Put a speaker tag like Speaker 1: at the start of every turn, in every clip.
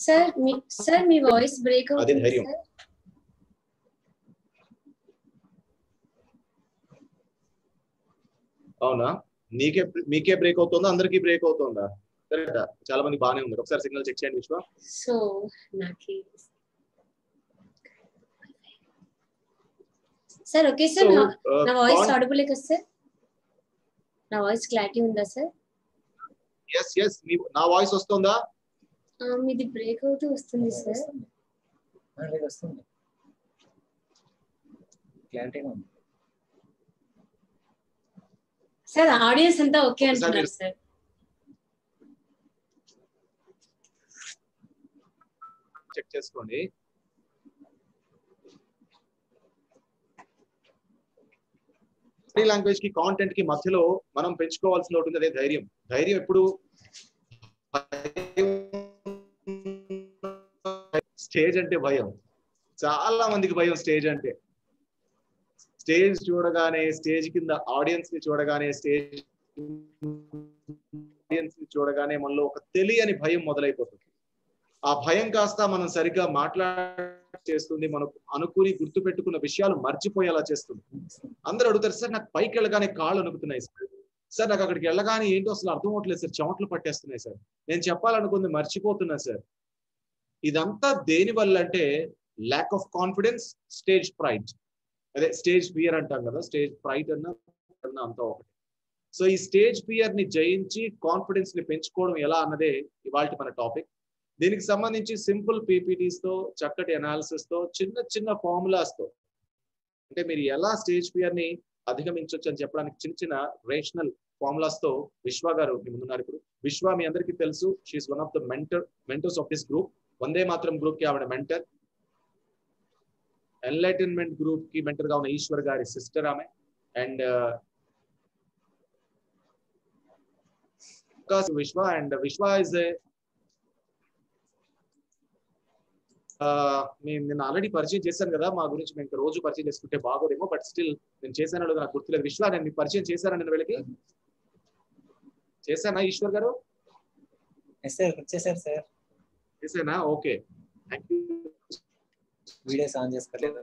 Speaker 1: Sir మీ sir మీ voice break
Speaker 2: అది
Speaker 1: అవుతుంది
Speaker 2: ధైర్యం.
Speaker 1: సార్
Speaker 2: అవునా నీకే మీకే బ్రేక్ అవుతుందా అందరికీ బ్రేక్ అవుతుందా కరెక్ట్ చాలా మంది బాగానే ఉంది ఒకసారి సిగ్నల్ చెక్ చేయండి విశ్వ
Speaker 1: సో నాకు సార్ ఓకే సార్
Speaker 2: So,
Speaker 1: నా
Speaker 2: uh,
Speaker 1: నా వాయిస్
Speaker 2: con-
Speaker 1: ఆడిబుల్ కదా సార్ నా వాయిస్ క్లారిటీ ఉందా సార్
Speaker 2: ఎస్ ఎస్ నా వాయిస్ వస్తుందా
Speaker 1: మీది బ్రేక్ అవుతూ వస్తుంది సార్
Speaker 3: లేదు వస్తుంది క్లారిటీగా ఉంది
Speaker 1: సార్ ఆడియన్స్ అంతా ఓకే
Speaker 2: ఒకసారి
Speaker 1: అంటున్నారు
Speaker 2: మీరు-
Speaker 1: సార్
Speaker 2: చెక్ చేసుకోండి బాడీ లాంగ్వేజ్ కి కాంటెంట్ కి మధ్యలో మనం పెంచుకోవాల్సిన ఒకటి ఉంది అదే ధైర్యం ధైర్యం ఎప్పుడు స్టేజ్ అంటే భయం చాలా మందికి భయం స్టేజ్ అంటే స్టేజ్ చూడగానే స్టేజ్ కింద ఆడియన్స్ ని చూడగానే స్టేజ్ ఆడియన్స్ ని చూడగానే మనలో ఒక తెలియని భయం మొదలైపోతుంది ఆ భయం కాస్త మనం సరిగ్గా మాట్లాడ చేస్తుంది మనకు అనుకుని గుర్తు పెట్టుకున్న విషయాలు మర్చిపోయేలా చేస్తుంది అందరూ అడుగుతారు సార్ నాకు పైకి వెళ్ళగానే కాళ్ళు అనుకుతున్నాయి సార్ సార్ నాకు అక్కడికి వెళ్ళగానే ఏంటో అసలు అర్థం అవట్లేదు సార్ చెమటలు పట్టేస్తున్నాయి సార్ నేను చెప్పాలనుకుంది మర్చిపోతున్నా సార్ ఇదంతా దేని వల్ల అంటే lack of confidence stage fright అదే స్టేజ్ ఫియర్ అంటాం కదా స్టేజ్ ప్రైట్ అన్న అన్న అంతా ఒకటి సో ఈ స్టేజ్ ఫియర్ ని జయించి కాన్ఫిడెన్స్ ని పెంచుకోవడం ఎలా అన్నదే ఇవాళ మన టాపిక్ దీనికి సంబంధించి సింపుల్ పీపీటీస్ తో చక్కటి అనాలిసిస్ తో చిన్న చిన్న ఫార్ములాస్ తో అంటే మీరు ఎలా స్టేజ్ ఫియర్ ని అధిగమించవచ్చు అని చెప్పడానికి చిన్న చిన్న రేషనల్ ఫార్ములాస్ తో విశ్వ గారు మీ ముందున్నారు ఇప్పుడు విశ్వ మీ అందరికీ తెలుసు she is one of the mentor mentors of this group వందే మాత్రం గ్రూప్ కి ఆవిడ మెంటర్ ఎన్లైటన్మెంట్ గ్రూప్ కి మెంటర్ గా ఉన్న ఈశ్వర్ గారి సిస్టర్ ఆమె అండ్ విశ్వ అండ్ విశ్వ ఇస్ ఏ మేము నేను ఆల్రెడీ పరిచయం చేశాను కదా మా గురించి మేము ఇంకా రోజు పరిచయం చేసుకుంటే బాగోదేమో బట్ స్టిల్ నేను చేశానో లేదో నాకు గుర్తులేదు విశ్వ నేను మీకు పరిచయం చేశాను నేను వీళ్ళకి చేశానా ఈశ్వర్ గారు
Speaker 3: ఎస్ సార్ వచ్చేసారు సార్
Speaker 2: చేశానా okay thank you
Speaker 3: videos on చేసుకోలేదు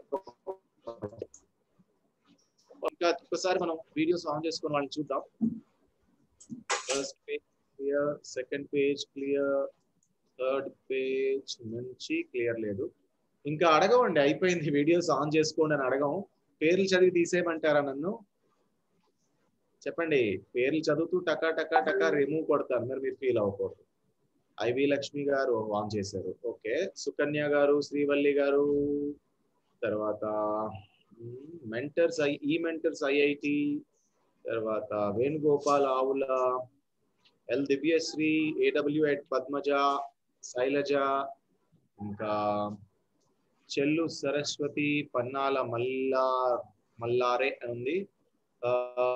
Speaker 2: ఇంకా ఒకసారి మనం వీడియోస్ ఆన్ చేసుకొని వాళ్ళని చూద్దాం first page clear second page clear third page నుంచి క్లియర్ లేదు ఇంకా అడగవండి అయిపోయింది వీడియోస్ ఆన్ చేసుకోండి అని అడగం పేర్లు చదివి తీసేయమంటారా నన్ను చెప్పండి పేర్లు చదువుతూ టకా టకా టకా రిమూవ్ కొడతాను మరి మీరు ఫీల్ అవ్వకూడదు ఐవి లక్ష్మి గారు ఆన్ చేశారు ఓకే సుకన్య గారు శ్రీవల్లి గారు తర్వాత మెంటర్స్ ఐ ఈ మెంటర్స్ ఐఐటి తర్వాత Venugopal Avula L Divyasri AW at Padmaja Shailaja ఇంకా చెల్లు సరస్వతి పన్నాల మల్లా మల్లారే అని ఉంది ఆ,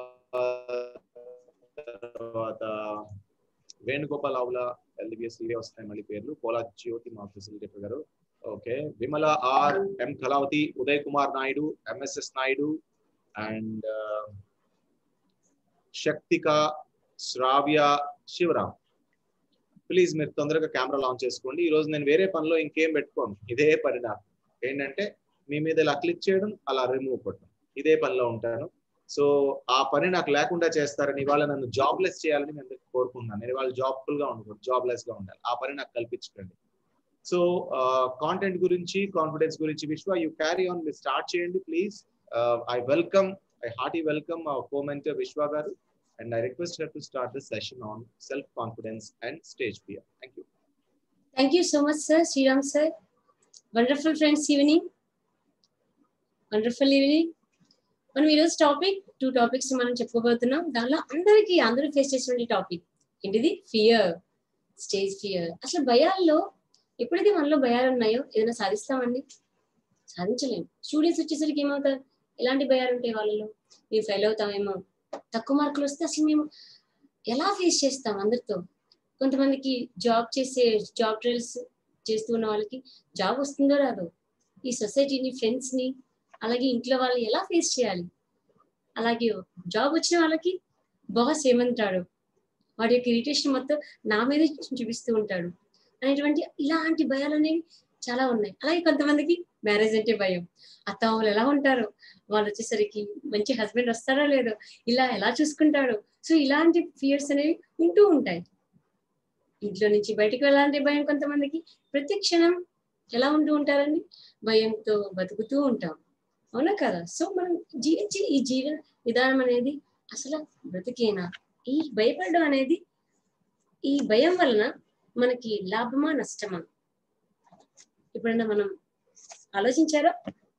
Speaker 2: తర్వాత వేణుగోపాల్ ఆవుల ఎల్డిబిఎస్ ఇవే వస్తాయి మళ్ళీ పేర్లు పోలా జ్యోతి మా facilitator garu okay Vimala R M Kalavathi Uday Kumar Naidu MSS Naidu and Shaktika Sravya Sivaram please మీరు తొందరగా కెమెరా లాంచ్ చేసుకోండి ఈ రోజు నేను వేరే పనిలో ఇంకేం పెట్టుకోను ఇదే పని నాకు ఏంటంటే మీ మీద ఇలా క్లిక్ చేయడం అలా రిమూవ్ కొట్టడం ఇదే పనిలో ఉంటాను సో ఆ పని నాకు లేకుండా చేస్తారని ఇవాళ నన్ను జాబ్లెస్ చేయాలని నేను అందరికీ కోరుకుంటున్నాను నేను ఇవాళ జాబ్ఫుల్ గా ఉండకూడదు జాబ్లెస్ గా ఉండాలి ఆ పని నాకు కల్పించకండి సో కాంటెంట్ గురించి కాన్ఫిడెన్స్ గురించి విశ్వ యూ క్యారీ ఆన్ మీరు స్టార్ట్ చేయండి please I welcome I hearty welcome comentor Vishwa garu and I request her to start the session on self-confidence and stage fear. Thank you.
Speaker 1: Thank you so much sir Sriram sir wonderful friends evening wonderful evening మనం ఈరోజు topic two topics మనం చెప్పుకోబోతున్నాం దానిలో అందరికీ అందరూ face చేసినటువంటి topic ఏంటిది fear stage fear అసలు భయాల్లో ఎప్పుడైతే మనలో భయాలు ఉన్నాయో ఏదైనా సాధిస్తామండి సాధించలేము స్టూడెంట్స్ వచ్చేసరికి ఏమవుతారు ఎలాంటి భయాలు ఉంటాయి వాళ్ళలో మేము ఫెయిల్ అవుతామేమో తక్కువ మార్కులు వస్తే అసలు మేము ఎలా ఫేస్ చేస్తాం అందరితో కొంతమందికి జాబ్ చేసే జాబ్ ట్రయల్స్ చేస్తూ ఉన్న వాళ్ళకి జాబ్ వస్తుందో రాదో ఈ సొసైటీని ఫ్రెండ్స్ ని అలాగే ఇంట్లో వాళ్ళు ఎలా ఫేస్ చేయాలి అలాగే జాబ్ వచ్చిన వాళ్ళకి బాస్ ఏమంటాడు వాడి యొక్క ఇరిటేషన్ మొత్తం నా మీద చూపిస్తూ ఉంటాడు అనేటువంటి ఇలాంటి భయాలు అనేవి చాలా ఉన్నాయి అలాగే కొంతమందికి మ్యారేజ్ అంటే భయం అత్త వాళ్ళు ఎలా ఉంటారు వాళ్ళు వచ్చేసరికి మంచి హస్బెండ్ వస్తారో లేదో ఇలా ఎలా చూసుకుంటాడు సో ఇలాంటి ఫియర్స్ అనేవి ఉంటూ ఉంటాయి ఇంట్లో నుంచి బయటకు వెళ్ళాలంటే భయం కొంతమందికి ప్రతి క్షణం ఎలా ఉంటూ ఉంటారండి భయంతో బతుకుతూ ఉంటాం అవునా కదా సో మనం జీవించే ఈ జీవన విధానం అనేది అసలు బ్రతికేనా ఈ భయపడడం అనేది ఈ భయం వలన మనకి లాభమా నష్టమా ఎప్పుడైనా మనం ఆలోచించారా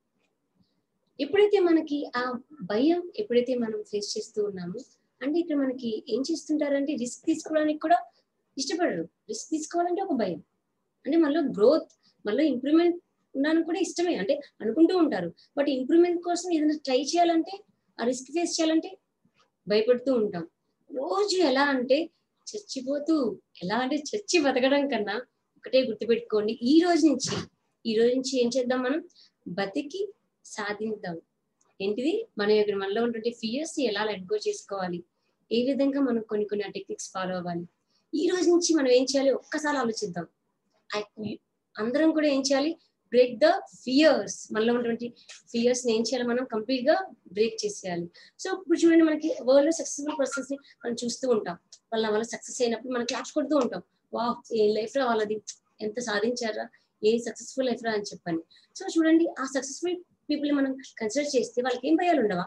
Speaker 1: ఎప్పుడైతే మనకి ఆ భయం ఎప్పుడైతే మనం ఫేస్ చేస్తూ ఉన్నామో అంటే ఇక్కడ మనకి ఏం చేస్తుంటారంటే రిస్క్ తీసుకోవడానికి కూడా ఇష్టపడరు రిస్క్ తీసుకోవాలంటే ఒక భయం అంటే మనలో గ్రోత్ మనలో ఇంప్రూవ్మెంట్ ఉండడానికి కూడా ఇష్టమే అంటే అనుకుంటూ ఉంటారు బట్ ఇంప్రూవ్మెంట్ కోసం ఏదైనా ట్రై చేయాలంటే ఆ రిస్క్ ఫేస్ చేయాలంటే భయపడుతూ ఉంటాం రోజు ఎలా అంటే చచ్చిపోతూ ఎలా అంటే చచ్చి బతకడం కన్నా ఒకటే గుర్తుపెట్టుకోండి ఈ రోజు నుంచి ఈ రోజు నుంచి ఏం చేద్దాం మనం బతికి సాధిద్దాం ఏంటిది మన యొక్క మనలో ఉన్నటువంటి ఫియర్స్ ఎలా లెట్ గో చేసుకోవాలి ఏ విధంగా మనం కొన్ని కొన్ని టెక్నిక్స్ ఫాలో అవ్వాలి ఈ రోజు నుంచి మనం ఏం చేయాలి ఒక్కసారి ఆలోచిద్దాం I- అందరం కూడా ఏం చేయాలి బ్రేక్ ద ఫియర్స్ మనలో ఉన్నటువంటి ఫియర్స్ ఏం చేయాలి మనం కంప్లీట్ గా బ్రేక్ చేసేయాలి సో ఇప్పుడు చూడండి మనకి వరల్డ్ లో సక్సెస్ఫుల్ పర్సన్స్ ని మనం చూస్తూ ఉంటాం వాళ్ళ వల్ల సక్సెస్ అయినప్పుడు మనం క్లాప్స్ కొడుతూ ఉంటాం వా ఏ లైఫ్ లో వాళ్ళది ఎంత సాధించారా ఏ సక్సెస్ఫుల్ లైఫ్ రా అని చెప్పని సో చూడండి ఆ సక్సెస్ఫుల్ పీపుల్ మనం కన్సిడర్ చేస్తే వాళ్ళకి ఏం భయాలు ఉండవా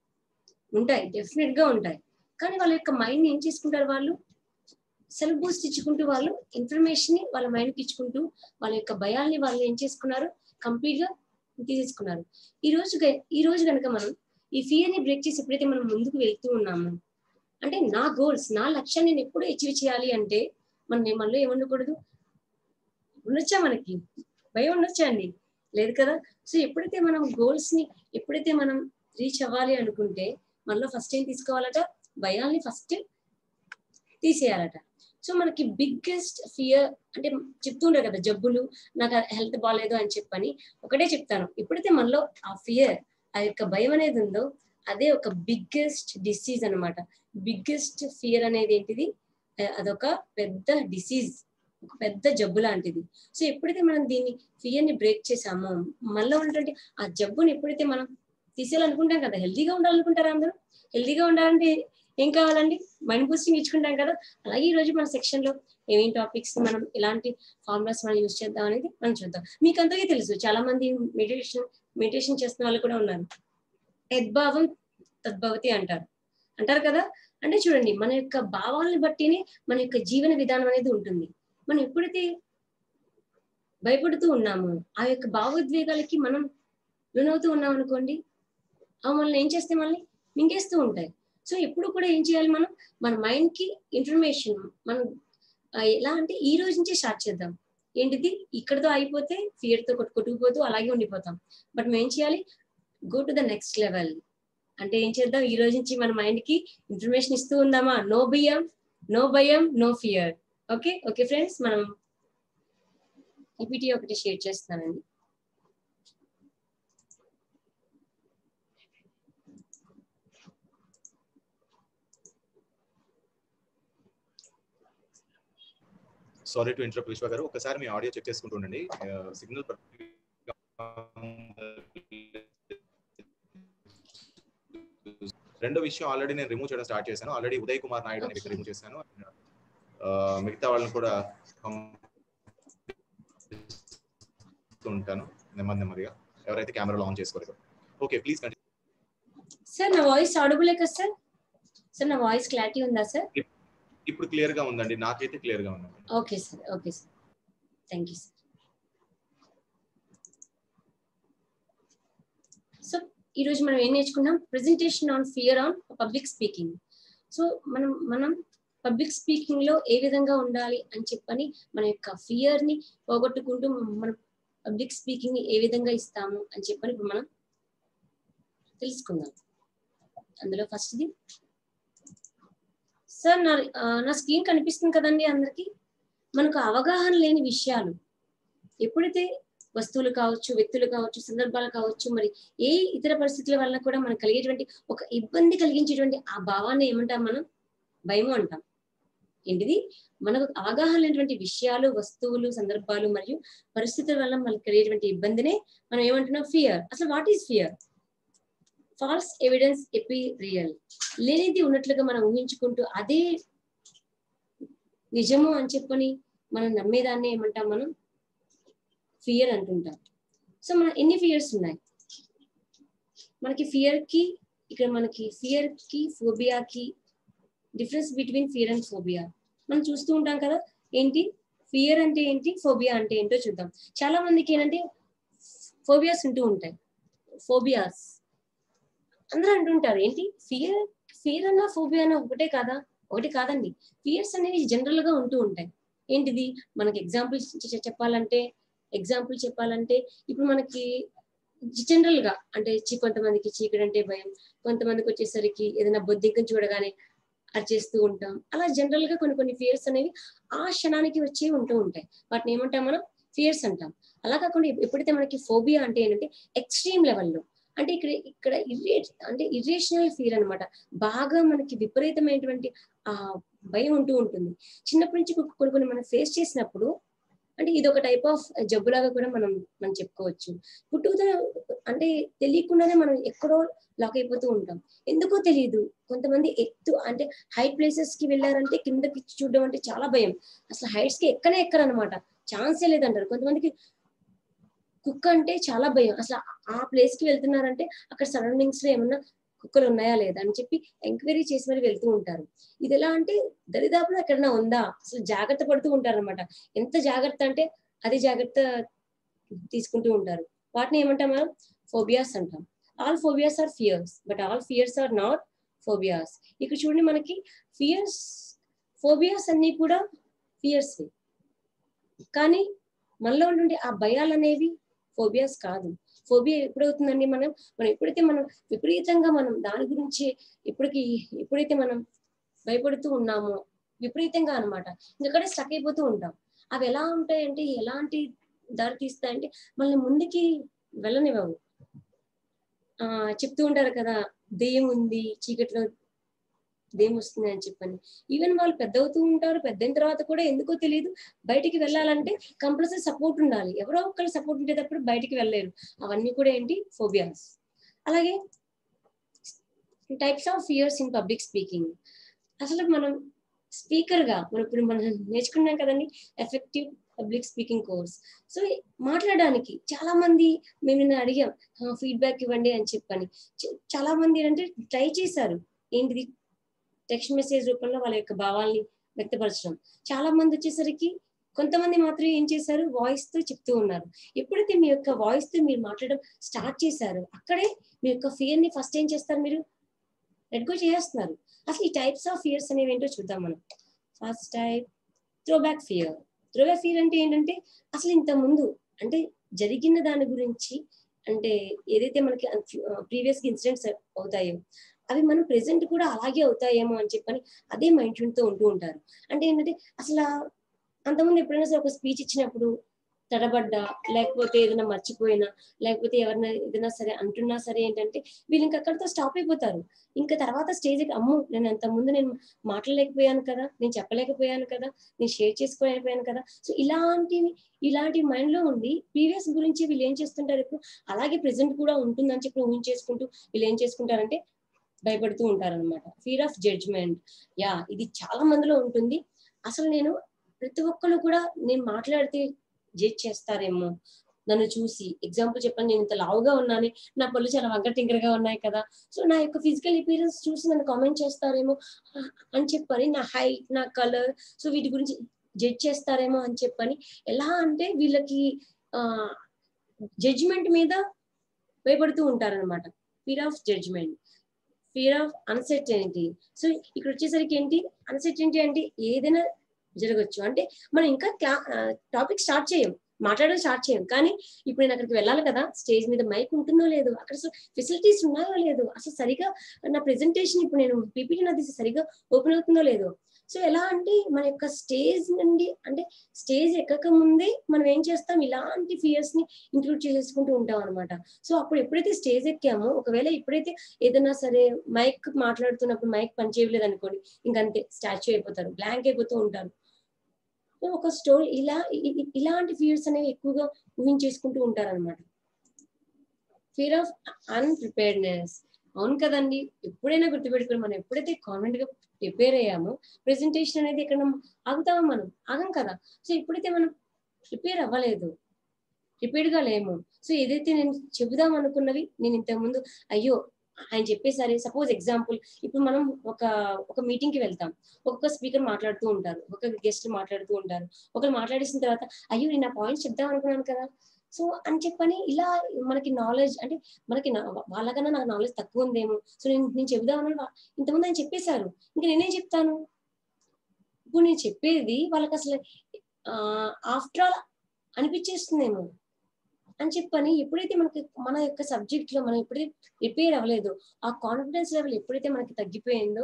Speaker 1: ఉంటాయి డెఫినెట్ గా ఉంటాయి కానీ వాళ్ళ యొక్క మైండ్ ఏం చేసుకుంటారు వాళ్ళు సెల్ఫ్ బూస్ట్ ఇచ్చుకుంటూ వాళ్ళు ఇన్ఫర్మేషన్ ని వాళ్ళ మైండ్ కి ఇచ్చుకుంటూ వాళ్ళ యొక్క భయాల్ని వాళ్ళు ఏం చేసుకున్నారు కంప్లీట్ గా తీసేసుకున్నారు ఈ రోజు గ- ఈ రోజు కనుక మనం ఈ ఫియర్ ని బ్రేక్ చేసి ఎప్పుడైతే మనం ముందుకు వెళ్తూ ఉన్నాము అంటే నా గోల్స్ నా లక్ష్యాన్ని నేను ఎప్పుడు అచీవ్ చేయాలి అంటే మనం ఏ- మనలో ఏముండకూడదు ఉండొచ్చా మనకి భయం ఉండొచ్చా అండి లేదు కదా సో ఎప్పుడైతే మనం గోల్స్ ని ఎప్పుడైతే మనం రీచ్ అవ్వాలి అనుకుంటే మనలో ఫస్ట్ ఏం తీసుకోవాలట భయాల్ని ఫస్ట్ తీసేయాలట సో మనకి బిగ్గెస్ట్ ఫియర్ అంటే చెప్తుంటారు కదా జబ్బులు నాకు హెల్త్ బాగాలేదు అని చెప్పని ఒకటే చెప్తాను ఎప్పుడైతే మనలో ఆ ఫియర్ ఆ యొక్క భయం అనేది ఉందో అదే ఒక బిగ్గెస్ట్ డిసీజ్ అన్నమాట బిగ్గెస్ట్ ఫియర్ అనేది ఏంటిది ఆ, అదొక పెద్ద డిసీజ్ ఒక పెద్ద జబ్బు లాంటిది సో ఎప్పుడైతే మనం దీన్ని ఫియర్ ని బ్రేక్ చేసామో మనలో ఉన్నటువంటి ఆ జబ్బుని ఎప్పుడైతే మనం తీసేయాలనుకుంటాం కదా హెల్తీగా ఉండాలనుకుంటారా అందరూ హెల్తీగా ఉండాలంటే ఏం కావాలండి మైండ్ బూస్టింగ్ ఇచ్చుకుంటాం కదా అలాగే ఈ రోజు మన సెక్షన్ లో ఏమేం టాపిక్స్ మనం ఎలాంటి ఫార్ములాస్ మనం యూజ్ చేద్దాం అనేది మనం చూద్దాం మీకు అందరికీ తెలుసు చాలా మంది మెడిటేషన్ మెడిటేషన్ చేస్తున్న వాళ్ళు కూడా ఉన్నారు యద్భావం తద్భవతి అంటారు అంటారు కదా అంటే చూడండి మన యొక్క భావాలను బట్టినే మన యొక్క జీవన విధానం అనేది ఉంటుంది మనం ఎప్పుడైతే భయపడుతూ ఉన్నామో ఆ యొక్క భావోద్వేగాలకి మనం లోనవుతూ ఉన్నాం అనుకోండి అవి మనల్ని ఏం చేస్తే మనల్ని మింగేస్తూ ఉంటాయి సో ఎప్పుడు కూడా ఏం చేయాలి మనం మన మైండ్ కి ఇన్ఫర్మేషన్ మనం ఆ, ఎలా అంటే ఈ రోజు నుంచే స్టార్ట్ చేద్దాం ఏంటిది ఇక్కడతో అయిపోతే ఫియర్ తో కొట్టు కొట్టుకుపోతూ అలాగే ఉండిపోతాం బట్ మనం ఏం చేయాలి go to the next level అంటే ఏం చేద్దాం ఈ రోజు నుంచి మన మైండ్ కి ఇన్ఫర్మేషన్ ఇస్తూ ఉందామా నో భయం నో భయం no fear okay okay friends మనం ఈపీటీ ఒకటి షేర్ చేస్తానండి
Speaker 2: sorry to interrupt Vishwa garu ఒకసారి మీ ఆడియో చెక్ చేసుకుంటూ ఉండండి సిగ్నల్ రెండో విషయం ఆల్రెడీ నేను రిమూవ్ చేయడం స్టార్ట్ చేశాను ఆల్రెడీ ఉదయ్ కుమార్ నాయుడు అని రిమూవ్ చేశాను ఆ, మిగతా వాళ్ళని కూడా పంపిస్తూ ఉంటాను నెమ్మది నెమ్మదిగా ఎవరైతే కెమెరాలో ఆన్ చేసుకోలేదు ఓకే ప్లీజ్
Speaker 1: సార్ నా వాయిస్ ఆడబులే కదా సార్ సార్ నా వాయిస్ క్లారిటీ ఉందా సార్
Speaker 2: ఇప్పుడు క్లియర్ గా ఉందండి నాకైతే క్లియర్ గా ఉందండి
Speaker 1: okay sir okay sir thank you sir so ఈరోజు మనం ఏం నేర్చుకున్నాం presentation on fear on public speaking so మనం మనం పబ్లిక్ స్పీకింగ్ లో ఏ విధంగా ఉండాలి అని చెప్పని మన యొక్క ఫియర్ ని పోగొట్టుకుంటూ మనం పబ్లిక్ స్పీకింగ్ ని ఏ విధంగా ఇస్తాము అని చెప్పని ఇప్పుడు మనం తెలుసుకుందాం అందులో ఫస్ట్ది సార్ నా ఆ, నా స్క్రీన్ కనిపిస్తుంది కదండి అందరికి మనకు అవగాహన లేని విషయాలు ఎప్పుడైతే వస్తువులు కావచ్చు వ్యక్తులు కావచ్చు సందర్భాలు కావచ్చు మరి ఏ ఇతర పరిస్థితుల వల్ల కూడా మనకు కలిగేటువంటి ఒక ఇబ్బంది కలిగించేటువంటి ఆ భావాన్ని ఏమంటాం మనం భయము అంటాం ఏంటిది మనకు అవగాహన లేనటువంటి విషయాలు వస్తువులు సందర్భాలు మరియు పరిస్థితుల వల్ల మనకు కలిగేటువంటి ఇబ్బందినే మనం ఏమంటున్నాం ఫియర్ అసలు what is fear false evidence ఎపి రియల్ లేనిది ఉన్నట్లుగా మనం ఊహించుకుంటూ అదే నిజము అని చెప్పని మనం నమ్మేదాన్ని ఏమంటాం మనం ఫియర్ అంటుంటాం సో మన ఎన్ని ఫియర్స్ ఉన్నాయి మనకి ఫియర్ కి ఇక్కడ మనకి ఫియర్ కి ఫోబియాకి difference between fear and phobia మనం చూస్తూ ఉంటాం కదా ఏంటి ఫియర్ అంటే ఏంటి ఫోబియా అంటే ఏంటో చూద్దాం చాలా మందికి ఏంటంటే ఫోబియాస్ ఉంటూ ఉంటాయి ఫోబియాస్ అందరూ అంటుంటారు ఏంటి ఫియర్ ఫియర్ అన్న ఫోబియా అన్న ఒకటే కాదా ఒకటి కాదండి ఫియర్స్ అనేవి జనరల్ గా ఉంటూ ఉంటాయి ఏంటిది మనకి ఎగ్జాంపుల్స్ చెప్పాలంటే ఎగ్జాంపుల్ చెప్పాలంటే ఇప్పుడు మనకి జనరల్ గా అంటే చి- కొంతమందికి చీకటి అంటే భయం కొంతమందికి వచ్చేసరికి ఏదైనా బొద్దింకం చూడగానే అరిచేస్తూ ఉంటాం అలా జనరల్ గా కొన్ని కొన్ని ఫియర్స్ అనేవి ఆ క్షణానికి వచ్చి ఉంటూ ఉంటాయి వాటిని ఏమంటాం మనం ఫియర్స్ అంటాం అలా కాకుండా ఎప్- ఎప్పుడైతే మనకి ఫోబియా అంటే ఏంటంటే ఎక్స్ట్రీమ్ లెవెల్లో అంటే ఇక్కడ ఇక్కడ ఇర్రే అంటే ఇర్రేషనల్ ఫీర్ అన్నమాట బాగా మనకి విపరీతమైనటువంటి ఆ భయం ఉంటూ ఉంటుంది చిన్నప్పటి నుంచి కొ- కొన్ని కొన్ని మనం ఫేస్ చేసినప్పుడు అంటే ఇది ఒక టైప్ ఆఫ్ జబ్బులాగా కూడా మనం మనం చెప్పుకోవచ్చు పుట్టుకతో అంటే తెలియకుండానే మనం ఎక్కడో లాక్ అయిపోతూ ఉంటాం ఎందుకో తెలియదు కొంతమంది ఎత్తు అంటే హై ప్లేసెస్ కి వెళ్ళారంటే కిందకి చూడడం అంటే చాలా భయం అసలు హైట్స్ కి ఎక్కనే ఎక్కరనమాట ఛాన్సే లేదంటారు కొంతమందికి కుక్క అంటే చాలా భయం అసలు ఆ ప్లేస్ కి వెళ్తున్నారంటే అక్కడ సరౌండింగ్స్ లో ఏమన్నా కుక్కలు ఉన్నాయా లేదా అని చెప్పి ఎంక్వైరీ చేసి మరి వెళ్తూ ఉంటారు ఇది ఎలా అంటే దరిదాపులో ఎక్కడన్నా ఉందా అసలు జాగ్రత్త పడుతూ ఉంటారు అనమాట ఎంత జాగ్రత్త అంటే అది జాగ్రత్త తీసుకుంటూ ఉంటారు వాటిని ఏమంటాం మనం ఫోబియాస్ అంటాం all phobias are fears but all fears are not phobias ఇక్కడ చూడండి మనకి ఫియర్స్ ఫోబియాస్ అన్ని కూడా ఫియర్స్ కానీ మనలో ఉండే ఆ భయాలు అనేవి ఫోబియాస్ కాదు ఫోబియా ఎప్పుడవుతుందండి మనం మనం ఎప్పుడైతే మనం విపరీతంగా మనం దాని గురించి ఇప్పటికి ఎప్పుడైతే మనం భయపడుతూ ఉన్నామో విపరీతంగా అన్నమాట ఇంకక్కడే స్టక్ అయిపోతూ ఉంటాం అవి ఎలా ఉంటాయంటే ఎలాంటి దారి తీస్తాయంటే మనల్ని ముందుకి వెళ్ళనివ్వవు ఆ చెప్తూ ఉంటారు కదా దెయ్యం ఉంది చీకట్లో దెయ్యం వస్తుంది అని చెప్పని ఈవెన్ వాళ్ళు పెద్ద అవుతూ ఉంటారు పెద్ద అయిన తర్వాత కూడా ఎందుకో తెలియదు బయటికి వెళ్ళాలంటే కంపల్సరీ సపోర్ట్ ఉండాలి ఎవరో ఒకరు సపోర్ట్ ఉండేటప్పుడు బయటికి వెళ్ళలేరు అవన్నీ కూడా ఏంటి ఫోబియాస్ అలాగే types of fears in public speaking అసలు మనం స్పీకర్ గా మనం ఇప్పుడు మనం నేర్చుకున్నాం కదండి effective public speaking course so మాట్లాడడానికి చాలా మంది మేము నిన్న అడిగాం ఫీడ్బ్యాక్ ఇవ్వండి అని చెప్పని చ- చాలా మంది ఏంటంటే ట్రై చేశారు ఏంటిది టెక్స్ట్ మెసేజ్ రూపంలో వాళ్ళ యొక్క భావాల్ని వ్యక్తపరచడం చాలా మంది వచ్చేసరికి కొంతమంది మాత్రం ఏం చేశారు వాయిస్ తో చెప్తూ ఉన్నారు ఎప్పుడైతే మీ యొక్క వాయిస్ తో మీరు మాట్లాడడం స్టార్ట్ చేశారో అక్కడే మీ యొక్క ఫియర్ ని ఫస్ట్ ఏం చేస్తారు మీరు లెట్ గో చేస్తున్నారు అసలు ఈ టైప్స్ ఆఫ్ ఫియర్స్ అనేవి ఏంటో చూద్దాం మనం first type throw back fear throw back fear అంటే ఏంటంటే అసలు ఇంత ముందు అంటే జరిగిన దాని గురించి అంటే ఏదైతే మనకి ప్రీవియస్ ఇన్సిడెంట్స్ అవుతాయో అవి మనం ప్రెసెంట్ కూడా అలాగే అవుతాయేమో అని చెప్పని అదే మైండ్ తో ఉంటూ ఉంటారు అంటే ఏంటంటే అసలు అంతకుముందు ఎప్పుడైనా సరే ఒక స్పీచ్ ఇచ్చినప్పుడు తడబడ్డా లేకపోతే ఏదైనా మర్చిపోయినా లేకపోతే ఎవరైనా ఏదైనా సరే అంటున్నా సరే ఏంటంటే వీళ్ళు ఇంక అక్కడితో స్టాప్ అయిపోతారు ఇంకా తర్వాత స్టేజ్కి అమ్ము నేను అంత ముందు నేను మాట్లాడలేకపోయాను కదా నేను చెప్పలేకపోయాను కదా నేను షేర్ చేసుకోలేకపోయాను కదా సో ఇలాంటివి ఇలాంటి మైండ్ లో ఉండి ప్రీవియస్ గురించి వీళ్ళు ఏం చేస్తుంటారు ఇప్పుడు అలాగే ప్రెసెంట్ కూడా ఉంటుందని చెప్పి ఊహించేసుకుంటూ వీళ్ళు ఏం చేసుకుంటారంటే భయపడుతూ ఉంటారన్నమాట ఫీర్ ఆఫ్ జడ్జ్మెంట్ యా ఇది చాలా మందిలో ఉంటుంది అసలు నేను ప్రతి ఒక్కరు కూడా నేను మాట్లాడితే జడ్జ్ చేస్తారేమో నన్ను చూసి ఎగ్జాంపుల్ చెప్పండి నేను ఇంత లావుగా ఉన్నాను నా పళ్ళు చాలా వంకర టింకరగా ఉన్నాయి కదా సో నా యొక్క ఫిజికల్ అపీరెన్స్ చూసి నన్ను కామెంట్ చేస్తారేమో ఆ, అని చెప్పని నా హైట్ నా కలర్ సో వీటి గురించి జడ్జ్ చేస్తారేమో అని చెప్పని ఎలా అంటే వీళ్ళకి ఆ జడ్జిమెంట్ మీద భయపడుతూ ఉంటారనమాట fear of judgement fear of uncertainty so ఇక్కడ వచ్చేసరికి ఏంటి అన్సర్టనిటీ అంటే ఏదైనా జరగచ్చు అంటే మనం ఇంకా క్లా టాపిక్ స్టార్ట్ చేయం మాట్లాడడం స్టార్ట్ చేయం కానీ ఇప్పుడు నేను అక్కడికి వెళ్ళాలి కదా స్టేజ్ మీద మైక్ ఉంటుందో లేదో అక్కడ అసలు ఫెసిలిటీస్ ఉన్నాయో లేదో అసలు సరిగా నా ప్రెజెంటేషన్ ఇప్పుడు నేను పీపీటీ నాది సరిగా ఓపెన్ అవుతుందో లేదో సో ఎలా అంటే మన యొక్క స్టేజ్ నుండి అంటే స్టేజ్ ఎక్కక ముందే మనం ఏం చేస్తాం ఇలాంటి ఫియర్స్ ని ఇంక్లూడ్ చేసుకుంటూ ఉంటాం అనమాట సో అప్పుడు ఎప్పుడైతే స్టేజ్ ఎక్కామో ఒకవేళ ఎప్పుడైతే ఏదైనా సరే మైక్ మాట్లాడుతున్నప్పుడు మైక్ పనిచేయలేదు అనుకోండి ఇంకంతే స్టాచ్యూ అయిపోతారు బ్లాంక్ అయిపోతూ ఉంటారు సో ఒక స్టోరీ ఇలా ఇ- ఇ- ఇలాంటి ఫియర్స్ అనేవి ఎక్కువగా ఊహించేసుకుంటూ ఉంటారు అనమాట ఫియర్ ఆఫ్ అన్ప్రిపేర్డ్నెస్ అవును కదండి ఎప్పుడైనా గుర్తుపెట్టుకుని మనం ఎప్పుడైతే కాన్ఫిడెంట్ గా ప్రిపేర్ అయ్యామో ప్రెజెంటేషన్ అనేది ఎక్కడ ఆగుతామా మనం ఆగం కదా సో ఎప్పుడైతే మనం ప్రిపేర్ అవ్వలేదు ప్రిపేర్డ్ గా లేము సో ఏదైతే నేను చెబుదాం అనుకున్నవి నేను ఇంతకు ముందు అయ్యో ఆయన చెప్పేసరి సపోజ్ ఎగ్జాంపుల్ ఇప్పుడు మనం ఒక ఒక మీటింగ్ కి వెళ్తాం ఒక్కొక్క స్పీకర్ మాట్లాడుతూ ఉంటారు ఒక గెస్ట్ మాట్లాడుతూ ఉంటారు ఒకరు మాట్లాడేసిన తర్వాత అయ్యో నేను ఆ పాయింట్స్ చెప్దాం అనుకున్నాను కదా సో అని చెప్పని ఇలా మనకి నాలెడ్జ్ అంటే మనకి నా- వాళ్ళకన్నా నాకు నాలెడ్జ్ తక్కువ ఉందేమో సో నేను నేను చెబుదామని వా- ఇంతకుముందు ఆయన చెప్పేశారు ఇంకా నేనేం చెప్తాను ఇప్పుడు నేను చెప్పేది వాళ్ళకి అసలు ఆఫ్టర్ ఆల్ అనిపించేస్తుందేమో అని చెప్పని ఎప్పుడైతే మనకి మన యొక్క సబ్జెక్ట్ లో మనం ఎప్పుడైతే ప్రిపేర్ అవ్వలేదో ఆ కాన్ఫిడెన్స్ లెవెల్ ఎప్పుడైతే మనకి తగ్గిపోయిందో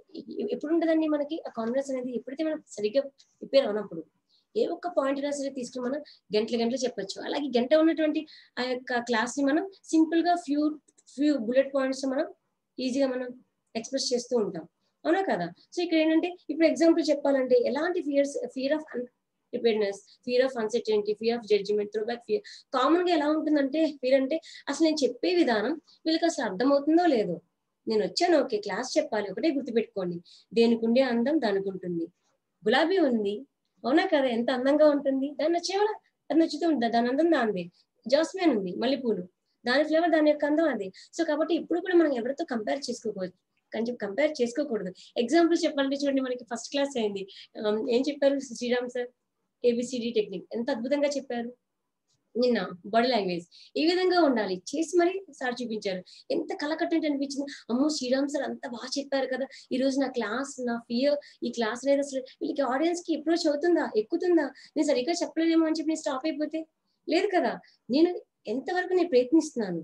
Speaker 1: ఎ- ఎప్పుడు ఉంటదండి మనకి ఆ కాన్ఫిడెన్స్ అనేది ఎప్పుడైతే మనం సరిగ్గా ప్రిపేర్ అవనప్పుడు ఏ ఒక్క పాయింట్ అయినా సరే తీసుకుని మనం గంటల గంటలు చెప్పొచ్చు అలాగే గంట ఉన్నటువంటి ఆ యొక్క క్లాస్ ని మనం సింపుల్ గా ఫ్యూ ఫ్యూ బుల్లెట్ పాయింట్స్ మనం ఈజీగా మనం ఎక్స్ప్రెస్ చేస్తూ ఉంటాం అవునా కదా సో ఇక్కడ ఏంటంటే ఇప్పుడు ఎగ్జాంపుల్ చెప్పాలంటే ఎలాంటి fears fear of preparedness fear of uncertainty fear of judgement throw back fear common గా ఎలా ఉంటుందంటే ఫియర్ అంటే అసలు నేను చెప్పే విధానం వీళ్ళకి అసలు అర్థమవుతుందో లేదో నేను వచ్చాను ఓకే క్లాస్ చెప్పాలి ఒకటే గుర్తుపెట్టుకోండి దేనికి ఉండే అందం దానికి ఉంటుంది గులాబీ ఉంది అవునా కదా ఎంత అందంగా ఉంటుంది దాన్ని నచ్చేవాళ్ళ అది నచ్చుతూ ఉంటుంది దాని అందం దానిది జాస్మిన్ ఉంది మల్లెపూలు దాని ఫ్లేవర్ దాని యొక్క అందం అది సో కాబట్టి ఇప్పుడు కూడా మనం ఎవరితో కంపేర్ చేసుకోవచ్చు కొంచెం కంపేర్ చేసుకోకూడదు ఎగ్జాంపుల్ చెప్పాలంటే చూడండి మనకి ఫస్ట్ క్లాస్ అయింది Um, ఏం చెప్పారు శ్రీరామ్ సార్ ఏబిసిడి టెక్నిక్ ఎంత అద్భుతంగా చెప్పారు నిన్న బాడీ లాంగ్వేజ్ ఈ విధంగా ఉండాలి చేసి మరి సార్ చూపించారు ఎంత కలకట్టంటే అనిపించింది అమ్మో శ్రీరామ్ సార్ అంత బాగా చెప్పారు కదా ఈ రోజు నా క్లాస్ నా ఫియర్ ఈ క్లాస్ అనేది అసలు వీళ్ళకి ఆడియన్స్ కి అప్రోచ్ అవుతుందా ఎక్కుతుందా నేను సరిగ్గా చెప్పలేదేమో అని చెప్పి నేను స్టాప్ అయిపోతే లేదు కదా నేను ఎంతవరకు నేను ప్రయత్నిస్తున్నాను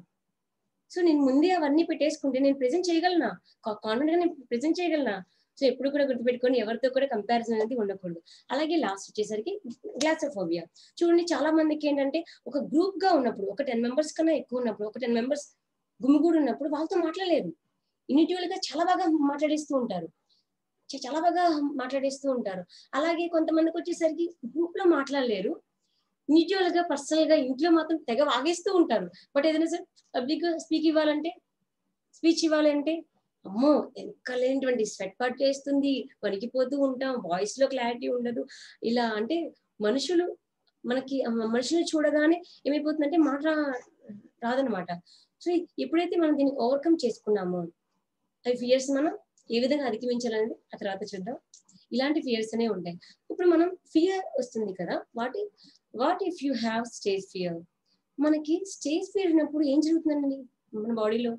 Speaker 1: సో నేను ముందే అవన్నీ పెట్టేసుకుంటే నేను ప్రెజెంట్ చేయగలనా కాన్ఫిడెంట్ గా నేను ప్రెజెంట్ చేయగలనా సో ఎప్పుడు కూడా గుర్తుపెట్టుకొని ఎవరితో కూడా కంపారిజన్ అనేది ఉండకూడదు అలాగే లాస్ట్ వచ్చేసరికి గ్లాసోఫోబియా చూడండి చాలా మందికి ఏంటంటే ఒక గ్రూప్ గా ఉన్నప్పుడు ఒక టెన్ మెంబర్స్ కన్నా ఎక్కువ ఉన్నప్పుడు ఒక టెన్ మెంబర్స్ గుమిగూడు ఉన్నప్పుడు వాళ్ళతో మాట్లాడలేదు ఇండివిజువల్ గా చాలా బాగా మాట్లాడేస్తూ ఉంటారు చ- చాలా బాగా మాట్లాడేస్తూ ఉంటారు అలాగే కొంతమందికి వచ్చేసరికి గ్రూప్ లో మాట్లాడలేరు ఇండివిజువల్ గా పర్సనల్ గా ఇంట్లో మాత్రం తెగ వాగేస్తూ ఉంటారు బట్ ఏదైనా సరే పబ్లిక్ స్పీక్ ఇవ్వాలంటే స్పీచ్ ఇవ్వాలంటే అమ్మో ఎక్కలేనటువంటి స్వెట్ పట్టేస్తుంది వణికిపోతూ ఉంటాం వాయిస్ లో క్లారిటీ ఉండదు ఇలా అంటే మనుషులు మనకి ఆ మనుషులు చూడగానే ఏమైపోతుందంటే మాట రా- రాదనమాట సో ఎప్పుడైతే మనం దీన్ని ఓవర్కమ్ చేసుకున్నామో అవి ఫియర్స్ మనం ఏ విధంగా అధిగమించాలనేది ఆ తర్వాత చూద్దాం ఇలాంటి ఫియర్స్ అనే ఉంటాయి ఇప్పుడు మనం ఫియర్ వస్తుంది కదా what what if you have stage fear మనకి స్టేజ్ ఫియర్ ఉన్నప్పుడు ఏం జరుగుతుందండి మన బాడీలో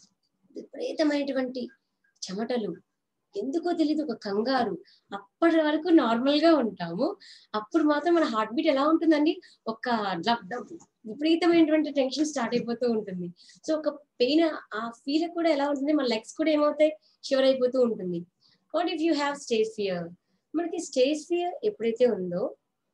Speaker 1: విపరీతమైనటువంటి చెమటలు ఎందుకో తెలియదు ఒక కంగారు అప్పటి వరకు నార్మల్ గా ఉంటాము అప్పుడు మాత్రం మన హార్ట్ బీట్ ఎలా ఉంటుందండి ఒక డబ్ డబ్ విపరీతమైనటువంటి టెన్షన్ స్టార్ట్ అయిపోతూ ఉంటుంది సో ఒక పెయిన్ ఆ ఫీల్ కూడా ఎలా ఉంటుంది మన లెగ్స్ కూడా ఏమవుతాయి షివర్ అయిపోతూ ఉంటుంది what if you have stage fear మనకి స్టేజ్ ఫియర్ ఎప్పుడైతే ఉందో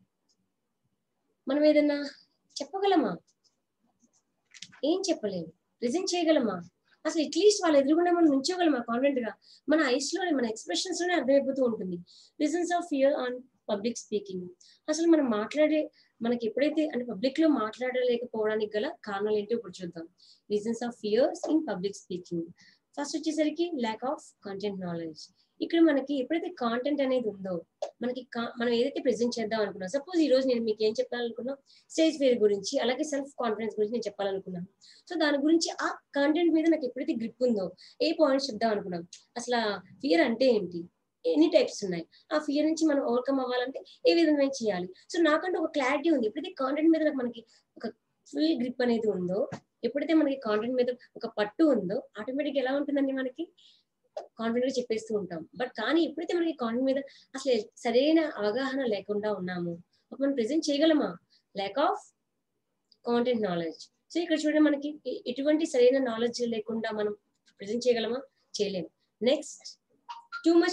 Speaker 1: మనం ఏదన్నా చెప్పగలమా ఏం చెప్పలేము ప్రెజెంట్ చేయగలమా అసలు అట్లీస్ట్ వాళ్ళ ఎదురుగుండా మనం నుంచోగలమా కాన్ఫిడెంట్ గా మన ఐస్ లోనే మన ఎక్స్ప్రెషన్స్ లోనే అర్థమైపోతూ ఉంటుంది reasons of fear on public speaking అసలు మనం మాట్లాడే మనకి ఎప్పుడైతే అంటే పబ్లిక్ లో మాట్లాడలేకపోవడానికి గల కారణాలు ఏంటో ఇప్పుడు చూద్దాం reasons of fears in public speaking first వచ్చేసరికి ల్యాక్ ఆఫ్ కంటెంట్ నాలెడ్జ్ ఇక్కడ మనకి ఎప్పుడైతే కాంటెంట్ అనేది ఉందో మనకి కా- మనం ఏదైతే ప్రెజెంట్ చేద్దాం అనుకున్నాం సపోజ్ ఈ రోజు నేను మీకు ఏం చెప్పాలనుకున్నా స్టేజ్ ఫియర్ గురించి అలాగే సెల్ఫ్ కాన్ఫిడెన్స్ గురించి నేను చెప్పాలనుకున్నాను సో దాని గురించి ఆ కంటెంట్ మీద నాకు ఎప్పుడైతే గ్రిప్ ఉందో ఏ పాయింట్స్ చెప్దాం అనుకున్నాం అసలు ఫియర్ అంటే ఏంటి ఎన్ని టైప్స్ ఉన్నాయి ఆ ఫియర్ నుంచి మనం ఓవర్కమ్ అవ్వాలంటే ఏ విధంగా చేయాలి సో నాకంటే ఒక క్లారిటీ ఉంది ఎప్పుడైతే కాంటెంట్ మీద నాకు మనకి ఒక ఫుల్ గ్రిప్ అనేది ఉందో ఎప్పుడైతే మనకి కాంటెంట్ మీద ఒక పట్టు ఉందో ఆటోమేటిక్ ఎలా ఉంటుందండి మనకి కాన్ఫిడెంట్ గా చెప్పేస్తూ ఉంటాం బట్ కానీ ఎప్పుడైతే మనకి కాంటెంట్ మీద అసలు సరైన అవగాహన లేకుండా ఉన్నాము అప్పుడు మనం ప్రెజెంట్ చేయగలమా lack of content knowledge so ఇక్కడ చూడండి మనకి ఎ- ఎటువంటి సరైన నాలెడ్జ్ లేకుండా మనం ప్రెజెంట్ చేయగలమా చేయలేము నెక్స్ట్ టూ మచ్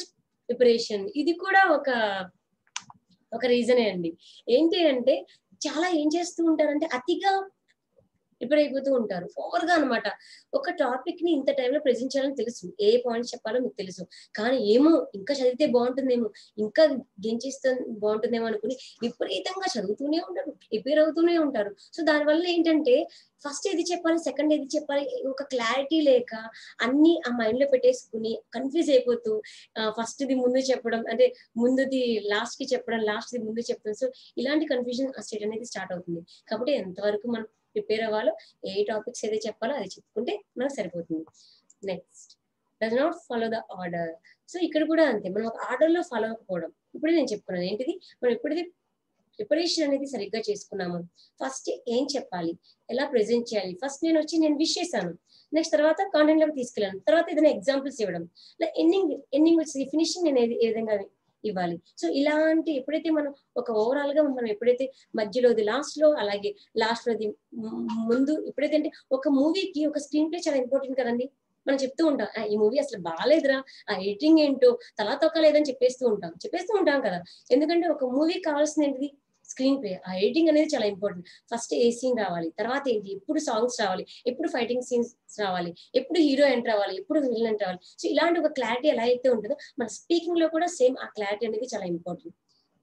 Speaker 1: ప్రిపరేషన్ ఇది కూడా ఒక ఒక రీజనే అండి ఏంటి అంటే చాలా ఏం చేస్తూ ఉంటారంటే అతిగా ప్రిపేర్ అయిపోతూ ఉంటారు ఓవర్ గా అనమాట ఒక టాపిక్ ని ఇంత టైంలో ప్రెజెంట్ చేయాలని తెలుసు ఏ పాయింట్స్ చెప్పాలో మీకు తెలుసు కానీ ఏమో ఇంకా చదివితే బాగుంటుందేమో ఇంకా గేమ్ చేస్తే బాగుంటుందేమో అనుకుని విపరీతంగా చదువుతూనే ఉంటారు ప్రిపేర్ అవుతూనే ఉంటారు సో దానివల్ల ఏంటంటే ఫస్ట్ ఏది చెప్పాలి సెకండ్ ఏది చెప్పాలి ఒక క్లారిటీ లేక అన్ని ఆ మైండ్ లో పెట్టేసుకుని కన్ఫ్యూజ్ అయిపోతూ ఫస్ట్ ది ముందు చెప్పడం అంటే ముందుది లాస్ట్ కి చెప్పడం లాస్ట్ ది ముందు చెప్పడం సో ఇలాంటి కన్ఫ్యూజన్ స్టేట్ అనేది స్టార్ట్ అవుతుంది కాబట్టి ఎంతవరకు మనం ప్రిపేర్ అవ్వాలో ఏ టాపిక్స్ ఏదైతే చెప్పాలో అది చెప్పుకుంటే మనకు సరిపోతుంది next does not follow the order so ఇక్కడ కూడా అంతే మనం ఒక ఆర్డర్ లో ఫాలో అవ్వకపోవడం ఇప్పుడు నేను చెప్పుకున్నాను ఏంటిది మనం ఎప్పుడైతే ప్రిపరేషన్ అనేది సరిగ్గా చేసుకున్నాము ఫస్ట్ ఏం చెప్పాలి ఎలా ప్రెజెంట్ చేయాలి ఫస్ట్ నేను వచ్చి నేను విష్ చేశాను నెక్స్ట్ తర్వాత కాంటెంట్ లోకి తీసుకెళ్ళాను తర్వాత ఏదైనా ఎగ్జాంపుల్స్ ఇవ్వడం ఇలా ఎండింగ్ ఎండింగ్ వచ్చి ఫినిషింగ్ నేను ఏ విధంగా ఇవ్వాలి సో ఇలాంటి ఎప్పుడైతే మనం ఒక ఓవరాల్ గా మనం ఎప్పుడైతే మధ్యలోది లాస్ట్ లో అలాగే లాస్ట్ లోది ముందు ఎప్పుడైతే అంటే ఒక మూవీకి ఒక స్క్రీన్ ప్లే చాలా ఇంపార్టెంట్ కదండి మనం చెప్తూ ఉంటాం ఈ మూవీ అసలు బాగాలేదురా ఆ ఎడిటింగ్ ఏంటో తలా తొక్కలేదని చెప్పేస్తూ ఉంటాం చెప్పేస్తూ ఉంటాం కదా ఎందుకంటే ఒక మూవీ కావాల్సిన ఏంటిది స్క్రీన్ ప్లే ఆ ఎడిటింగ్ అనేది చాలా ఇంపార్టెంట్ ఫస్ట్ ఏ సీన్ రావాలి తర్వాత ఏంటి ఎప్పుడు సాంగ్స్ రావాలి ఎప్పుడు ఫైటింగ్ సీన్స్ రావాలి ఎప్పుడు హీరో ఎంటర్ అవ్వాలి ఎప్పుడు విలన్ ఎంటర్ అవ్వాలి సో ఇలాంటి ఒక క్లారిటీ ఎలా అయితే ఉంటుందో మన స్పీకింగ్ లో కూడా సేమ్ ఆ క్లారిటీ అనేది చాలా ఇంపార్టెంట్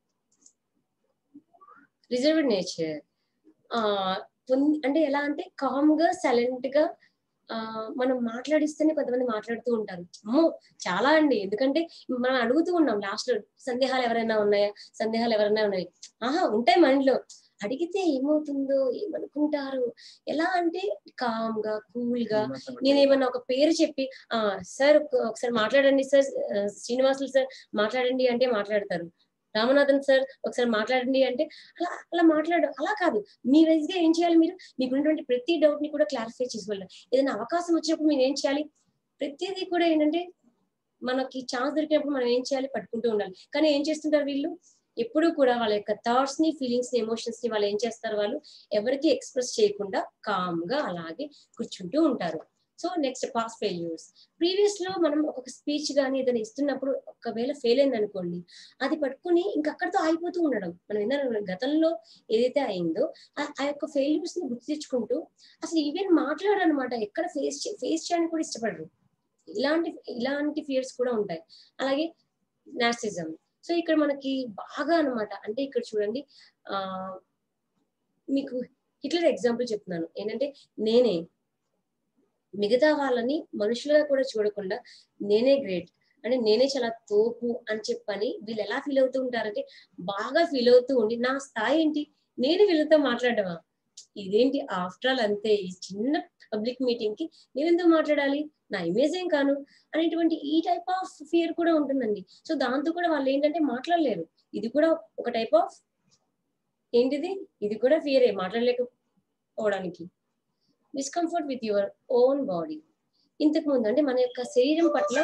Speaker 1: రిజర్వ్డ్ నేచర్ ఆ అంటే ఎలా అంటే కామ్ గా సైలెంట్ గా ఆ మనం మాట్లాడిస్తేనే కొంతమంది మాట్లాడుతూ ఉంటారు అమ్మో చాలా అండి ఎందుకంటే మనం అడుగుతూ ఉన్నాం లాస్ట్ లో సందేహాలు ఎవరైనా ఉన్నాయా సందేహాలు ఎవరైనా ఉన్నాయి ఆహా ఉంటాయి మైండ్లో అడిగితే ఏమవుతుందో ఏమనుకుంటారు ఎలా అంటే కామ్ గా కూల్ గా నేను ఏమన్నా ఒక పేరు చెప్పి ఆ సార్ ఒకసారి మాట్లాడండి సార్ శ్రీనివాసులు సార్ మాట్లాడండి అంటే మాట్లాడతారు రామనాథన్ సార్ ఒకసారి మాట్లాడండి అంటే అలా అలా మాట్లాడు అలా కాదు మీ వైజ్ గా ఏం చేయాలి మీరు మీకున్నటువంటి ప్రతి డౌట్ ని కూడా క్లారిఫై చేసుకోవాలి ఏదైనా అవకాశం వచ్చినప్పుడు మీరు ఏం చేయాలి ప్రతిదీ కూడా ఏంటంటే మనకి ఛాన్స్ దొరికినప్పుడు మనం ఏం చేయాలి పట్టుకుంటూ ఉండాలి కానీ ఏం చేస్తుంటారు వీళ్ళు ఎప్పుడు కూడా వాళ్ళ యొక్క థాట్స్ ని ఫీలింగ్స్ ని ఎమోషన్స్ ని వాళ్ళు ఏం చేస్తారు వాళ్ళు ఎవరికి ఎక్స్ప్రెస్ చేయకుండా కామ్ గా అలాగే కూర్చుంటూ ఉంటారు so next pass failures previous లో మనం ఒక స్పీచ్ కానీ ఏదైనా ఇస్తున్నప్పుడు ఒకవేళ ఫెయిల్ అయింది అనుకోండి అది పట్టుకుని ఇంక అక్కడితో ఆగిపోతూ ఉండడం మనం ఏంటంటే గతంలో ఏదైతే అయిందో ఆ యొక్క ఫెయిల్యూర్స్ ని గుర్తు తెచ్చుకుంటూ అసలు ఈవెన్ మాట్లాడనమాట ఎక్కడ ఫేస్ ఫేస్ చేయడానికి కూడా ఇష్టపడరు ఇలాంటి ఇలాంటి ఫియర్స్ కూడా ఉంటాయి అలాగే నాసిజం సో ఇక్కడ మనకి బాగా అనమాట అంటే ఇక్కడ చూడండి ఆ మీకు హిట్లర్ ఎగ్జాంపుల్ చెప్తున్నాను ఏంటంటే నేనే మిగతా వాళ్ళని మనుషులుగా కూడా చూడకుండా నేనే గ్రేట్ అంటే నేనే చాలా తోపు అని చెప్పని వీళ్ళు ఎలా ఫీల్ అవుతూ ఉంటారంటే బాగా ఫీల్ అవుతూ ఉండి నా స్థాయి ఏంటి నేను వీళ్ళతో మాట్లాడమా ఇదేంటి ఆఫ్టర్ ఆల్ అంతే ఈ చిన్న పబ్లిక్ మీటింగ్ కి నేను ఎందుకు మాట్లాడాలి నా ఇమేజ్ ఏం కాను అనేటువంటి ఈ టైప్ ఆఫ్ ఫియర్ కూడా ఉంటుందండి సో దాంతో కూడా వాళ్ళు ఏంటంటే మాట్లాడలేరు ఇది కూడా ఒక టైప్ ఆఫ్ ఏంటిది ఇది కూడా ఫియరే మాట్లాడలేకపోవడానికి discomfort with your own body ఇంతకు ముందు అంటే మన యొక్క శరీరం పట్ల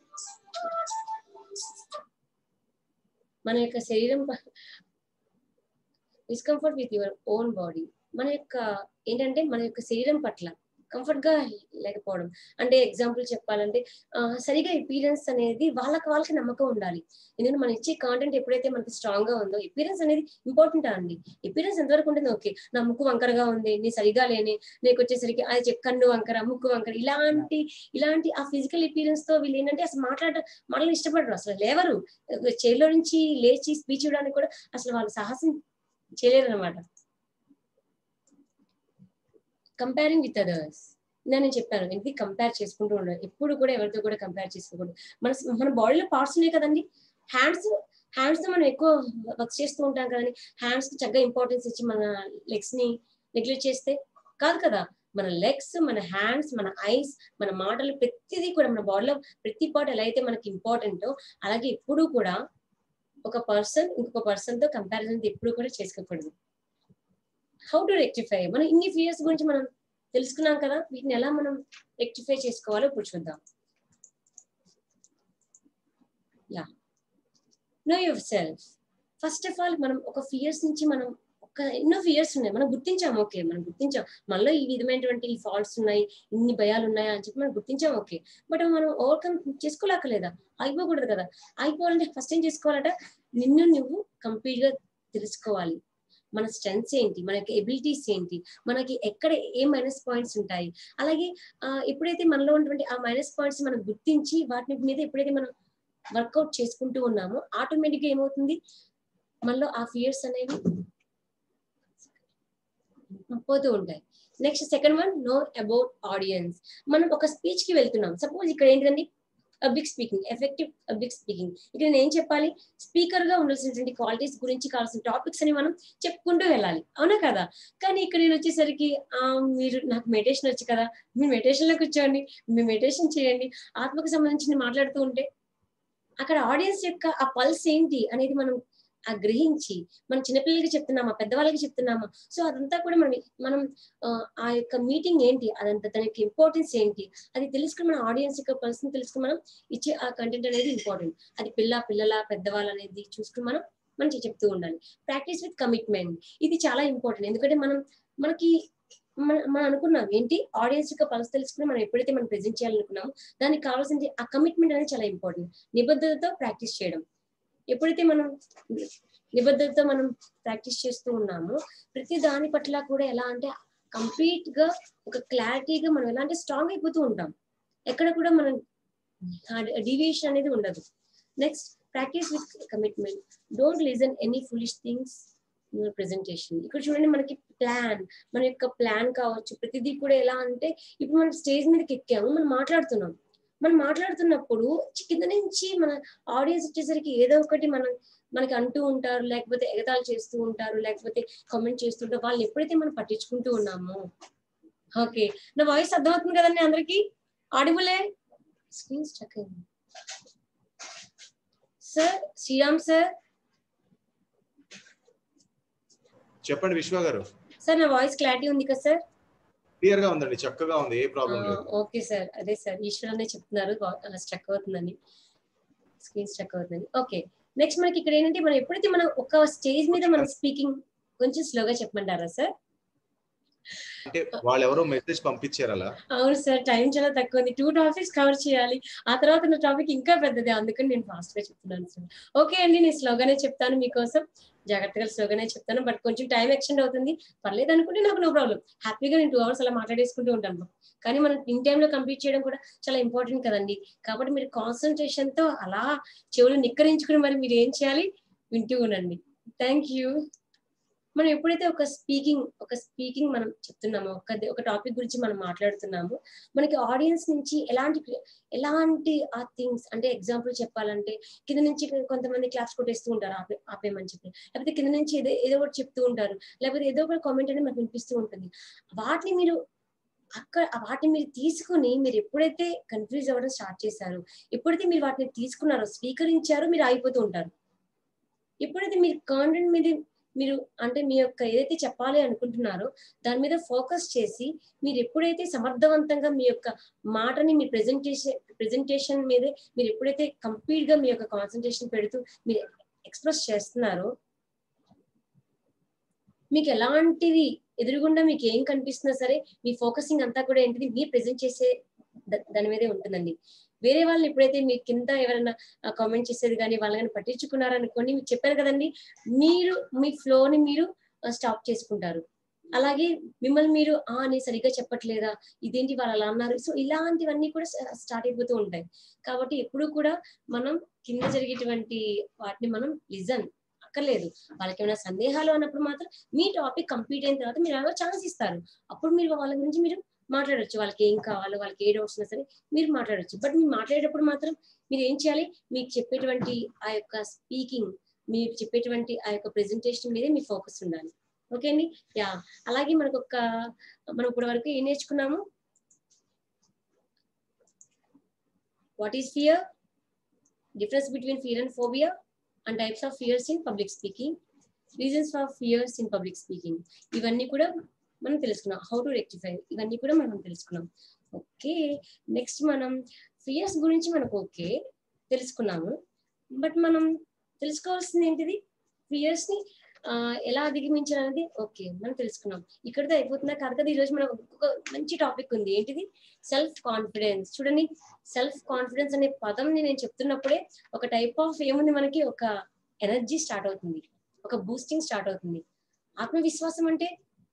Speaker 1: మన యొక్క శరీరం discomfort with your own body మన యొక్క ఏంటంటే మన యొక్క శరీరం పట్ల కంఫర్ట్ గా లేకపోవడం అంటే ఎగ్జాంపుల్ చెప్పాలంటే సరిగా ఎపీరియన్స్ అనేది వాళ్ళకి వాళ్ళకి నమ్మకం ఉండాలి ఎందుకంటే మనం ఇచ్చే కాంటెంట్ ఎప్పుడైతే మనకి స్ట్రాంగ్ గా ఉందో ఎపీరియన్స్ అనేది ఇంపార్టెంట్ అండి ఎపీరియన్స్ ఎంతవరకు ఉంటుంది ఓకే నా ముక్కు వంకరగా ఉంది నీ సరిగా లేని నీకు వచ్చేసరికి అది కన్ను వంకర ముక్కు వంకర ఇలాంటి ఇలాంటి ఆ ఫిజికల్ ఎపీరియన్స్ తో వీళ్ళు ఏంటంటే అసలు మాట్లాడ మనల్ని ఇష్టపడరు అసలు లేవరు చైర్లో నుంచి లేచి స్పీచ్ ఇవ్వడానికి కూడా అసలు వాళ్ళు సాహసం చేయలేరు అనమాట కంపేరింగ్ విత్ అదర్స్ నేను చెప్పాను ఇది కంపేర్ చేసుకుంటూ ఉండాలి ఎప్పుడు కూడా ఎవరితో కూడా కంపేర్ చేసుకోకూడదు మన మన బాడీలో పార్ట్స్ ఉన్నాయి కదండి హ్యాండ్స్ హ్యాండ్స్ తో మనం ఎక్కువ వర్క్ చేస్తూ ఉంటాం కదండి హ్యాండ్స్ కి చక్కగా ఇంపార్టెన్స్ ఇచ్చి మన లెగ్స్ ని నెగ్లెక్ట్ చేస్తే కాదు కదా మన లెగ్స్ మన హ్యాండ్స్ మన ఐస్ మన మాటలు ప్రతిదీ కూడా మన బాడీలో ప్రతి పార్ట్ ఎలా అయితే మనకి ఇంపార్టెంటో అలాగే ఎప్పుడూ కూడా ఒక పర్సన్ ఇంకొక పర్సన్ తో కంపారిజన్ ఎప్పుడు కూడా చేసుకోకూడదు హౌ టు రెక్టిఫై మనం ఇన్ని ఫియర్స్ గురించి మనం తెలుసుకున్నాం కదా వీటిని ఎలా మనం రెక్టిఫై చేసుకోవాలో ఇప్పుడు చూద్దాం yeah know yourself first of all మనం ఒక ఫియర్స్ నుంచి మనం ఒక ఎన్నో ఫియర్స్ ఉన్నాయి మనం గుర్తించాం ఓకే మనం గుర్తించాం మనలో ఈ విధమైనటువంటి ఈ ఫాల్ట్స్ ఉన్నాయి ఇన్ని భయాలు ఉన్నాయా అని చెప్పి మనం గుర్తించాం ఓకే బట్ మనం ఓవర్కమ్ చేసుకోలేకలేదా అయిపోకూడదు కదా అయిపోవాలంటే ఫస్ట్ ఏం చేసుకోవాలట నిన్ను నువ్వు కంప్లీట్ గా తెలుసుకోవాలి మన స్ట్రెంగ్స్ ఏంటి మనకి ఎబిలిటీస్ ఏంటి మనకి ఎక్కడ ఏ మైనస్ పాయింట్స్ ఉంటాయి అలాగే ఆ, ఎప్పుడైతే మనలో ఉన్నటువంటి ఆ మైనస్ పాయింట్స్ మనం గుర్తించి వాటి మీద ఎప్పుడైతే మనం వర్కౌట్ చేసుకుంటూ ఉన్నామో ఆటోమేటిక్ గా ఏమవుతుంది మనలో ఆ ఫియర్స్ అనేవి పోతూ ఉంటాయి next second one know about audience మనం ఒక స్పీచ్ కి వెళ్తున్నాం సపోజ్ ఇక్కడ ఏంటిదండి public speaking effective public speaking ఇక్కడ నేను ఏం చెప్పాలి స్పీకర్ గా ఉండాల్సినటువంటి క్వాలిటీస్ గురించి కావాల్సిన టాపిక్స్ అని మనం చెప్పుకుంటూ వెళ్ళాలి అవునా కదా కానీ ఇక్కడ నేను వచ్చేసరికి ఆ మీరు నాకు మెడిటేషన్ వచ్చు కదా మీరు మెడిటేషన్ లో కూర్చోండి మీరు మెడిటేషన్ చేయండి ఆత్మకు సంబంధించి మాట్లాడుతూ ఉంటే అక్కడ ఆడియన్స్ యొక్క ఆ పల్స్ ఏంటి అనేది మనం ఆ గ్రహించి మనం చిన్నపిల్లలకి చెప్తున్నామా పెద్దవాళ్ళకి చెప్తున్నామా సో అదంతా కూడా మనం మనం ఆ, ఆ యొక్క మీటింగ్ ఏంటి అదంతా దానికి ఇంపార్టెన్స్ ఏంటి అది తెలుసుకుని మన ఆడియన్స్ యొక్క పర్సన్ తెలుసుకుని మనం ఇచ్చే ఆ కంటెంట్ అనేది ఇంపార్టెంట్ అది పిల్ల పిల్లల పెద్దవాళ్ళు అనేది చూసుకుని మనం మనం చెప్తూ ఉండాలి ప్రాక్టీస్ విత్ కమిట్మెంట్ ఇది చాలా ఇంపార్టెంట్ ఎందుకంటే మనం మనకి మన మనం అనుకున్నాం ఏంటి ఆడియన్స్ యొక్క పల్స్ తెలుసుకుని మనం ఎప్పుడైతే మనం ప్రెజెంట్ చేయాలనుకున్నామో దానికి కావాల్సింది ఆ కమిట్మెంట్ అనేది చాలా ఇంపార్టెంట్ నిబద్ధతతో ప్రాక్టీస్ చేయడం ఎప్పుడైతే మనం నిబద్ధతతో మనం ప్రాక్టీస్ చేస్తూ ఉన్నామో ప్రతి దాని పట్ల కూడా ఎలా అంటే కంప్లీట్ గా ఒక క్లారిటీగా మనం ఎలా అంటే స్ట్రాంగ్ అయిపోతూ ఉంటాం ఎక్కడ కూడా మనం డీవియేషన్ అనేది ఉండదు next practice with commitment don't listen any foolish things presentation ఇక్కడ చూడండి మనకి ప్లాన్ మన యొక్క ప్లాన్ కావచ్చు ప్రతిదీ కూడా ఎలా అంటే ఇప్పుడు మనం స్టేజ్ మీదకి ఎక్కాము మనం మాట్లాడుతున్నాం మనం మాట్లాడుతున్నప్పుడు కింద నుంచి మన ఆడియన్స్ వచ్చేసరికి ఏదో ఒకటి మనం మనకి అంటూ ఉంటారు లేకపోతే ఎగతాళి చేస్తూ ఉంటారు లేకపోతే కామెంట్ చేస్తుంటారు వాళ్ళు ఎప్పుడైతే మనం పట్టించుకుంటూ ఉన్నామో ఓకే నా వాయిస్ అర్థమవుతుంది కదండి అందరికి ఆడిబులే స్క్రీన్ స్టక్ అయింది సార్ శ్రీరామ్ సార్
Speaker 2: చెప్పండి విశ్వ గారు
Speaker 1: సార్ నా వాయిస్ క్లారిటీ ఉంది కదా సార్
Speaker 2: క్లియర్ గా ఉందండి చక్కగా ఉంది ఏ ప్రాబ్లం లేదు
Speaker 1: ఓకే సార్ అదే సార్ ఈశ్వర్ అనే చెప్తున్నారు స్ట్రక్ అవుతుందని స్క్రీన్ స్ట్రక్ అవుతుందని ఓకే నెక్స్ట్ మనకి ఇక్కడ ఏంటంటే మనం ఎప్పుడైతే మనం ఒక స్టేజ్ మీద మనం స్పీకింగ్ కొంచెం స్లోగా చెప్పమంటారా సార్
Speaker 2: అంటే వాళ్ళు ఎవరో మెసేజ్ పంపించారు అలా
Speaker 1: అవును సార్ టైం చాలా తక్కువ ఉంది టూ టాపిక్స్ కవర్ చేయాలి ఆ తర్వాత నా టాపిక్ ఇంకా పెద్దది అందుకని నేను ఫాస్ట్ గా చెప్తున్నాను సార్ ఓకే అండి నేను స్లోగానే చెప్తాను మీకోసం జాగ్రత్తగా స్లోగానే చెప్తాను బట్ కొంచెం టైం ఎక్స్టెండ్ అవుతుంది పర్లేదు అనుకుంటే నాకు నో ప్రాబ్లం హ్యాపీగా నేను టూ అవర్స్ అలా మాట్లాడేసుకుంటూ ఉంటాను కానీ మనం ఇన్ టైంలో కంప్లీట్ చేయడం కూడా చాలా ఇంపార్టెంట్ కదండి కాబట్టి మీరు కాన్సన్ట్రేషన్ తో అలా చెవులు నిక్కరించుకుని మరి మీరు ఏం చేయాలి వింటూ ఉండండి థ్యాంక్ యూ మనం ఎప్పుడైతే ఒక స్పీకింగ్ ఒక స్పీకింగ్ మనం చెప్తున్నామో ఒక ఒక టాపిక్ గురించి మనం మాట్లాడుతున్నామో మనకి ఆడియన్స్ నుంచి ఎలాంటి ఎలాంటి ఆ థింగ్స్ అంటే ఎగ్జాంపుల్ చెప్పాలంటే కింద నుంచి కొంతమంది క్లాస్ కొట్టేస్తూ ఉంటారు ఆపే ఆపేయమని చెప్పి లేకపోతే కింద నుంచి ఏదో ఏదో ఒకటి చెప్తూ ఉంటారు లేకపోతే ఏదో ఒక కామెంట్ అనేది మనకు వినిపిస్తూ ఉంటుంది వాటిని మీరు అక్కడ వాటిని మీరు తీసుకుని మీరు ఎప్పుడైతే కన్ఫ్యూజ్ అవ్వడం స్టార్ట్ చేశారో ఎప్పుడైతే మీరు వాటిని తీసుకున్నారో స్వీకరించారో మీరు ఆగిపోతూ ఉంటారు ఎప్పుడైతే మీరు కాంటెంట్ మీద మీరు అంటే మీ యొక్క ఏదైతే చెప్పాలి అనుకుంటున్నారో దాని మీద ఫోకస్ చేసి మీరు ఎప్పుడైతే సమర్థవంతంగా మీ యొక్క మాటని మీ ప్రెజెంటేషన్ ప్రెజెంటేషన్ మీదే మీరు ఎప్పుడైతే కంప్లీట్ గా మీ యొక్క కాన్సన్ట్రేషన్ పెడుతూ మీరు ఎక్స్ప్రెస్ చేస్తున్నారో మీకు ఎలాంటిది ఎదురుగుండా మీకు ఏం కనిపిస్తున్నా సరే మీ ఫోకసింగ్ అంతా కూడా ఏంటిది మీరు ప్రెజెంట్ చేసే దాని మీదే ఉంటుందండి వేరే వాళ్ళు ఎప్పుడైతే మీ కింద ఎవరైనా కామెంట్ చేసేది కానీ వాళ్ళని పట్టించుకున్నారనుకోండి మీకు చెప్పారు కదండి మీరు మీ ఫ్లోని మీరు స్టాప్ చేసుకుంటారు అలాగే మిమ్మల్ని మీరు ఆ నేను సరిగ్గా చెప్పట్లేదా ఇదేంటి వాళ్ళు అలా అన్నారు సో ఇలాంటివన్నీ కూడా స్టార్ట్ అయిపోతూ ఉంటాయి కాబట్టి ఎప్పుడు కూడా మనం కింద జరిగేటువంటి వాటిని మనం లిజన్ అక్కర్లేదు వాళ్ళకి ఏమైనా సందేహాలు అన్నప్పుడు మాత్రం మీ టాపిక్ కంప్లీట్ అయిన తర్వాత మీరు అలా ఛాన్స్ ఇస్తారు అప్పుడు మీరు వాళ్ళ గురించి మీరు మాట్లాడొచ్చు వాళ్ళకి ఏం కావాలో వాళ్ళకి ఏ డౌట్స్ ఉన్నా సరే మీరు మాట్లాడొచ్చు బట్ మీరు మాట్లాడేటప్పుడు మాత్రం మీరు ఏం చేయాలి మీకు చెప్పేటువంటి ఆ యొక్క స్పీకింగ్ మీరు చెప్పేటువంటి ఆ యొక్క ప్రెజెంటేషన్ మీదే మీ ఫోకస్ ఉండాలి ఓకే అండి యా అలాగే మనకు ఒక మనం ఇప్పటి వరకు ఏం నేర్చుకున్నాము what is fear difference between fear and phobia and types of fears in public speaking reasons for fears in public speaking ఇవన్నీ కూడా మనం తెలుసుకున్నాం హౌ టు రెక్టిఫై ఇవన్నీ కూడా మనం తెలుసుకున్నాం ఓకే నెక్స్ట్ మనం ఫియర్స్ గురించి మనకు ఓకే తెలుసుకున్నాము బట్ మనం తెలుసుకోవాల్సింది ఏంటిది ఫియర్స్ ని ఆ, ఎలా అధిగమించాలనేది ఓకే మనం తెలుసుకున్నాం ఇక్కడితో అయిపోతుందా కాదు కదా ఈ రోజు మనం ఒక మంచి టాపిక్ ఉంది ఏంటిది సెల్ఫ్ కాన్ఫిడెన్స్ చూడండి సెల్ఫ్ కాన్ఫిడెన్స్ అనే పదం నేను చెప్తున్నప్పుడే ఒక టైప్ ఆఫ్ ఏముంది మనకి ఒక ఎనర్జీ స్టార్ట్ అవుతుంది ఒక బూస్టింగ్ స్టార్ట్ అవుతుంది ఆత్మవిశ్వాసం అంటే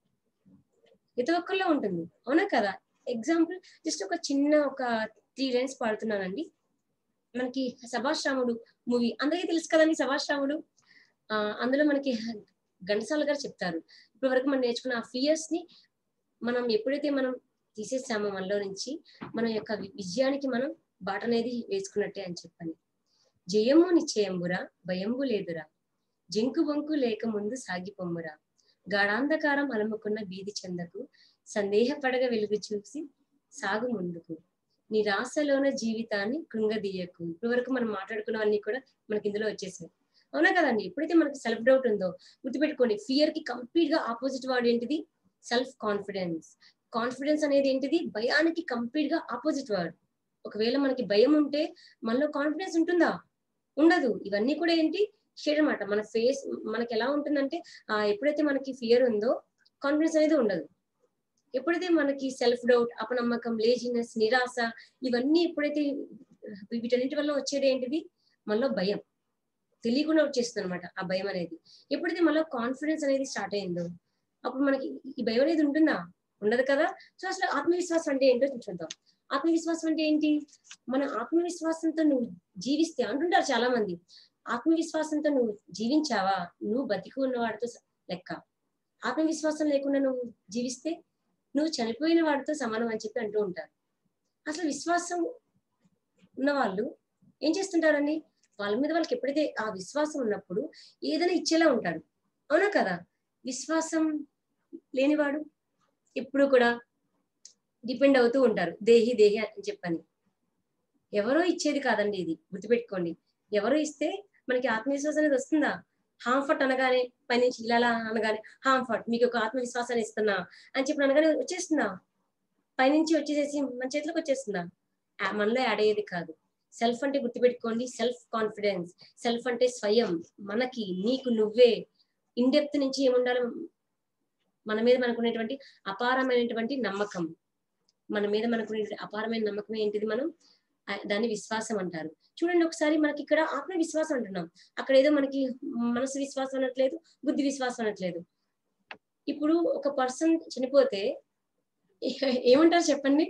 Speaker 1: ప్రతి ఒక్కరిలో ఉంటుంది అవునా కదా ఎగ్జాంపుల్ జస్ట్ ఒక చిన్న ఒక త్రీ లైన్స్ పాడుతున్నానండి మనకి సభాష్ రాముడు మూవీ అందరికీ తెలుసు కదండి సభాష్ రాముడు ఆ, అందులో మనకి ఘంటసాల గారు చెప్తారు ఇప్పటి వరకు మనం నేర్చుకున్న ఆ ఫియర్స్ ని మనం ఎప్పుడైతే మనం తీసేసామో మనలో నుంచి మన యొక్క వి- విజయానికి మనం బాట అనేది వేసుకున్నట్టే అని చెప్పని జయము నిశ్చయంబురా భయంబు లేదురా జంకు బొంకు లేక ముందు సాగిపొమ్మురా గాఢాంధకారం అలముకున్న బీది చెందకు సందేహపడగ వెలుగు చూసి సాగు ముందుకు నీ రాసలోన జీవితాన్ని కృంగదీయకు ఇప్పటి వరకు మనం మాట్లాడుకున్నవన్నీ కూడా మనకి ఇందులో వచ్చేసాయి అవునా కదండి ఎప్పుడైతే మనకి సెల్ఫ్ డౌట్ ఉందో గుర్తుపెట్టుకోండి ఫియర్ కి కంప్లీట్ గా ఆపోజిట్ వర్డ్ ఏంటిది సెల్ఫ్ కాన్ఫిడెన్స్ కాన్ఫిడెన్స్ అనేది ఏంటిది భయానికి కంప్లీట్ గా ఆపోజిట్ వర్డ్ ఒకవేళ మనకి భయం ఉంటే మనలో కాన్ఫిడెన్స్ ఉంటుందా ఉండదు ఇవన్నీ కూడా ఏంటి షేడ్ అనమాట మన ఫేస్ మనకి ఎలా ఉంటుందంటే ఆ ఎప్పుడైతే మనకి ఫియర్ ఉందో కాన్ఫిడెన్స్ అనేది ఉండదు ఎప్పుడైతే మనకి సెల్ఫ్ డౌట్ అపనమ్మకం లేజినెస్ నిరాశ ఇవన్నీ ఎప్పుడైతే వీటన్నిటి వల్ల వచ్చేది ఏంటిది మనలో భయం తెలియకుండా వచ్చేస్తుంది అనమాట ఆ భయం అనేది ఎప్పుడైతే మనలో కాన్ఫిడెన్స్ అనేది స్టార్ట్ అయిందో అప్పుడు మనకి ఈ భయం అనేది ఉంటుందా ఉండదు కదా సో అసలు ఆత్మవిశ్వాసం అంటే ఏంటో చూద్దాం ఆత్మవిశ్వాసం అంటే ఏంటి మన ఆత్మవిశ్వాసంతో నువ్వు జీవిస్తే అంటుంటారు చాలా మంది ఆత్మవిశ్వాసంతో నువ్వు జీవించావా నువ్వు బతికి ఉన్న వాడితో స- లెక్క ఆత్మవిశ్వాసం లేకుండా నువ్వు జీవిస్తే నువ్వు చనిపోయిన వాడితో సమానం అని చెప్పి అంటూ ఉంటారు అసలు విశ్వాసం ఉన్న వాళ్ళు ఏం చేస్తుంటారండి వాళ్ళ మీద వాళ్ళకి ఎప్పుడైతే ఆ విశ్వాసం ఉన్నప్పుడు ఏదైనా ఇచ్చేలా ఉంటాడు అవునా కదా విశ్వాసం లేనివాడు ఎప్పుడు కూడా డిపెండ్ అవుతూ ఉంటారు దేహి దేహి అని చెప్పని ఎవరో ఇచ్చేది కాదండి ఇది గుర్తుపెట్టుకోండి ఎవరో ఇస్తే మనకి ఆత్మవిశ్వాసం అనేది వస్తుందా హాంఫర్ట్ అనగానే పైనుంచి ఇలా ఇలా అనగానే హాంఫర్ట్ మీకు ఒక ఆత్మవిశ్వాసాన్ని ఇస్తున్నా అని చెప్పి అనగానే వచ్చేస్తుందా పైనుంచి వచ్చేసేసి మన చేతిలోకి వచ్చేస్తుందా ఆ, మనలో యాడ్ అయ్యేది కాదు సెల్ఫ్ అంటే గుర్తుపెట్టుకోండి సెల్ఫ్ కాన్ఫిడెన్స్ సెల్ఫ్ అంటే స్వయం మనకి నీకు నువ్వే ఇన్డెప్త్ నుంచి ఏముండాలి మన మీద మనకున్నటువంటి అపారమైనటువంటి నమ్మకం మన మీద మనకునే అపారమైన నమ్మకం ఏంటిది మనం ఆ, దాన్ని విశ్వాసం అంటారు చూడండి ఒకసారి మనకి ఇక్కడ ఆత్మవిశ్వాసం అంటున్నాం అక్కడ ఏదో మనకి మనసు విశ్వాసం అనట్లేదు బుద్ధి విశ్వాసం అనట్లేదు ఇప్పుడు ఒక పర్సన్ చనిపోతే ఏ- ఏమంటారు చెప్పండి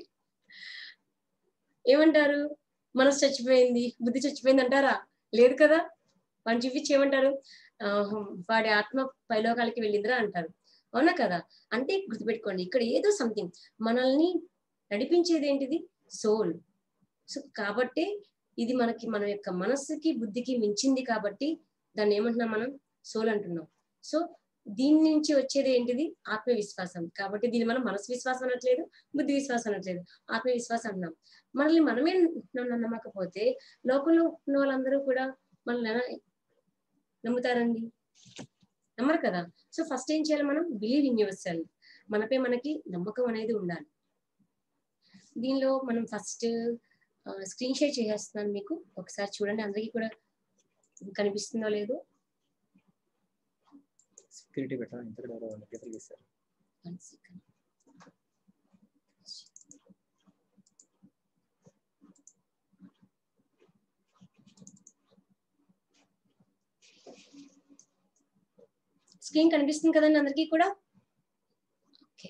Speaker 1: ఏమంటారు మనసు చచ్చిపోయింది బుద్ధి చచ్చిపోయింది అంటారా లేదు కదా వాడిని చూపించి ఏమంటారు ఆ, వాడి ఆత్మ పైలోకాలకి వెళ్ళిందిరా అంటారు అవునా కదా అంటే గుర్తుపెట్టుకోండి ఇక్కడ ఏదో సంథింగ్ మనల్ని నడిపించేది ఏంటిది సోల్ సో కాబట్టి ఇది మనకి మన యొక్క మనస్సుకి బుద్ధికి మించింది కాబట్టి దాన్ని ఏమంటున్నాం మనం సోల్ అంటున్నాం సో దీని నుంచి వచ్చేది ఏంటిది ఆత్మవిశ్వాసం కాబట్టి దీన్ని మనం మనసు విశ్వాసం అనట్లేదు బుద్ధి విశ్వాసం అనట్లేదు ఆత్మవిశ్వాసం అంటున్నాం మనల్ని మనమే నమ్మ- నమ్మకపోతే లోకంలో ఉన్న వాళ్ళందరూ కూడా మనల్ని ఎలా నమ్ముతారండి నమ్మరు కదా సో ఫస్ట్ ఏం చేయాలి మనం బిలీవ్ ఇన్ యువర్ సెల్ఫ్ మనపై మనకి నమ్మకం అనేది ఉండాలి దీనిలో మనం ఫస్ట్ స్క్రీన్ షేర్ చేసేస్తున్నాను మీకు ఒకసారి చూడండి అందరికీ కూడా కనిపిస్తుందో లేదో
Speaker 3: సెక్యూరిటీ పెట్టాలి ఇంత కూడా ఎవరో పేపర్లు ఇస్తారు
Speaker 1: One second. స్క్రీన్ కనిపిస్తుంది కదండి అందరికీ కూడా ఓకే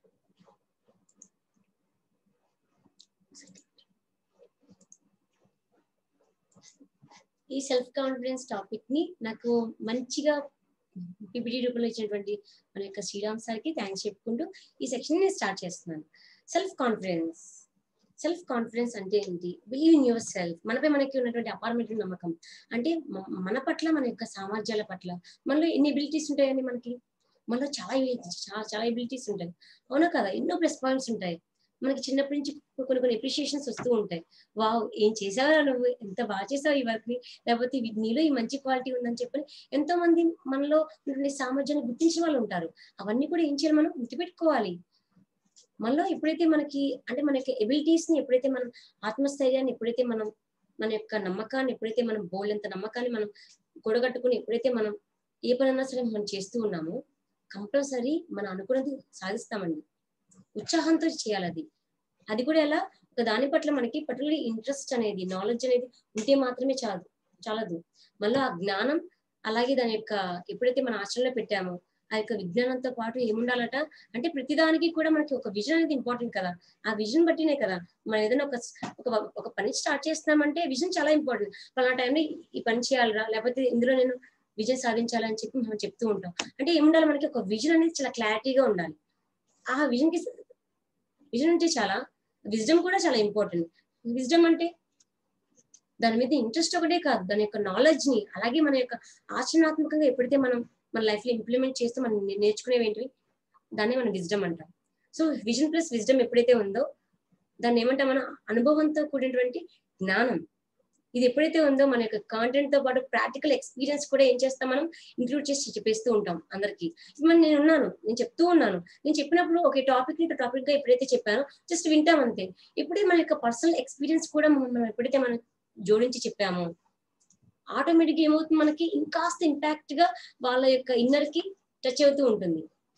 Speaker 1: ఈ సెల్ఫ్ కాన్ఫిడెన్స్ టాపిక్ ని నాకు మంచిగా పిపిటి రూపంలో ఇచ్చినటువంటి మన యొక్క శ్రీరామ్ సార్కి థ్యాంక్స్ చెప్పుకుంటూ ఈ సెక్షన్ నేను స్టార్ట్ చేస్తున్నాను సెల్ఫ్ కాన్ఫిడెన్స్ సెల్ఫ్ కాన్ఫిడెన్స్ అంటే ఏంటి బిలీవ్ ఇన్ యువర్ సెల్ఫ్ మనపై మనకి ఉన్నటువంటి అపార్ట్మెంట్ నమ్మకం అంటే మ- మన పట్ల మన యొక్క సామర్థ్యాల పట్ల మనలో ఎన్ని ఎబిలిటీస్ ఉంటాయండి మనకి మనలో చాలా చాలా చాలా ఎబిలిటీస్ ఉంటాయి అవునా కదా ఎన్నో ప్లస్ పాయింట్స్ ఉంటాయి మనకి చిన్నప్పటి నుంచి కొన్ని కొన్ని అప్రిషియేషన్స్ వస్తూ ఉంటాయి వావ్ ఏం చేసావా నువ్వు ఎంత బాగా చేసావు ఈ వర్క్ ని లేకపోతే వీ- నీలో ఈ మంచి క్వాలిటీ ఉందని చెప్పని ఎంతో మంది మనలో ఉన్నటువంటి సామర్థ్యాన్ని గుర్తించిన వాళ్ళు ఉంటారు అవన్నీ కూడా ఏం చేయాలి మనం గుర్తుపెట్టుకోవాలి మనలో ఎప్పుడైతే మనకి అంటే మన యొక్క ఎబిలిటీస్ ని ఎప్పుడైతే మనం ఆత్మస్థైర్యాన్ని ఎప్పుడైతే మనం మన యొక్క నమ్మకాన్ని ఎప్పుడైతే మనం బోల్డంత నమ్మకాన్ని మనం కూడగట్టుకుని ఎప్పుడైతే మనం ఏ పనన్నా సరే మనం చేస్తూ ఉన్నామో కంపల్సరీ మన అనుకున్నది సాధిస్తామండి ఉత్సాహంతో చేయాలి అది అది కూడా ఎలా ఒక దాని పట్ల మనకి పర్టికులర్ ఇంట్రెస్ట్ అనేది నాలెడ్జ్ అనేది ఉంటే మాత్రమే చాలు చాలదు మళ్ళీ ఆ జ్ఞానం అలాగే దాని యొక్క ఎప్పుడైతే మన ఆచరణలో పెట్టామో ఆ యొక్క విజ్ఞానంతో పాటు ఏముండాలట అంటే ప్రతిదానికి కూడా మనకి ఒక విజన్ అనేది ఇంపార్టెంట్ కదా ఆ విజన్ బట్టినే కదా మనం ఏదైనా ఒక ఒక ఒక పని స్టార్ట్ చేస్తున్నామంటే విజన్ చాలా ఇంపార్టెంట్ పలానా టైంలో ఈ పని చేయాలిరా లేకపోతే ఇందులో నేను విజయం సాధించాలని చెప్పి మనం చెప్తూ ఉంటాం అంటే ఏముండాలి మనకి ఒక విజన్ అనేది చాలా క్లారిటీగా ఉండాలి ఆ విజన్ కి విజన్ అంటే చాలా విజ్డమ్ కూడా చాలా ఇంపార్టెంట్ విజ్డమ్ అంటే దాని మీద ఇంట్రెస్ట్ ఒకటే కాదు దాని యొక్క నాలెడ్జ్ ని అలాగే మన యొక్క ఆచరణాత్మకంగా ఎప్పుడైతే మనం మన లైఫ్ లో ఇంప్లిమెంట్ చేస్తూ మనం నే- నేర్చుకునేవి ఏంటివి దాన్ని మనం విజ్డమ్ అంటాం సో విజన్ ప్లస్ విజ్డమ్ ఎప్పుడైతే ఉందో దాన్ని ఏమంటాం మనం అనుభవంతో కూడినటువంటి జ్ఞానం ఇది ఎప్పుడైతే ఉందో మన యొక్క కాంటెంట్ తో పాటు ప్రాక్టికల్ ఎక్స్పీరియన్స్ కూడా ఏం చేస్తాం మనం ఇంక్లూడ్ చేసి చెప్పేస్తూ ఉంటాం అందరికి ఇప్పుడు నేను ఉన్నాను నేను చెప్తూ ఉన్నాను నేను చెప్పినప్పుడు ఒక టాపిక్ ని టాపిక్ గా ఎప్పుడైతే చెప్పానో జస్ట్ వింటాం అంతే ఇప్పుడే మన యొక్క పర్సనల్ ఎక్స్పీరియన్స్ కూడా మనం మనం ఎప్పుడైతే మనం జోడించి చెప్పామో ఆటోమేటిక్ ఏమవుతుంది మనకి ఇంకాస్త ఇంపాక్ట్ గా వాళ్ళ యొక్క ఇన్నర్ కి టచ్ అవుతూ ఉంటుంది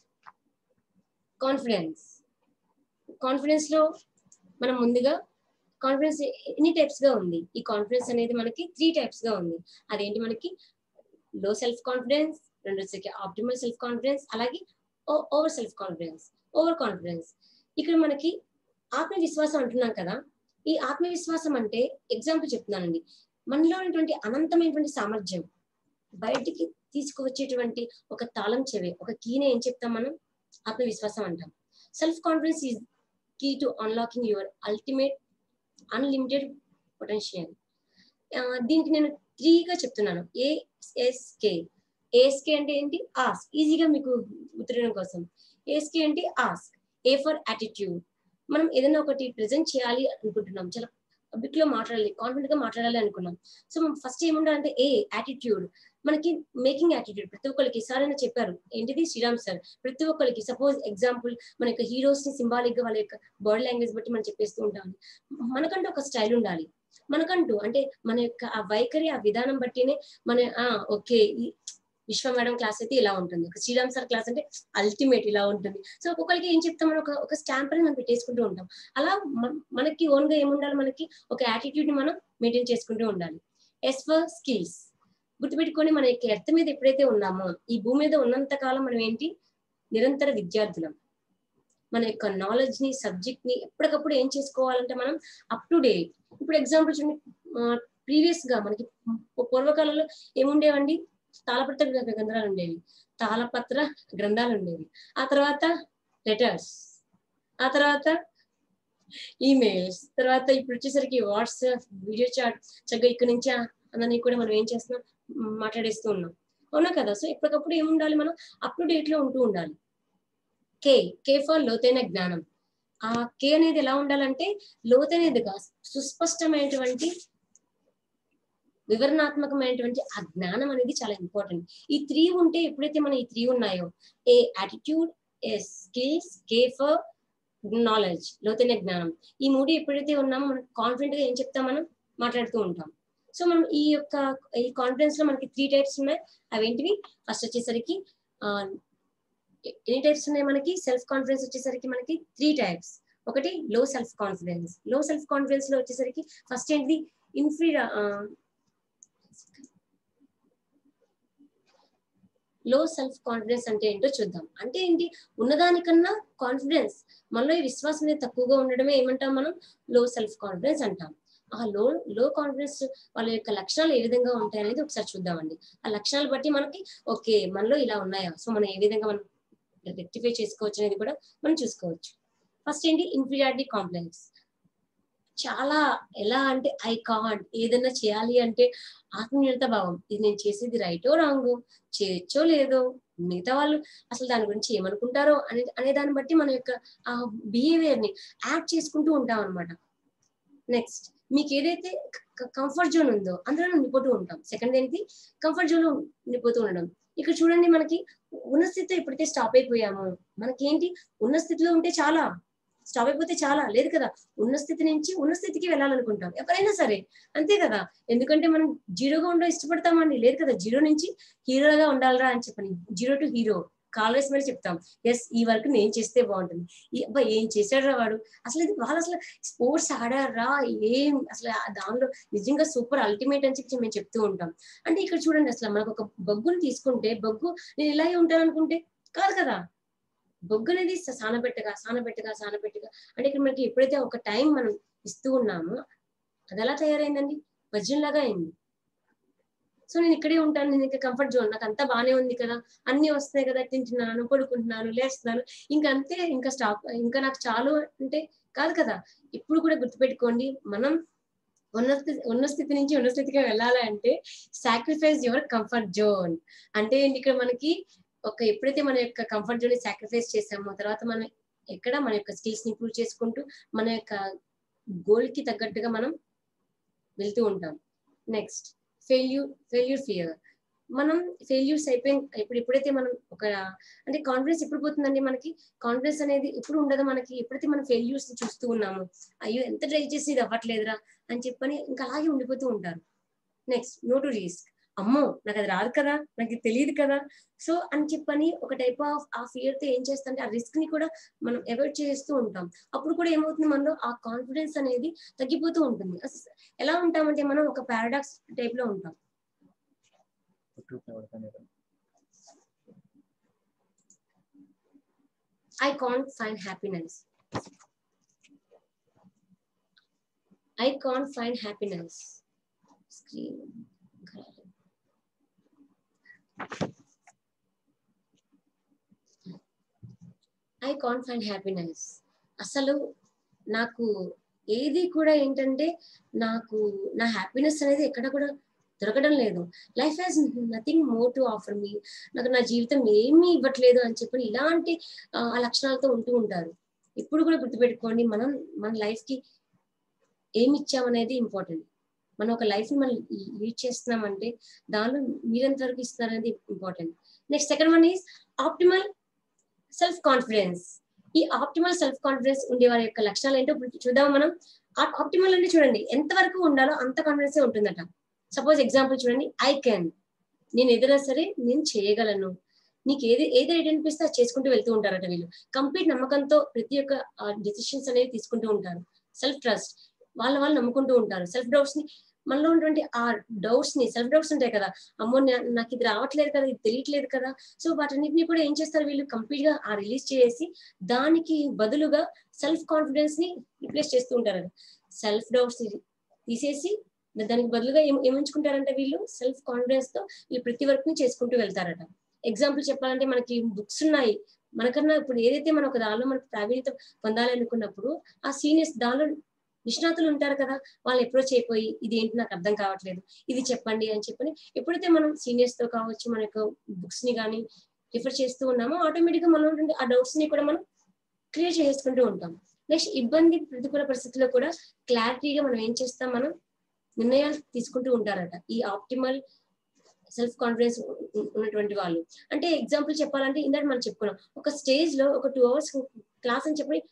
Speaker 1: కాన్ఫిడెన్స్ కాన్ఫిడెన్స్ లో మనం ముందుగా కాన్ఫిడెన్స్ ఎన్ని టైప్స్ గా ఉంది ఈ కాన్ఫిడెన్స్ అనేది మనకి త్రీ టైప్స్ గా ఉంది అదేంటి మనకి లో సెల్ఫ్ కాన్ఫిడెన్స్ రెండోసరికి ఆప్టిమల్ సెల్ఫ్ కాన్ఫిడెన్స్ అలాగే over self confidence over confidence ఇక్కడ మనకి ఆత్మవిశ్వాసం అంటున్నాం కదా ఈ ఆత్మవిశ్వాసం అంటే ఎగ్జాంపుల్ చెప్తున్నానండి మనలో ఉన్నటువంటి అనంతమైనటువంటి సామర్థ్యం బయటికి తీసుకువచ్చేటువంటి ఒక తాళం చెవి ఒక కీనే ఏం చెప్తాం మనం ఆత్మవిశ్వాసం అంటాం self confidence is key to unlocking your ultimate unlimited potential దీనికి నేను త్రీగా చెప్తున్నాను ఏఎస్కే ఏఎస్కే అంటే ఏంటి ఆస్క్ ఈజీగా మీకు గుర్తుడడం కోసం ఏఎస్కే అంటే ఆస్క్ ఏ ఫర్ యాటిట్యూడ్ మనం ఏదైనా ఒకటి ప్రెజెంట్ చేయాలి అనుకుంటున్నాం చాలా పబ్లిక్ లో మాట్లాడాలి కాన్ఫిడెంట్ గా మాట్లాడాలి అనుకున్నాం సో మనం ఫస్ట్ ఏముండాలంటే ఏ యాటిట్యూడ్ మనకి మేకింగ్ యాటిట్యూడ్ ప్రతి ఒక్కరికి సార్ అయినా చెప్పారు ఏంటిది శ్రీరామ్ సార్ ప్రతి ఒక్కరికి సపోజ్ ఎగ్జాంపుల్ మన యొక్క హీరోస్ ని సింబాలిక్ గా వాళ్ళ యొక్క బాడీ లాంగ్వేజ్ బట్టి మనం చెప్పేస్తూ ఉంటాం మనకంటూ ఒక స్టైల్ ఉండాలి మనకంటూ అంటే మన యొక్క ఆ వైఖరి ఆ విధానం బట్టినే మన ఆ ఓకే ఈ విశ్వ మేడం క్లాస్ అయితే ఇలా ఉంటుంది ఒక శ్రీరామ్ సార్ క్లాస్ అంటే అల్టిమేట్ ఇలా ఉంటుంది సో ఒక్కొక్కరికి ఏం చెప్తాం మనం ఒక ఒక స్టాంప్ అని మనం పెట్టేసుకుంటూ ఉంటాం అలా మన- మనకి ఓన్ గా ఏముండాలి మనకి ఒక యాటిట్యూడ్ ని మనం మెయింటైన్ చేసుకుంటూ ఉండాలి ఎస్ ఫర్ స్కిల్స్ గుర్తుపెట్టుకొని మన యొక్క ఎర్త్ మీద ఎప్పుడైతే ఉన్నామో ఈ భూమి మీద ఉన్నంత కాలం మనం ఏంటి నిరంతర విద్యార్థులం మన యొక్క నాలెడ్జ్ ని సబ్జెక్ట్ ని ఎప్పటికప్పుడు ఏం చేసుకోవాలంటే మనం అప్ టు డేట్ ఇప్పుడు ఎగ్జాంపుల్ చూడండి ప్రీవియస్ గా మనకి పూర్వకాలంలో ఏముండేవండి తాళపత్ర గ్రంథాలు ఉండేవి తాళపత్ర గ్రంథాలు ఉండేవి ఆ తర్వాత లెటర్స్ ఆ తర్వాత ఈమెయిల్స్ తర్వాత ఇప్పుడు వచ్చేసరికి వాట్సాప్ వీడియో చాట్ చక్కగా ఇక్కడ నుంచి అందరినీ కూడా మనం ఏం చేస్తున్నాం మ్, మాట్లాడేస్తూ ఉన్నాం అవునా కదా సో ఎప్పటికప్పుడు ఏముండాలి మనం అప్ టు డేట్ లో ఉంటూ ఉండాలి కే కే ఫర్ లోతైన జ్ఞానం ఆ కే అనేది ఎలా ఉండాలంటే లోతైనదిగా సుస్పష్టమైనటువంటి వివరణాత్మకమైనటువంటి ఆ జ్ఞానం అనేది చాలా ఇంపార్టెంట్ ఈ త్రీ ఉంటే ఎప్పుడైతే మన ఈ త్రీ ఉన్నాయో A attitude A skills K for knowledge లోతైన జ్ఞానం ఈ మూడు ఎప్పుడైతే ఉన్నామో మనం కాన్ఫిడెంట్ గా ఏం చెప్తాం మనం మాట్లాడుతూ ఉంటాం సో మనం ఈ యొక్క ఈ కాన్ఫిడెన్స్ లో మనకి త్రీ టైప్స్ ఉన్నాయి అవేంటివి ఫస్ట్ వచ్చేసరికి ఆ, ఎన్ని టైప్స్ ఉన్నాయి మనకి సెల్ఫ్ కాన్ఫిడెన్స్ వచ్చేసరికి మనకి త్రీ టైప్స్ ఒకటి low self confidence low self confidence low వచ్చేసరికి ఫస్ట్ ఏంటిది ఇన్ఫ్రీ లో సెల్ఫ్ కాన్ఫిడెన్స్ అంటే ఏంటో చూద్దాం అంటే ఏంటి ఉన్నదానికన్నా కాన్ఫిడెన్స్ మనలో ఈ విశ్వాసం అనేది తక్కువగా ఉండడమే ఏమంటాం మనం లో సెల్ఫ్ కాన్ఫిడెన్స్ అంటాం ఆ లో లో కాన్ఫిడెన్స్ వాళ్ళ యొక్క లక్షణాలు ఏ విధంగా ఉంటాయి అనేది ఒకసారి చూద్దామండి ఆ లక్షణాలు బట్టి మనకి ఓకే మనలో ఇలా ఉన్నాయా సో మనం ఏ విధంగా మనం రెక్టిఫై చేసుకోవచ్చు అనేది కూడా మనం చూసుకోవచ్చు ఫస్ట్ ఏంటి ఇన్ఫీరియారిటీ కాంప్లెక్స్ చాలా ఎలా అంటే ఐ కాంట్ ఏదైనా చేయాలి అంటే ఆత్మీయత భావం ఇది నేను చేసేది రైటో రాంగో చేయొచ్చో లేదో మిగతా వాళ్ళు అసలు దాని గురించి ఏమనుకుంటారో అనే అనే దాన్ని బట్టి మన యొక్క ఆ బిహేవియర్ ని యాడ్ చేసుకుంటూ ఉంటాం అనమాట నెక్స్ట్ మీకు ఏదైతే కంఫర్ట్ జోన్ ఉందో అందులో నిండిపోతూ ఉంటాం సెకండ్ ఏంటి కంఫర్ట్ జోన్ లో నిండిపోతూ ఉండడం ఇక్కడ చూడండి మనకి ఉన్న స్థితిలో ఎప్పుడైతే స్టాప్ అయిపోయామో మనకేంటి ఉన్న స్థితిలో ఉంటే చాలా స్టాప్ అయిపోతే చాలా లేదు కదా ఉన్న స్థితి నుంచి ఉన్న స్థితికి వెళ్ళాలనుకుంటాం ఎవరైనా సరే అంతే కదా ఎందుకంటే మనం జీరోగా ఉండడం ఇష్టపడతామండి లేదు కదా జీరో నుంచి హీరోగా ఉండాలిరా అని చెప్పని జీరో టు హీరో కాల్వేస్ మరి చెప్తాం ఎస్ ఈ వర్క్ నేను చేస్తే బాగుంటుంది ఈ అబ్బాయి ఏం చేశాడు వాడు అసలు ఇది వాళ్ళు అసలు స్పోర్ట్స్ ఆడారా ఏం అసలు ఆ దానిలో నిజంగా సూపర్ అల్టిమేట్ అని చెప్పి మేము చెప్తూ ఉంటాం అంటే ఇక్కడ చూడండి అసలు మనకు ఒక బొగ్గుని తీసుకుంటే బొగ్గు నేను ఇలాగే ఉంటాను అనుకుంటే కాదు కదా బొగ్గు అనేది స- సానబెట్టగా సానబెట్టగా సానబెట్టగా అంటే ఇక్కడ మనకి ఎప్పుడైతే ఒక టైం మనం ఇస్తూ ఉన్నామో అది ఎలా తయారైందండి వజ్రం లాగా అయింది సో నేను ఇక్కడే ఉంటాను నేను ఇంకా కంఫర్ట్ జోన్ నాకు అంతా బాగానే ఉంది కదా అన్ని వస్తున్నాయి కదా తింటున్నాను పడుకుంటున్నాను లేస్తున్నాను ఇంకా అంతే ఇంకా స్టాప్ ఇంకా నాకు చాలు అంటే కాదు కదా ఇప్పుడు కూడా గుర్తుపెట్టుకోండి మనం ఉన్న స్థితి ఉన్న స్థితి నుంచి ఉన్న స్థితికి వెళ్ళాలి అంటే సాక్రిఫైస్ యువర్ కంఫర్ట్ జోన్ అంటే ఏంటి ఇక్కడ మనకి ఒక ఎప్పుడైతే మన యొక్క కంఫర్ట్ జోన్ ని సాక్రిఫైస్ చేసామో తర్వాత మనం ఎక్కడ మన యొక్క స్కిల్స్ ని ఇంప్రూవ్ చేసుకుంటూ మన యొక్క గోల్ కి తగ్గట్టుగా మనం వెళ్తూ ఉంటాం నెక్స్ట్ ఫెయిల్యూర్ ఫెయిల్యూర్ ఫియర్ మనం ఫెయిల్యూర్స్ అయిపోయిన ఇప్పుడు ఎప్పుడైతే మనం ఒక అంటే కాన్ఫిడెన్స్ ఎప్పుడు పోతుందండి మనకి కాన్ఫిడెన్స్ అనేది ఎప్పుడు ఉండదు మనకి ఎప్పుడైతే మనం ఫెయిల్యూర్స్ చూస్తూ ఉన్నాము అయ్యో ఎంత ట్రై చేసి ఇది అవ్వట్లేదురా అని చెప్పని ఇంకా అలాగే ఉండిపోతూ ఉంటారు నెక్స్ట్ నో టు రిస్క్ అమ్మో నాకు అది రాదు కదా నాకు ఇది తెలియదు కదా సో అని చెప్పని ఒక టైప్ ఆఫ్ ఆ ఫియర్ తో ఏం చేస్తుంటే ఆ రిస్క్ ని కూడా మనం అవాయిడ్ చేస్తూ ఉంటాం అప్పుడు కూడా ఏమవుతుంది మనలో ఆ కాన్ఫిడెన్స్ అనేది తగ్గిపోతూ ఉంటుంది అసలు ఎలా ఉంటామంటే మనం ఒక పారాడాక్స్ టైప్ లో ఉంటాం I can't find happiness. I can't find happiness. Screen. I can't find happiness అసలు నాకు ఏది కూడా ఏంటంటే నాకు నా హ్యాపీనెస్ అనేది ఎక్కడ కూడా దొరకడం లేదు life has nothing more to offer me నాకు నా జీవితం ఏమీ ఇవ్వట్లేదు అని చెప్పి ఇలాంటి ఆ ఆ లక్షణాలతో ఉంటూ ఉంటారు ఇప్పుడు కూడా గుర్తుపెట్టుకోండి మనం మన లైఫ్ కి ఏమి ఇచ్చామనేది ఇంపార్టెంట్ మనం ఒక లైఫ్ ని మనం లీడ్ చేస్తున్నామంటే దానిలో మీరెంత వరకు ఇస్తున్నారనేది important next second one is optimal self confidence ఈ ఆప్టిమల్ సెల్ఫ్ కాన్ఫిడెన్స్ ఉండే వారి యొక్క లక్షణాలు ఏంటో ఇప్పుడు చూద్దాం మనం ఆప్టిమల్ అంటే చూడండి ఎంత వరకు ఉండాలో అంత కాన్ఫిడెన్స్ ఉంటుందట సపోజ్ ఎగ్జాంపుల్ చూడండి ఐ కెన్ నేను ఏదైనా సరే నేను చేయగలను నీకు ఏది ఏది రైట్ అనిపిస్తే అది చేసుకుంటూ వెళ్తూ ఉంటారట వీళ్ళు కంప్లీట్ నమ్మకంతో ప్రతి ఒక్క డెసిషన్స్ అనేవి తీసుకుంటూ ఉంటారు సెల్ఫ్ ట్రస్ట్ వాళ్ళ వాళ్ళు నమ్ముకుంటూ ఉంటారు సెల్ఫ్ డౌట్స్ ని మనలో ఉన్నటువంటి ఆ డౌట్స్ ని సెల్ఫ్ డౌట్స్ ఉంటాయి కదా అమ్మో నా- నాకు ఇది రావట్లేదు కదా ఇది తెలియట్లేదు కదా సో వాటన్నిటిని కూడా ఏం చేస్తారు వీళ్ళు కంప్లీట్ గా ఆ రిలీజ్ చేసి దానికి బదులుగా సెల్ఫ్ కాన్ఫిడెన్స్ ని రిప్లేస్ చేస్తూ ఉంటారు సెల్ఫ్ డౌట్స్ తీసేసి దానికి బదులుగా ఏం ఏముంచుకుంటారంటే వీళ్ళు సెల్ఫ్ కాన్ఫిడెన్స్ తో వీళ్ళు ప్రతి వర్క్ ని చేసుకుంటూ వెళ్తారట ఎగ్జాంపుల్ చెప్పాలంటే మనకి బుక్స్ ఉన్నాయి మనకన్నా ఇప్పుడు ఏదైతే మనం ఒక దానిలో మనకు ప్రావీణ్యత పొందాలి అనుకున్నప్పుడు ఆ సీనియర్స్ దానిలో నిష్ణాతులు ఉంటారు కదా వాళ్ళు అప్రోచ్ అయిపోయి ఇది ఏంటి నాకు అర్థం కావట్లేదు ఇది చెప్పండి అని చెప్పని ఎప్పుడైతే మనం సీనియర్స్ తో కావచ్చు మన యొక్క బుక్స్ ని కానీ రిఫర్ చేస్తూ ఉన్నామో ఆటోమేటిక్ గా మనం ఉన్నటువంటి ఆ డౌట్స్ ని కూడా మనం క్లియర్ చేసుకుంటూ ఉంటాం నెక్స్ట్ ఇబ్బంది ప్రతికూల పరిస్థితుల్లో కూడా క్లారిటీగా మనం ఏం చేస్తాం మనం నిర్ణయాలు తీసుకుంటూ ఉంటారట ఈ ఆప్టిమల్ సెల్ఫ్ కాన్ఫిడెన్స్ ఉన్నటువంటి వాళ్ళు అంటే ఎగ్జాంపుల్ చెప్పాలంటే ఇందాక మనం చెప్పుకున్నాం ఒక స్టేజ్ లో ఒక టూ అవర్స్ క్లాస్ అని చెప్పి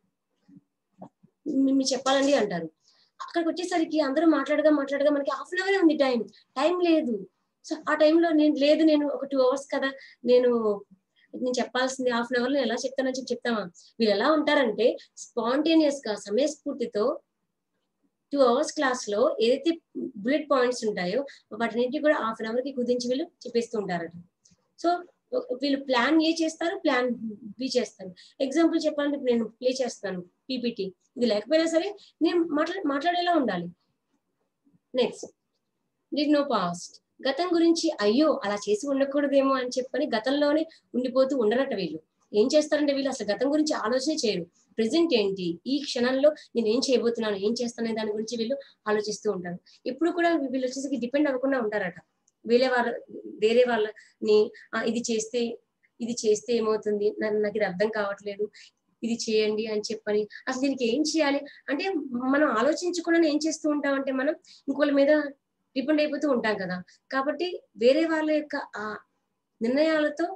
Speaker 1: మీ- మీరు చెప్పాలండి అంటారు అక్కడికి వచ్చేసరికి అందరూ మాట్లాడగా మాట్లాడగా మనకి హాఫ్ అన్ అవరే ఉంది టైం టైం లేదు సో ఆ టైంలో నేను లేదు నేను ఒక టూ అవర్స్ కదా నేను నేను చెప్పాల్సింది హాఫ్ అన్ అవర్ లో ఎలా చెప్తానని చెప్పి చెప్తామా వీళ్ళు ఎలా ఉంటారంటే స్పాంటేనియస్ గా సమయస్ఫూర్తితో టూ అవర్స్ క్లాస్ లో ఏదైతే బుల్లెట్ పాయింట్స్ ఉంటాయో వాటిని కూడా హాఫ్ అన్ అవర్ కి కుదించి వీళ్ళు చెప్పేస్తూ ఉంటారట సో వీళ్ళు ప్లాన్ ఏ చేస్తారు ప్లాన్ బి చేస్తారు ఎగ్జాంపుల్ చెప్పాలంటే ఇప్పుడు నేను ప్లే చేస్తాను పీపీటీ ఇది లేకపోయినా సరే నేను మాట్లా మాట్లాడేలా ఉండాలి నెక్స్ట్ డిడ్ నో పాస్ట్ గతం గురించి అయ్యో అలా చేసి ఉండకూడదేమో అని చెప్పని గతంలోనే ఉండిపోతూ ఉండరట వీళ్ళు ఏం చేస్తారంటే వీళ్ళు అసలు గతం గురించి ఆలోచన చేయరు ప్రెసెంట్ ఏంటి ఈ క్షణంలో నేను ఏం చేయబోతున్నాను ఏం చేస్తానే దాని గురించి వీళ్ళు ఆలోచిస్తూ ఉంటారు ఎప్పుడు కూడా వీళ్ళు వచ్చేసి డిపెండ్ అవ్వకుండా ఉంటారట వేరే వాళ్ళ వేరే వాళ్ళని "ఆ, ఇది చేస్తే ఇది చేస్తే ఏమవుతుంది నన్ను నాకు ఇది అర్థం కావట్లేదు ఇది చేయండి అని చెప్పని అసలు దీనికి ఏం చేయాలి అంటే మనం ఆలోచించకుండా ఏం చేస్తూ ఉంటాం అంటే మనం ఇంకోళ్ళ మీద డిపెండ్ అయిపోతూ ఉంటాం కదా కాబట్టి వేరే వాళ్ళ యొక్క ఆ నిర్ణయాలతో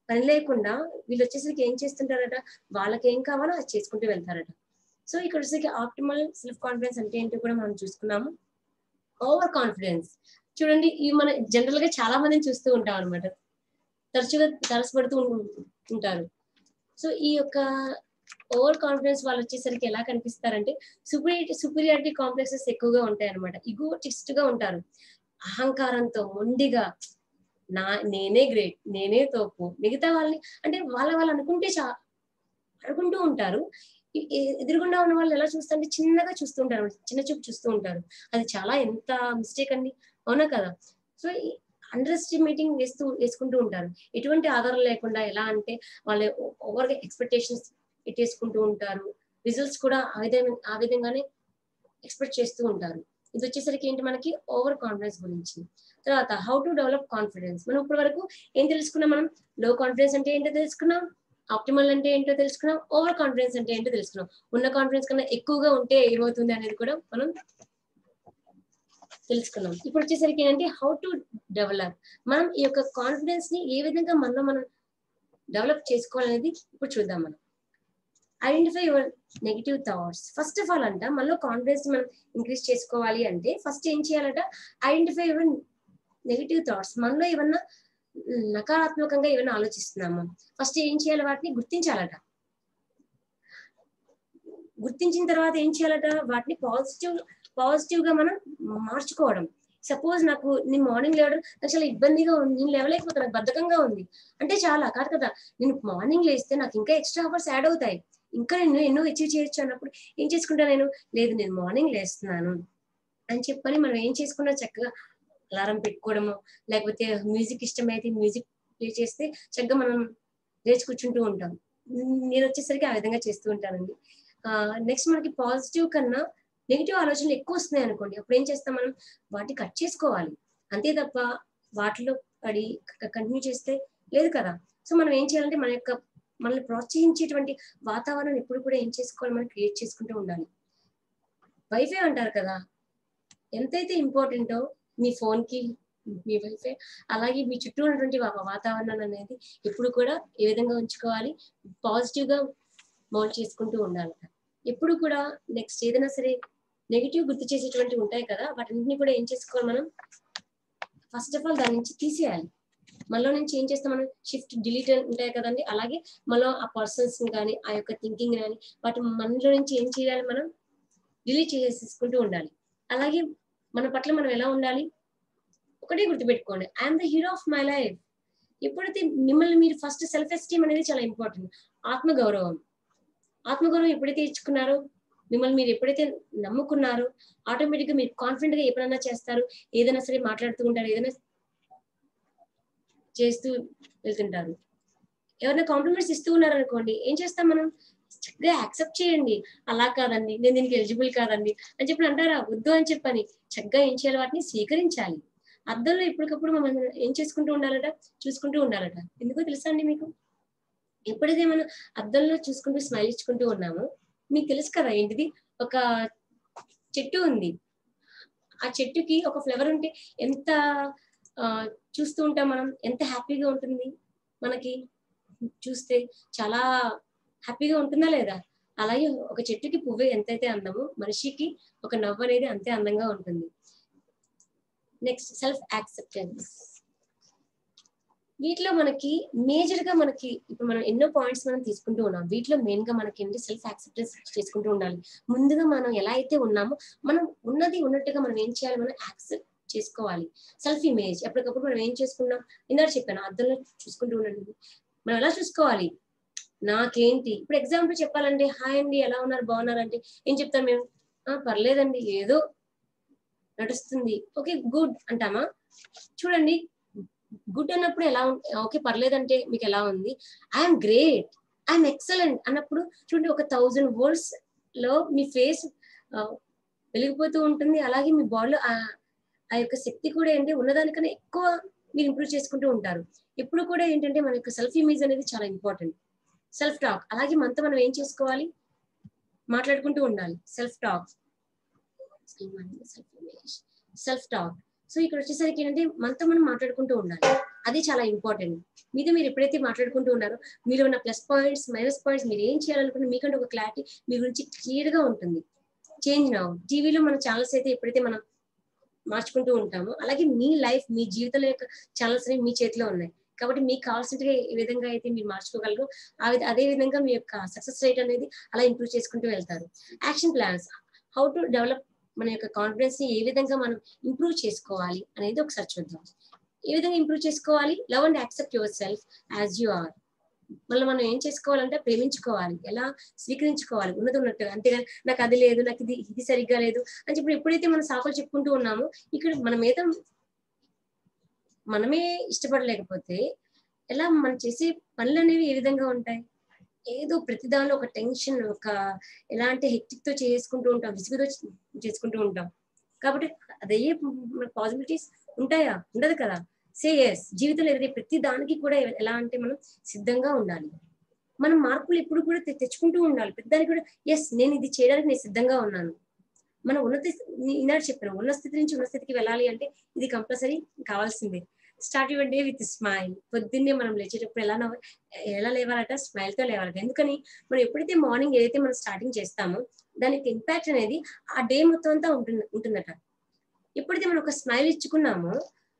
Speaker 1: పని లేకుండా వీళ్ళు వచ్చేసరికి ఏం చేస్తుంటారట వాళ్ళకి ఏం కావాలో అది చేసుకుంటూ వెళ్తారట సో ఇక్కడ వచ్చేసరికి ఆప్టిమల్ సెల్ఫ్ కాన్ఫిడెన్స్ అంటే ఏంటో కూడా మనం చూసుకున్నాము ఓవర్ కాన్ఫిడెన్స్ చూడండి ఇవి మన జనరల్ గా చాలా మందిని చూస్తూ ఉంటాం అనమాట తరచుగా తరసపడుతూ ఉం- ఉంటారు సో ఈ యొక్క ఓవర్ కాన్ఫిడెన్స్ వాళ్ళు వచ్చేసరికి ఎలా కనిపిస్తారంటే సుపీరియర్ సుపీరియారిటీ కాంప్లెక్సెస్ ఎక్కువగా ఉంటాయి అనమాట ఇగోటిస్ట్ గా ఉంటారు అహంకారంతో మొండిగా నా నేనే గ్రేట్ నేనే తోపు మిగతా వాళ్ళని అంటే వాళ్ళ వాళ్ళు అనుకుంటే చా అనుకుంటూ ఉంటారు ఎ- ఎ- ఎదురుగుండా ఉన్న వాళ్ళు ఎలా చూస్తుంటే చిన్నగా చూస్తూ ఉంటారు చిన్న చూపు చూస్తూ ఉంటారు అది చాలా ఎంత మిస్టేక్ అండి అవునా కదా సో అండర్ ఎస్టిమేటింగ్ వేస్తూ వేసుకుంటూ ఉంటారు ఎటువంటి ఆధారం లేకుండా ఎలా అంటే వాళ్ళు ఓవర్ ఎక్స్పెక్టేషన్స్ పెట్టేసుకుంటూ ఉంటారు రిజల్ట్స్ కూడా ఆ విధంగా ఆ విధంగానే ఎక్స్పెక్ట్ చేస్తూ ఉంటారు ఇది వచ్చేసరికి ఏంటి మనకి ఓవర్ కాన్ఫిడెన్స్ గురించి తర్వాత హౌ టు డెవలప్ కాన్ఫిడెన్స్ మనం ఇప్పటి వరకు ఏం తెలుసుకున్నాం మనం లో కాన్ఫిడెన్స్ అంటే ఏంటో తెలుసుకున్నాం ఆప్టిమల్ అంటే ఏంటో తెలుసుకున్నాం ఓవర్ కాన్ఫిడెన్స్ అంటే ఏంటో తెలుసుకున్నాం ఉన్న కాన్ఫిడెన్స్ కన్నా ఎక్కువగా ఉంటే ఏమవుతుంది అనేది కూడా మనం తెలుసుకున్నాం ఇప్పుడు వచ్చేసరికి ఏంటంటే హౌ టు డెవలప్ మనం ఈ యొక్క కాన్ఫిడెన్స్ ని ఏ విధంగా మనలో మనం డెవలప్ చేసుకోవాలనేది ఇప్పుడు చూద్దాం మనం identify your negative thoughts first of all అంట మనలో కాన్ఫిడెన్స్ మనం ఇంక్రీజ్ చేసుకోవాలి అంటే ఫస్ట్ ఏం చేయాలంట ఐడెంటిఫై యువర్ నెగిటివ్ థాట్స్ మనలో ఏమన్నా నకారాత్మకంగా ఏమైనా ఆలోచిస్తున్నామా ఫస్ట్ ఏం చేయాలి వాటిని గుర్తించాలట గుర్తించిన తర్వాత ఏం చేయాలట వాటిని పాజిటివ్ పాజిటివ్ గా మనం మార్చుకోవడం సపోజ్ నాకు నేను మార్నింగ్ లేవడం నాకు చాలా ఇబ్బందిగా ఉంది నేను లేవలేకపోతే నాకు బద్ధకంగా ఉంది అంటే చాలా కాదు కదా నేను మార్నింగ్ లేస్తే నాకు ఇంకా ఎక్స్ట్రా అవర్స్ యాడ్ అవుతాయి ఇంకా నేను ఎన్నో అచీవ్ చేయొచ్చు అన్నప్పుడు ఏం చేసుకుంటా నేను లేదు నేను మార్నింగ్ లేస్తున్నాను అని చెప్పని మనం ఏం చేసుకున్నా చక్కగా అలారం పెట్టుకోవడము లేకపోతే మ్యూజిక్ ఇష్టమైతే మ్యూజిక్ ప్లే చేస్తే చక్కగా మనం లేచి కూర్చుంటూ ఉంటాం నేను వచ్చేసరికి ఆ విధంగా చేస్తూ ఉంటానండి నెక్స్ట్ మనకి పాజిటివ్ కన్నా నెగిటివ్ ఆలోచనలు ఎక్కువ వస్తున్నాయి అనుకోండి అప్పుడు ఏం చేస్తాం మనం వాటిని కట్ చేసుకోవాలి అంతే తప్ప వాటిలో పడి కంటిన్యూ చేస్తే లేదు కదా సో మనం ఏం చేయాలంటే మన యొక్క మనల్ని ప్రోత్సహించేటువంటి వాతావరణం ఎప్పుడు కూడా ఏం చేసుకోవాలి మనం క్రియేట్ చేసుకుంటూ ఉండాలి వైఫై అంటారు కదా ఎంతైతే ఇంపార్టెంటో మీ ఫోన్ కి మీ వైఫై అలాగే మీ చుట్టూ ఉన్నటువంటి వా- వాతావరణం అనేది ఎప్పుడు కూడా ఏ విధంగా ఉంచుకోవాలి పాజిటివ్ గా మౌల్డ్ చేసుకుంటూ ఉండాలి ఎప్పుడు కూడా నెక్స్ట్ ఏదైనా సరే నెగిటివ్ గుర్తు చేసేటువంటి ఉంటాయి కదా వాటిని కూడా ఏం చేసుకోవాలి మనం ఫస్ట్ ఆఫ్ ఆల్ దాని నుంచి తీసేయాలి మనలో నుంచి ఏం చేస్తాం మనం షిఫ్ట్ డిలీట్ ఉంటాయి కదండి అలాగే మనలో ఆ పర్సన్స్ కానీ ఆ యొక్క థింకింగ్ కానీ వాటి మనలో నుంచి ఏం చేయాలి మనం డిలీట్ చేసేసుకుంటూ ఉండాలి అలాగే మన పట్ల మనం ఎలా ఉండాలి ఒకటే గుర్తుపెట్టుకోండి I'm the hero of my life ఎప్పుడైతే మిమ్మల్ని మీరు ఫస్ట్ సెల్ఫ్ ఎస్టీమ్ అనేది చాలా ఇంపార్టెంట్ ఆత్మగౌరవం ఆత్మగౌరవం ఎప్పుడైతే ఇచ్చుకున్నారో మిమ్మల్ని మీరు ఎప్పుడైతే నమ్ముకున్నారో ఆటోమేటిక్ గా మీరు కాన్ఫిడెంట్ గా ఎప్పుడైనా చేస్తారు ఏదైనా సరే మాట్లాడుతూ ఉంటారు ఏదైనా చేస్తూ వెళ్తుంటారు ఎవరైనా కాంప్లిమెంట్స్ ఇస్తూ ఉన్నారు అనుకోండి ఏం చేస్తాం మనం చక్కగా యాక్సెప్ట్ చేయండి అలా కాదండి నేను దీనికి ఎలిజిబుల్ కాదండి అని చెప్పి అంటారా వద్దు అని చెప్పని చక్కగా ఏం చేయాలి వాటిని స్వీకరించాలి అద్దంలో ఎప్పటికప్పుడు మనం ఏం చేసుకుంటూ ఉండాలట చూసుకుంటూ ఉండాలట ఎందుకో తెలుసా అండి మీకు ఎప్పుడైతే మనం అద్దంలో చూసుకుంటూ స్మైల్ ఇచ్చుకుంటూ ఉన్నామో మీకు తెలుసు కదా ఏంటిది ఒక చెట్టు ఉంది ఆ చెట్టుకి ఒక ఫ్లవర్ ఉంటే ఎంత ఆ, చూస్తూ ఉంటాం మనం ఎంత హ్యాపీగా ఉంటుంది మనకి చూస్తే చాలా హ్యాపీగా ఉంటుందా లేదా అలాగే ఒక చెట్టుకి పువ్వు ఎంతైతే అందమో మనిషికి ఒక నవ్వు అనేది అంతే అందంగా ఉంటుంది నెక్స్ట్ సెల్ఫ్ యాక్సెప్టెన్స్ వీటిలో మనకి మేజర్ గా మనకి ఇప్పుడు మనం ఎన్నో పాయింట్స్ మనం తీసుకుంటూ ఉన్నాం వీటిలో మెయిన్ గా మనకి ఏంటి సెల్ఫ్ యాక్సెప్టెన్స్ చేసుకుంటూ ఉండాలి ముందుగా మనం ఎలా అయితే ఉన్నామో మనం ఉన్నది ఉన్నట్టుగా మనం ఏం చేయాలి మనం యాక్సెప్ట్ చేసుకోవాలి సెల్ఫ్ ఇమేజ్ ఎప్పటికప్పుడు మనం ఏం చేసుకున్నాం ఇందాక చెప్పాను అద్దంలో చూసుకుంటూ ఉండండి మనం ఎలా చూసుకోవాలి నాకేంటి ఇప్పుడు ఎగ్జాంపుల్ చెప్పాలంటే హాయ్ అండి ఎలా ఉన్నారు బాగున్నారు అంటే ఏం చెప్తాం మేము "ఆ, పర్లేదండి ఏదో నడుస్తుంది ఓకే గుడ్ అంటామా చూడండి గుడ్ అన్నప్పుడు ఎలా ఓకే పర్లేదంటే మీకు ఎలా ఉంది ఐఎమ్ గ్రేట్ ఐఎమ్ ఎక్సలెంట్ అన్నప్పుడు చూడండి ఒక థౌజండ్ వర్డ్స్ లో మీ ఫేస్ వెలిగిపోతూ ఉంటుంది అలాగే మీ బాడీలో ఆ యొక్క శక్తి కూడా ఏంటి ఉన్నదానికన్నా ఎక్కువ మీరు ఇంప్రూవ్ చేసుకుంటూ ఉంటారు ఎప్పుడు కూడా ఏంటంటే మన యొక్క సెల్ఫ్ ఇమేజ్ అనేది చాలా ఇంపార్టెంట్ సెల్ఫ్ టాక్ అలాగే మనతో మనం ఏం చేసుకోవాలి మాట్లాడుకుంటూ ఉండాలి self talk self image self talk so ఇక్కడ వచ్చేసరికి ఏంటంటే మనతో మనం మాట్లాడుకుంటూ ఉండాలి అది చాలా ఇంపార్టెంట్ మీతో మీరు ఎప్పుడైతే మాట్లాడుకుంటూ ఉన్నారో మీరు ఉన్న ప్లస్ పాయింట్స్ మైనస్ పాయింట్స్ మీరు ఏం చేయాలనుకున్న మీకంటే ఒక క్లారిటీ మీ గురించి క్లియర్ గా ఉంటుంది చేంజ్ నా టీవీలో మన ఛానల్స్ అయితే ఎప్పుడైతే మనం మార్చుకుంటూ ఉంటామో అలాగే మీ లైఫ్ మీ జీవితంలో యొక్క ఛానల్స్ అనేవి మీ చేతిలో ఉన్నాయి కాబట్టి మీకు కావాల్సినట్టుగా ఏ విధంగా అయితే మీరు మార్చుకోగలరు ఆ విధ అదే విధంగా మీ యొక్క సక్సెస్ రేట్ అనేది అలా ఇంప్రూవ్ చేసుకుంటూ వెళ్తారు action plans how to develop మన యొక్క కాన్ఫిడెన్స్ ని ఏ విధంగా మనం ఇంప్రూవ్ చేసుకోవాలి అనేది ఒకసారి చూద్దాం ఏ విధంగా ఇంప్రూవ్ చేసుకోవాలి love and accept yourself as you are మళ్ళీ మనం ఏం చేసుకోవాలంటే ప్రేమించుకోవాలి ఎలా స్వీకరించుకోవాలి ఉన్నది ఉన్నట్టుగా అంతేగాని నాకు అది లేదు నాకు ఇది ఇది సరిగ్గా లేదు అని చెప్పి ఎప్పుడైతే మనం సాకులు చెప్పుకుంటూ ఉన్నామో ఇక్కడ మన మీద మనమే ఇష్టపడలేకపోతే ఎలా మనం చేసే పనులు అనేవి ఏ విధంగా ఉంటాయి ఏదో ప్రతిదానిలో ఒక టెన్షన్ ఒక ఎలాంటి హెక్టిక్ తో చేసుకుంటూ ఉంటాం విసుగుతో చేసుకుంటూ ఉంటాం కాబట్టి అదయ్యే పాసిబిలిటీస్ ఉంటాయా ఉండదు కదా సే ఎస్ జీవితంలో ఎదురే ప్రతి దానికి కూడా ఎలా అంటే మనం సిద్ధంగా ఉండాలి మనం మార్పులు ఎప్పుడు కూడా తె- తెచ్చుకుంటూ ఉండాలి ప్రతిదానికి కూడా ఎస్ నేను ఇది చేయడానికి నేను సిద్ధంగా ఉన్నాను మన ఉన్నత ఈనాడు చెప్పాను ఉన్న స్థితి నుంచి ఉన్న స్థితికి వెళ్ళాలి అంటే ఇది కంపల్సరీ కావాల్సిందే start your day with smile పొద్దున్నే మనం లేచేటప్పుడు ఎలా నవ్వ ఎలా లేవాలట స్మైల్ తో లేవాలట ఎందుకని మనం ఎప్పుడైతే మార్నింగ్ ఏదైతే మనం స్టార్టింగ్ చేస్తామో దానికి ఇంపాక్ట్ అనేది ఆ డే మొత్తం అంతా ఉంటుంది ఉంటుందట ఎప్పుడైతే మనం ఒక స్మైల్ ఇచ్చుకున్నామో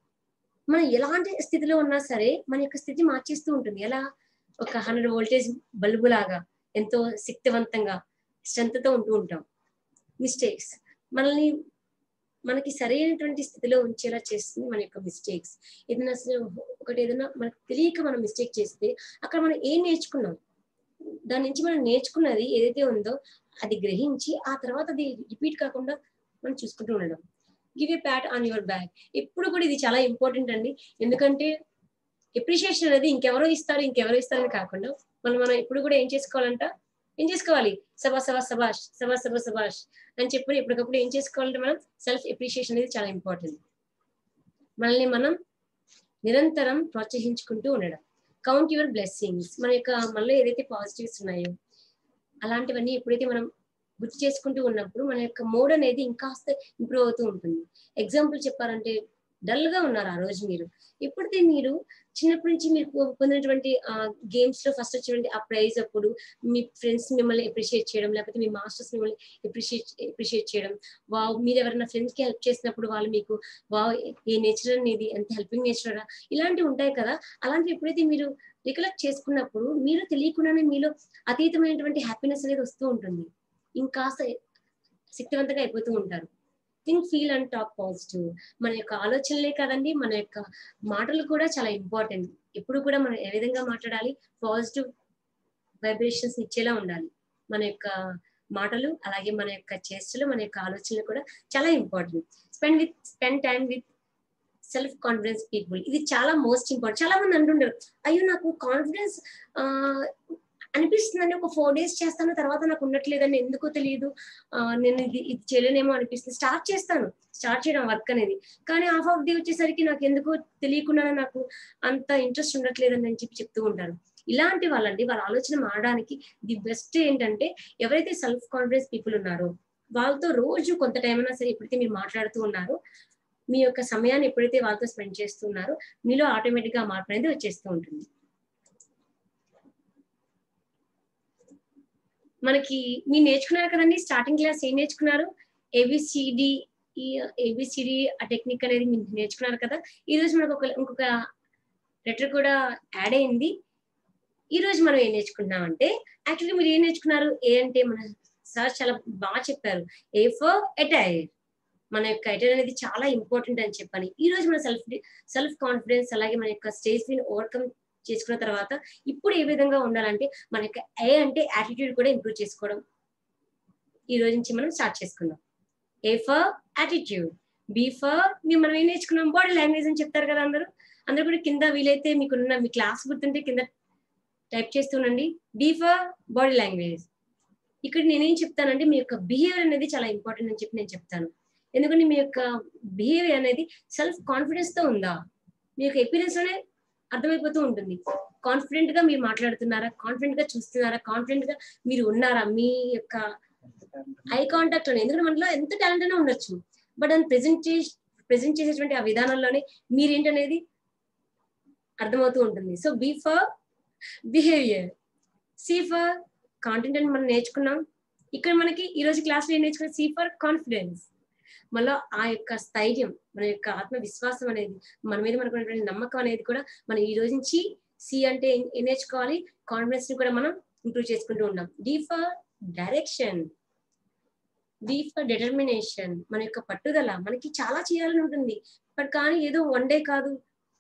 Speaker 1: మనం ఎలాంటి స్థితిలో ఉన్నా సరే మన యొక్క స్థితి మార్చేస్తూ ఉంటుంది ఎలా ఒక హండ్రెడ్ వోల్టేజ్ బల్బు లాగా ఎంతో శక్తివంతంగా strength తో ఉంటూ ఉంటాం మిస్టేక్స్ మనల్ని మనకి సరైనటువంటి స్థితిలో ఉంచేలా చేస్తుంది మన యొక్క మిస్టేక్స్ ఏదైనా అసలు ఒకటి ఏదైనా మనకు తెలియక మనం మిస్టేక్ చేస్తే అక్కడ మనం ఏం నేర్చుకున్నాం దాని నుంచి మనం నేర్చుకున్నది ఏదైతే ఉందో అది గ్రహించి ఆ తర్వాత అది రిపీట్ కాకుండా మనం చూసుకుంటూ ఉండడం give a pat on your back ఎప్పుడు కూడా ఇది చాలా ఇంపార్టెంట్ అండి ఎందుకంటే ఎప్రిషియేషన్ అనేది ఇంకెవరో ఇస్తారు ఇంకెవరో ఇస్తారని కాకుండా మనం మనం ఎప్పుడు కూడా ఏం చేసుకోవాలంట ఏం చేసుకోవాలి సభా సభా సభాష్ సభా సభా సభాష్ అని చెప్పి ఎప్పటికప్పుడు ఏం చేసుకోవాలంటే మనం సెల్ఫ్ ఎప్రిషియేషన్ అనేది చాలా ఇంపార్టెంట్ మనల్ని మనం నిరంతరం ప్రోత్సహించుకుంటూ ఉండడం కౌంట్ యువర్ బ్లెస్సింగ్స్ మన యొక్క మనలో ఏదైతే పాజిటివ్స్ ఉన్నాయో అలాంటివన్నీ ఎప్పుడైతే మనం గుర్తు చేసుకుంటూ ఉన్నప్పుడు మన యొక్క మోడ్ అనేది ఇంకాస్త ఇంప్రూవ్ అవుతూ ఉంటుంది ఎగ్జాంపుల్ చెప్పాలంటే డల్ గా ఉన్నారు ఆ రోజు మీరు ఎప్పుడైతే మీరు చిన్నప్పటి నుంచి మీరు పొ- పొందినటువంటి గేమ్స్ లో ఫస్ట్ వచ్చినటువంటి ఆ ప్రైజ్ అప్పుడు మీ ఫ్రెండ్స్ మిమ్మల్ని అప్రిషియేట్ చేయడం లేకపోతే మీ మాస్టర్స్ మిమ్మల్ని అప్రిషియేట్ అప్రిషియేట్ చేయడం వావ్ మీరు ఎవరైనా ఫ్రెండ్స్ కి హెల్ప్ చేసినప్పుడు వాళ్ళు మీకు వావ్ ఏ నేచర్ అనేది ఎంత హెల్పింగ్ నేచర్ ఇలాంటివి ఉంటాయి కదా అలాంటివి ఎప్పుడైతే మీరు రికలెక్ట్ చేసుకున్నప్పుడు మీరు తెలియకుండానే మీలో అతీతమైనటువంటి హ్యాపీనెస్ అనేది వస్తూ ఉంటుంది ఇంకాస్త శక్తివంతంగా అయిపోతూ ఉంటారు think feel and talk positive మన యొక్క ఆలోచనలే కదండి మన యొక్క మాటలు కూడా చాలా ఇంపార్టెంట్ ఎప్పుడు కూడా మనం ఏ విధంగా మాట్లాడాలి పాజిటివ్ వైబ్రేషన్స్ ఇచ్చేలా ఉండాలి మన యొక్క మాటలు అలాగే మన యొక్క చేష్టలు మన యొక్క ఆలోచనలు కూడా చాలా important spend with spend time with self confidence people ఇది చాలా మోస్ట్ ఇంపార్టెంట్ చాలా మంది అంటుంటారు అయ్యో నాకు కాన్ఫిడెన్స్ అనిపిస్తుందని ఒక ఫోర్ డేస్ చేస్తాను తర్వాత నాకు ఉండట్లేదని ఎందుకో తెలియదు ఆ, నేను ఇది ఇది చేయలేనేమో అనిపిస్తుంది స్టార్ట్ చేస్తాను స్టార్ట్ చేయడం వర్క్ అనేది కానీ హాఫ్ ఆఫ్ డే వచ్చేసరికి నాకు ఎందుకో తెలియకుండా నాకు అంత ఇంట్రెస్ట్ ఉండట్లేదని అని చెప్పి చెప్తూ ఉంటారు ఇలాంటి వాళ్ళండి వాళ్ళ ఆలోచన మారడానికి ది బెస్ట్ ఏంటంటే ఎవరైతే సెల్ఫ్ కాన్ఫిడెన్స్ పీపుల్ ఉన్నారో వాళ్ళతో రోజు కొంత టైం అయినా సరే ఎప్పుడైతే మీరు మాట్లాడుతూ ఉన్నారో మీ యొక్క సమయాన్ని ఎప్పుడైతే వాళ్ళతో స్పెండ్ చేస్తున్నారో మీలో ఆటోమేటిక్ గా మార్పు అనేది వచ్చేస్తూ ఉంటుంది మనకి మీరు నేర్చుకున్నారు కదండి స్టార్టింగ్ క్లాస్ ఏం నేర్చుకున్నారు ఏబిసిడి ఈ ఏబిసిడి ఆ టెక్నిక్ అనేది మీరు నేర్చుకున్నారు కదా ఈ రోజు మనకు ఒక ఇంకొక లెటర్ కూడా యాడ్ అయింది ఈ రోజు మనం ఏం నేర్చుకున్నాం అంటే యాక్చువల్లీ మీరు ఏం నేర్చుకున్నారు ఏ అంటే మన సార్ చాలా బాగా చెప్పారు ఏ ఫర్ ఎటైర్ మన యొక్క ఎటైర్ అనేది చాలా ఇంపార్టెంట్ అని చెప్పని ఈ రోజు మన సెల్ఫ్ సెల్ఫ్ కాన్ఫిడెన్స్ అలాగే మన యొక్క స్టేజ్ ని ఓవర్కమ్ చేసుకున్న తర్వాత ఇప్పుడు ఏ విధంగా ఉండాలంటే మన యొక్క ఏ అంటే యాటిట్యూడ్ కూడా ఇంప్రూవ్ చేసుకోవడం ఈ రోజు నుంచి మనం స్టార్ట్ చేసుకుందాం A for attitude B for మేము మనం ఏం నేర్చుకున్నాం బాడీ లాంగ్వేజ్ అని చెప్తారు కదా అందరూ అందరూ కూడా కింద వీలైతే మీకున్న మీ క్లాస్ గుర్తుంటే కింద టైప్ చేస్తుండండి బి ఫర్ బాడీ లాంగ్వేజ్ ఇక్కడ నేనేం చెప్తానంటే మీ యొక్క బిహేవియర్ అనేది చాలా ఇంపార్టెంట్ అని చెప్పి నేను చెప్తాను ఎందుకంటే మీ యొక్క బిహేవియర్ అనేది సెల్ఫ్ కాన్ఫిడెన్స్ తో ఉందా మీ యొక్క ఎపీరియన్స్ లోనే అర్థమైపోతూ ఉంటుంది కాన్ఫిడెంట్ గా మీరు మాట్లాడుతున్నారా కాన్ఫిడెంట్ గా చూస్తున్నారా కాన్ఫిడెంట్ గా మీరు ఉన్నారా మీ యొక్క ఐ కాంటాక్ట్ లోనే ఎందుకంటే మనలో ఎంత టాలెంట్ అయినా ఉండొచ్చు బట్ దాన్ని ప్రెజెంట్ చేసి ప్రెజెంట్ చేసేటువంటి ఆ విధానంలోనే మీరేంటనేది అర్థమవుతూ ఉంటుంది so B for behaviour C for content అని మనం నేర్చుకున్నాం ఇక్కడ మనకి ఈ రోజు క్లాస్లో ఏం నేర్చుకున్నాం సి ఫర్ కాన్ఫిడెన్స్ మళ్ళీ ఆ యొక్క స్థైర్యం మన యొక్క ఆత్మవిశ్వాసం అనేది మన మీద మనకు ఉన్నటువంటి నమ్మకం అనేది కూడా మనం ఈ రోజు నుంచి సి అంటే ఏం ఏం నేర్చుకోవాలి కాన్ఫిడెన్స్ ని కూడా మనం ఇంప్రూవ్ చేసుకుంటూ ఉన్నాం D for direction D for determination మన యొక్క పట్టుదల మనకి చాలా చేయాలని ఉంటుంది బట్ కానీ ఏదో వన్ డే కాదు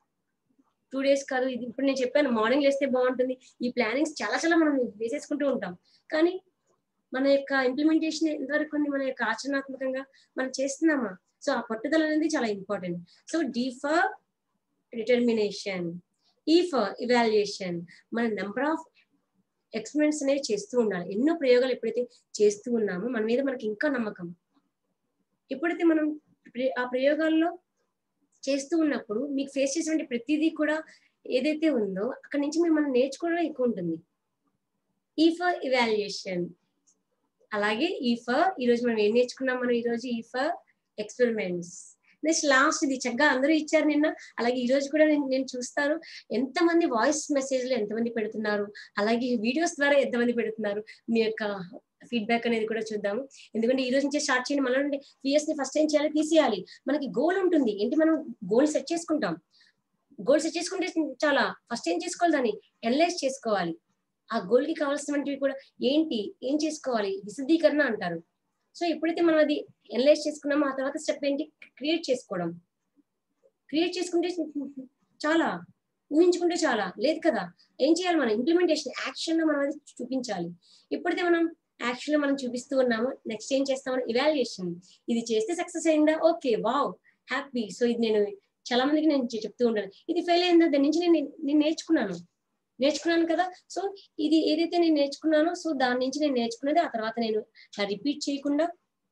Speaker 1: టూ డేస్ కాదు ఇది ఇప్పుడు నేను చెప్పాను మార్నింగ్ చేస్తే బాగుంటుంది ఈ ప్లానింగ్స్ చాలా చాలా మనం వేసేసుకుంటూ ఉంటాం కానీ మన యొక్క ఇంప్లిమెంటేషన్ ఎంతవరకు ఉంది మన యొక్క ఆచరణాత్మకంగా మనం చేస్తున్నామా సో ఆ పట్టుదల అనేది చాలా important so D for determination E for evaluation మన నెంబర్ ఆఫ్ ఎక్స్పెరిమెంట్స్ అనేవి చేస్తూ ఉండాలి ఎన్నో ప్రయోగాలు ఎప్పుడైతే చేస్తూ ఉన్నామో మన మీద మనకి ఇంకా నమ్మకం ఎప్పుడైతే మనం ప్ర- ఆ ప్రయోగాల్లో చేస్తూ ఉన్నప్పుడు మీకు ఫేస్ చేసినటువంటి ప్రతిదీ కూడా ఏదైతే ఉందో అక్కడ నుంచి మీరు మనం నేర్చుకోవడం ఎక్కువ ఉంటుంది ఈ ఫర్ ఇవాల్యుయేషన్ అలాగే ఈ ఫర్ ఈ రోజు మనం ఏం నేర్చుకున్నాం మనం ఈ రోజు ఈ ఫర్ ఎక్స్పెరిమెంట్స్ నెక్స్ట్ లాస్ట్ ఇది చక్కగా అందరూ ఇచ్చారు నిన్న అలాగే ఈ రోజు కూడా నేను నేను చూస్తాను ఎంతమంది వాయిస్ మెసేజ్లు ఎంతమంది పెడుతున్నారు అలాగే వీడియోస్ ద్వారా ఎంతమంది పెడుతున్నారు మీ యొక్క ఫీడ్బ్యాక్ అనేది కూడా చూద్దాము ఎందుకంటే ఈ రోజు నుంచే స్టార్ట్ చేయండి మన పిఎస్ ని ఫస్ట్ ఏం చేయాలి తీసేయాలి మనకి గోల్ ఉంటుంది ఏంటి మనం గోల్ సెట్ చేసుకుంటాం గోల్ సెట్ చేసుకుంటే చాలా ఫస్ట్ ఏం చేసుకోవాలి దాన్ని ఎనలైజ్ చేసుకోవాలి ఆ గోల్ కి కావాల్సినవి కూడా ఏంటి ఏం చేసుకోవాలి విశదీకరణ అంటారు సో ఎప్పుడైతే మనం అది ఎనలైజ్ చేసుకున్నామో ఆ తర్వాత స్టెప్ ఏంటి క్రియేట్ చేసుకోవడం క్రియేట్ చేసుకుంటే చాలా ఊహించుకుంటే చాలా లేదు కదా ఏం చేయాలి మనం ఇంప్లిమెంటేషన్ యాక్షన్ లో మనం అది చూపించాలి ఎప్పుడైతే మనం యాక్షన్ లో మనం చూపిస్తూ ఉన్నామో నెక్స్ట్ ఏం చేస్తామని ఇవాల్యుయేషన్ ఇది చేస్తే సక్సెస్ అయిందా ఓకే వావ్ హ్యాపీ సో ఇది నేను చాలా మందికి నేను చె- చెప్తూ ఉంటాను ఇది ఫెయిల్ అయిందా దాని నుంచి నేను నేను నేర్చుకున్నాను నేర్చుకున్నాను కదా సో ఇది ఏదైతే నేను నేర్చుకున్నానో సో దాని నుంచి నేను నేర్చుకున్నది ఆ తర్వాత నేను రిపీట్ చేయకుండా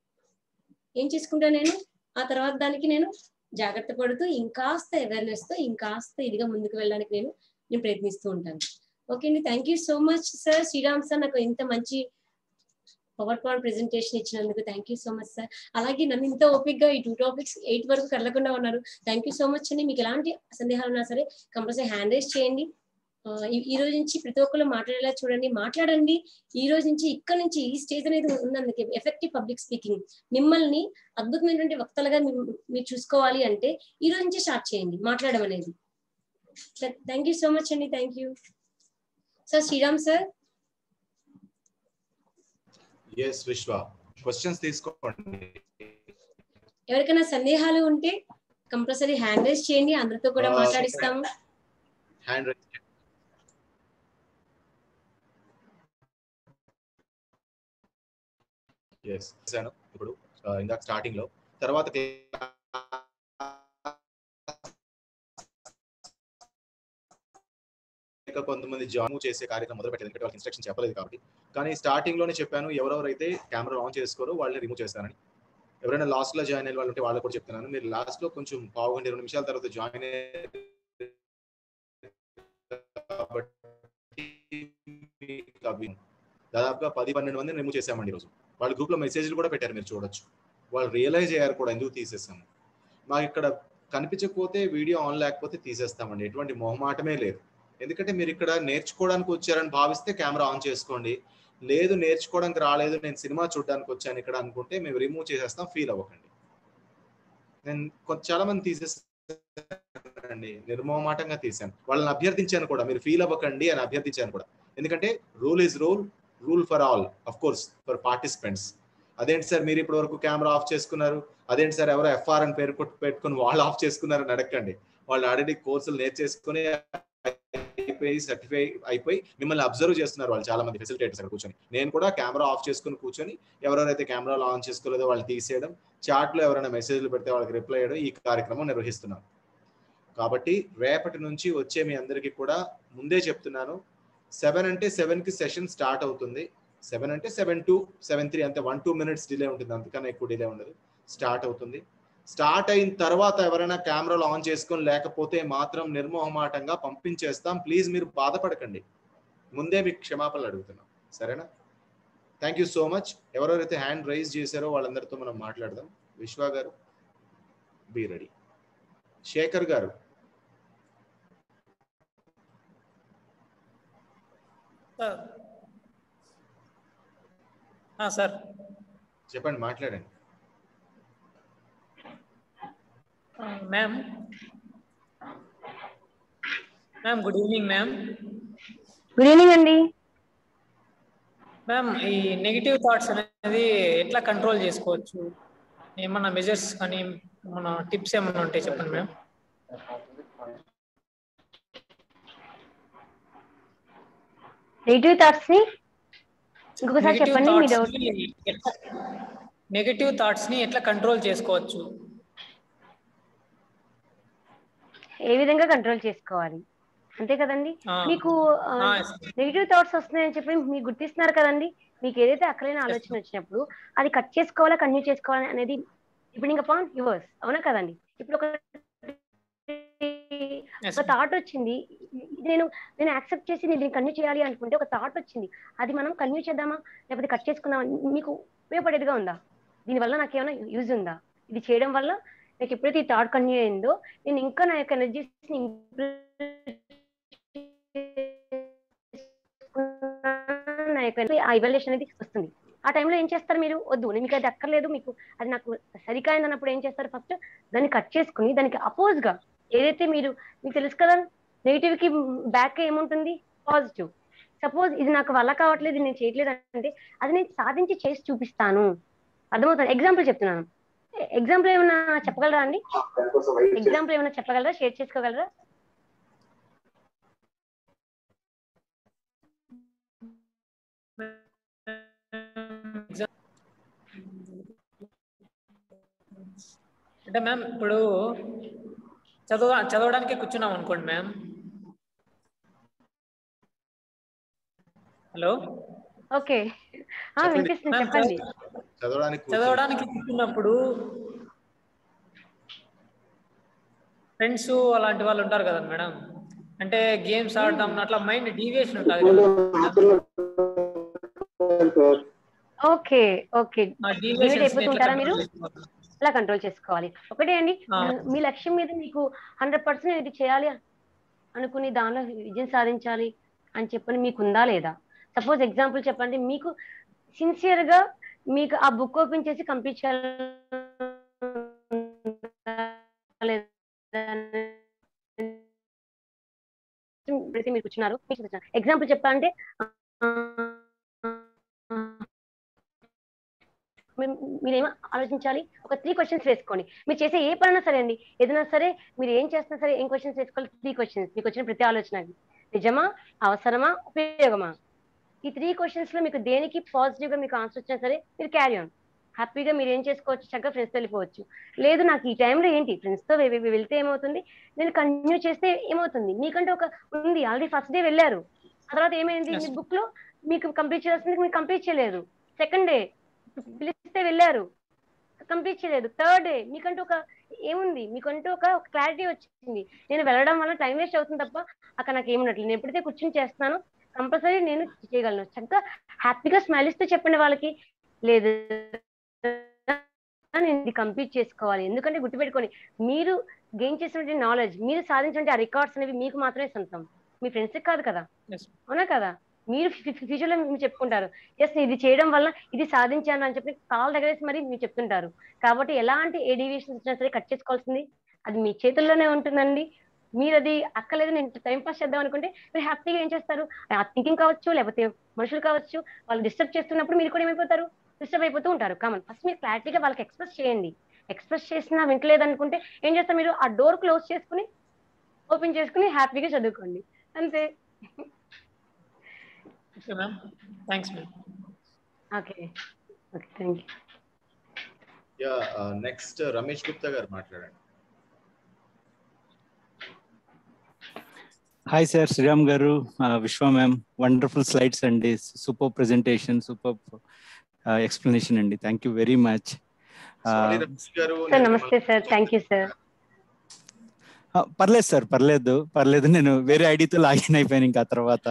Speaker 1: ఏం చేసుకుంటా నేను ఆ తర్వాత దానికి నేను జాగ్రత్త పడుతూ ఇంకాస్త అవేర్నెస్ తో ఇంకాస్త ఇదిగా ముందుకు వెళ్ళడానికి నేను నేను ప్రయత్నిస్తూ ఉంటాను ఓకే అండి thank you so much sir Sriram sir నాకు ఇంత మంచి పవర్ పాయింట్ ప్రెజెంటేషన్ ఇచ్చినందుకు thank you so much sir అలాగే నన్ను ఇంత ఓపిక్ గా ఈ టూ టాపిక్స్ ఎయిట్ వరకు కదలకుండా ఉన్నారు థ్యాంక్ యూ సో మచ్ అండి మీకు ఎలాంటి సందేహాలు ఉన్నా సరే కంపల్సరీ హ్యాండ్ రైస్ చేయండి ఆ, ఈ- ఈ రోజు నుంచి ప్రతి ఒక్కరు మాట్లాడేలా చూడండి మాట్లాడండి ఈ రోజు నుంచి ఇక్కడ నుంచి ఈ స్టేజ్ అనేది ఉన్నందుకే ఎఫెక్టివ్ పబ్లిక్ స్పీకింగ్ మిమ్మల్ని అద్భుతమైనటువంటి వక్తలుగా మీ- మీరు చూసుకోవాలి అంటే ఈ రోజు నుంచి స్టార్ట్ చేయండి మాట్లాడడం అనేది థ్యాంక్ యూ సో మచ్ అండి thank you sir Sriram sir
Speaker 2: yes Viswa questions తీసుకోండి
Speaker 1: ఎవరికైనా సందేహాలు ఉంటే కంపల్సరీ హ్యాండ్ రైస్ చేయండి అందరితో కూడా
Speaker 2: ఆ,
Speaker 1: మాట్లాడిస్తాము
Speaker 2: హ్యాండ్ రైజ్ ఎస్ చేశాను ఇప్పుడు ఆ, ఇందాక స్టార్టింగ్ లో తర్వాత ఇంకా కొంతమంది జాయిన్ చేసే కార్యక్రమం మొదలు పెట్టలేదు ఎందుకంటే వాళ్ళకి ఇన్స్ట్రక్షన్ చెప్పలేదు కాబట్టి కానీ స్టార్టింగ్ లోనే చెప్పాను ఎవరెవరైతే కెమెరా ఆన్ చేసుకోరో వాళ్ళని రిమూవ్ చేస్తానని ఎవరైనా లాస్ట్ లో జాయిన్ అయిన వాళ్ళు ఉంటే వాళ్ళకి కూడా చెప్తున్నాను మీరు లాస్ట్ లో కొంచెం పావు గంట ఇరవై నిమిషాల తర్వాత జాయిన్ కాబట్టి మీకు అవి దాదాపుగా పది పన్నెండు మందిని రిమూవ్ చేసామండి ఈరోజు వాళ్ళ గ్రూప్ లో మెసేజ్లు కూడా పెట్టారు మీరు చూడొచ్చు వాళ్ళు రియలైజ్ అయ్యారు కూడా ఎందుకు తీసేసాము మాకు ఇక్కడ కనిపించకపోతే వీడియో ఆన్ లేకపోతే తీసేస్తామండి ఎటువంటి మొహమాటమే లేదు ఎందుకంటే మీరు ఇక్కడ నేర్చుకోవడానికి వచ్చారని భావిస్తే కెమెరా ఆన్ చేసుకోండి లేదు నేర్చుకోవడానికి రాలేదు నేను సినిమా చూడడానికి వచ్చాను ఇక్కడ అనుకుంటే మేము రిమూవ్ చేసేస్తాం ఫీల్ అవ్వకండి నేను కొ- చాలా మంది తీసేస్తానండి నిర్మోహమాటంగా తీశాను వాళ్ళని అభ్యర్థించాను కూడా మీరు ఫీల్ అవ్వకండి అని అభ్యర్థించాను కూడా ఎందుకంటే rule is rule rule for all of course for participants అదేంటి సార్ మీరు ఇప్పటి వరకు కెమెరా ఆఫ్ చేసుకున్నారు అదేంటి సార్ ఎవరో ఎఫ్ఆర్ అని పేరు కొట్టి పెట్టుకుని వాళ్ళు ఆఫ్ చేసుకున్నారు అని అడగండి వాళ్ళు ఆల్రెడీ కోర్సులు నేర్చేసుకుని అయిపోయి సర్టిఫై అయిపోయి మిమ్మల్ని అబ్జర్వ్ చేస్తున్నారు వాళ్ళు చాలా మంది ఫెసిలిటేటర్స్ అక్కడ కూర్చొని నేను కూడా కెమెరా ఆఫ్ చేసుకుని కూర్చొని ఎవరెవరైతే కెమెరాలు ఆన్ చేసుకోలేదో వాళ్ళు తీసేయడం చాట్ లో ఎవరైనా మెసేజ్లు పెడితే వాళ్ళకి రిప్లై చేయడం ఈ కార్యక్రమం నిర్వహిస్తున్నాం కాబట్టి రేపటి నుంచి వచ్చే మీ అందరికీ కూడా ముందే చెప్తున్నాను సెవెన్ అంటే సెవెన్ కి సెషన్ స్టార్ట్ అవుతుంది సెవెన్ అంటే సెవెన్ టు సెవెన్ త్రీ అంతే వన్ టూ మినిట్స్ డిలే ఉంటుంది అంతకన్నా ఎక్కువ డిలే ఉండదు స్టార్ట్ అవుతుంది స్టార్ట్ అయిన తర్వాత ఎవరైనా కెమెరాలు ఆన్ చేసుకొని లేకపోతే మాత్రం నిర్మోహమాటంగా పంపించేస్తాం ప్లీజ్ మీరు బాధపడకండి ముందే మీకు క్షమాపణలు అడుగుతున్నాం సరేనా థ్యాంక్ యూ సో మచ్ ఎవరెవరైతే హ్యాండ్ రైజ్ చేశారో వాళ్ళందరితో మనం మాట్లాడదాం విశ్వ గారు బీ రెడీ శేఖర్ గారు
Speaker 4: సార్ ఆ, సార్
Speaker 2: చెప్పండి మాట్లాడండి
Speaker 4: ఆ, ma'am ma'am good evening ma'am
Speaker 5: good evening అండి
Speaker 4: మ్యామ్ ఈ నెగిటివ్ థాట్స్ అనేది ఎట్లా కంట్రోల్ చేసుకోవచ్చు ఏమన్నా మెజర్స్ కానీ మన టిప్స్ ఏమన్నా ఉంటే చెప్పండి మ్యామ్
Speaker 5: నెగిటివ్ థాట్స్ ని ఇంకొకసారి చెప్పండి మీ డౌట్
Speaker 4: నెగిటివ్ థాట్స్ ని ఎట్లా కంట్రోల్ చేసుకోవచ్చు
Speaker 5: ఏ విధంగా కంట్రోల్ చేసుకోవాలి అంతే కదండి
Speaker 4: ఆ.
Speaker 5: మీకు
Speaker 4: ఆ, yes.
Speaker 5: నెగిటివ్ థాట్స్ వస్తున్నాయని చెప్పి మీరు గుర్తిస్తున్నారు కదండి మీకు ఏదైతే అక్కడైన ఆలోచన వచ్చినప్పుడు అది కట్ చేసుకోవాలా కంటిన్యూ చేసుకోవాలా అనేది డిపెండింగ్ అపాన్ యువర్స్ అవునా కదండి ఇప్పుడు ఒక
Speaker 4: Yes,
Speaker 5: ఒక థాట్ వచ్చింది నేను నేను యాక్సెప్ట్ చేసి నేను కంటిన్యూ చేయాలి అనుకుంటే ఒక థాట్ వచ్చింది అది మనం కంటిన్యూ చేద్దామా లేకపోతే కట్ చేసుకుందామా మీకు ఉపయోగపడేదిగా ఉందా దీనివల్ల నాకు ఏమైనా యూజ్ ఉందా ఇది చేయడం వల్ల నాకు ఎప్పుడైతే ఈ థాట్ కంటిన్యూ అయిందో నేను ఇంకా నా యొక్క ఎనర్జీస్ నా యొక్క ఆ ఇవాల్యుయేషన్ అనేది వస్తుంది ఆ టైంలో ఏం చేస్తారు మీరు వద్దు నేను మీకు అది అక్కర్లేదు మీకు అది నాకు సరికాయింది అన్నప్పుడు ఏం చేస్తారు ఫస్ట్ దాన్ని కట్ చేసుకుని దానికి అపోజ్ గా ఏదైతే మీరు మీకు తెలుసు కదా నెగిటివ్ కి బ్యాక్ ఏముంటుంది పాజిటివ్ సపోజ్ ఇది నాకు వల్ల కావట్లేదు ఇది నేను చేయట్లేదు అంటే అది నేను సాధించి చేసి చూపిస్తాను అర్థమవుతుంది ఎగ్జాంపుల్ చెప్తున్నాను ఎగ్జాంపుల్ ఏమైనా చెప్పగలరా అండి ఎగ్జాంపుల్ ఏమైనా చెప్పగలరా షేర్ చేసుకోగలరా
Speaker 4: అంటే మ్యామ్ ఇప్పుడు చదువు చదవడానికి కూర్చున్నాం అనుకోండి మ్యామ్ హలో
Speaker 5: ఓకే ఆ
Speaker 2: చెప్పండి.
Speaker 5: వినిపిస్తుంది
Speaker 4: మ్యామ్,
Speaker 5: చెప్పండి
Speaker 2: చదవడానికి కూర్చో-
Speaker 4: చదవడానికి కూర్చున్నప్పుడు ఫ్రెండ్స్ అలాంటి వాళ్ళు ఉంటారు కదా మేడం అంటే గేమ్స్ ఆడదాం అట్లా మైండ్ డీవియేషన్ ఉంటుంది కదా
Speaker 5: ఓకే ఓకే
Speaker 4: ఆ
Speaker 5: Deviate
Speaker 4: deviations ని ఎట్లా
Speaker 5: అయిపోతుంటారా మీరు?
Speaker 4: control చేసుకోవాలి?
Speaker 5: అలా కంట్రోల్ చేసుకోవాలి ఒకటే అండి
Speaker 4: ఆ.
Speaker 5: మీ లక్ష్యం మీద మీకు హండ్రెడ్ పర్సెంట్ ఇది చేయాలి అనుకుని దానిలో విజయం సాధించాలి అని చెప్పని మీకు ఉందా లేదా సపోజ్ ఎగ్జాంపుల్ చెప్పండి మీకు సిన్సియర్ గా మీకు ఆ బుక్ ఓపెన్ చేసి కంప్లీట్ చేయాలి ఎప్పుడైతే మీరు కూర్చున్నారు ఎగ్జాంపుల్ చెప్పాలంటే మీ- మీరేమో ఆలోచించాలి ఒక త్రీ క్వశ్చన్స్ వేసుకోండి మీరు చేసే ఏ పనైనా సరే అండి ఏదైనా సరే మీరు ఏం చేస్తున్నా సరే ఏం క్వశ్చన్స్ వేసుకోవాలి త్రీ క్వశ్చన్స్ మీకు వచ్చిన ప్రతి ఆలోచన అది. నిజమా అవసరమా ఉపయోగమా ఈ త్రీ క్వశ్చన్స్ లో మీకు దేనికి పాజిటివ్ గా మీకు ఆన్సర్ వచ్చినా సరే మీరు క్యారీ ఆన్ హ్యాపీగా మీరు ఏం చేసుకోవచ్చు చక్కగా ఫ్రెండ్స్ వెళ్ళిపోవచ్చు లేదు నాకు ఈ టైంలో ఏంటి ఫ్రెండ్స్ తో వె- వె- వెళ్తే ఏమవుతుంది నేను కంటిన్యూ చేస్తే ఏమవుతుంది మీకంటే ఒక ఉంది ఆల్రెడీ ఫస్ట్ డే వెళ్ళారు ఆ తర్వాత ఏమైంది
Speaker 4: Yes.
Speaker 5: మీ బుక్ లో మీకు కంప్లీట్ చేయాల్సింది మీరు కంప్లీట్ చేయలేదు సెకండ్ డే పిలిస్తే వెళ్ళారు కంప్లీట్ చేయలేదు థర్డ్ డే మీకంటూ ఒక ఏముంది మీకంటూ ఒక క్లారిటీ వచ్చింది నేను వెళ్ళడం వల్ల టైం వేస్ట్ అవుతుంది తప్ప అక్కడ నాకు ఏమున్నట్లు నేను ఎప్పుడైతే కూర్చొని చేస్తున్నానో కంపల్సరీ నేను చేయగలను చక్కగా హ్యాపీగా స్మైల్ ఇస్తూ చెప్పండి వాళ్ళకి లేదు నేను ఇది కంప్లీట్ చేసుకోవాలి ఎందుకంటే గుర్తుపెట్టుకోండి మీరు గెయిన్ చేసినటువంటి నాలెడ్జ్ మీరు సాధించినటువంటి ఆ రికార్డ్స్ అనేవి మీకు మాత్రమే సొంతం మీ ఫ్రెండ్స్ కాదు కదా
Speaker 4: Yes.
Speaker 5: అవునా కదా మీరు ఫ్యూచర్ లో మీరు చెప్పుకుంటారు ఎస్ ఇది చేయడం వల్ల ఇది సాధించాను అని చెప్పి కాల్ దగ్గరేసి మరి మీరు చెప్తుంటారు కాబట్టి ఎలాంటి ఏ డీవియేషన్స్ వచ్చినా సరే కట్ చేసుకోవాల్సింది అది మీ చేతుల్లోనే ఉంటుందండి మీరు అది అక్కలేదు నేను టైం పాస్ చేద్దాం అనుకుంటే మీరు హ్యాపీగా ఏం చేస్తారు ఆ థింకింగ్ కావచ్చు లేకపోతే మనుషులు కావచ్చు వాళ్ళు డిస్టర్బ్ చేస్తున్నప్పుడు మీరు కూడా ఏమైపోతారు డిస్టర్బ్ అయిపోతూ ఉంటారు కామన్ ఫస్ట్ మీరు క్లారిటీగా వాళ్ళకి ఎక్స్ప్రెస్ చేయండి ఎక్స్ప్రెస్ చేసినా వింటలేదు అనుకుంటే ఏం చేస్తారు మీరు ఆ డోర్ క్లోజ్ చేసుకుని ఓపెన్ చేసుకుని హ్యాపీగా చదువుకోండి అంతే
Speaker 4: okay ma'am thanks ma'am
Speaker 5: okay okay thank you
Speaker 2: ya next Ramesh Gupta garu మాట్లాడండి
Speaker 3: hi sir Sriram garu Viswa ma'am wonderful slides అండి సూపర్ ప్రెజెంటేషన్ సూపర్ ఎక్స్ప్లెనేషన్ అండి thank you very much
Speaker 2: sorry Ramesh garu
Speaker 5: sir నమస్తే సార్ థ్యాంక్ యూ సార్
Speaker 3: పర్లేదు సార్ పర్లేదు పర్లేదు నేను వేరే ఐడితో లాగిన్ అయిపోయాను ఇంకా ఆ తర్వాత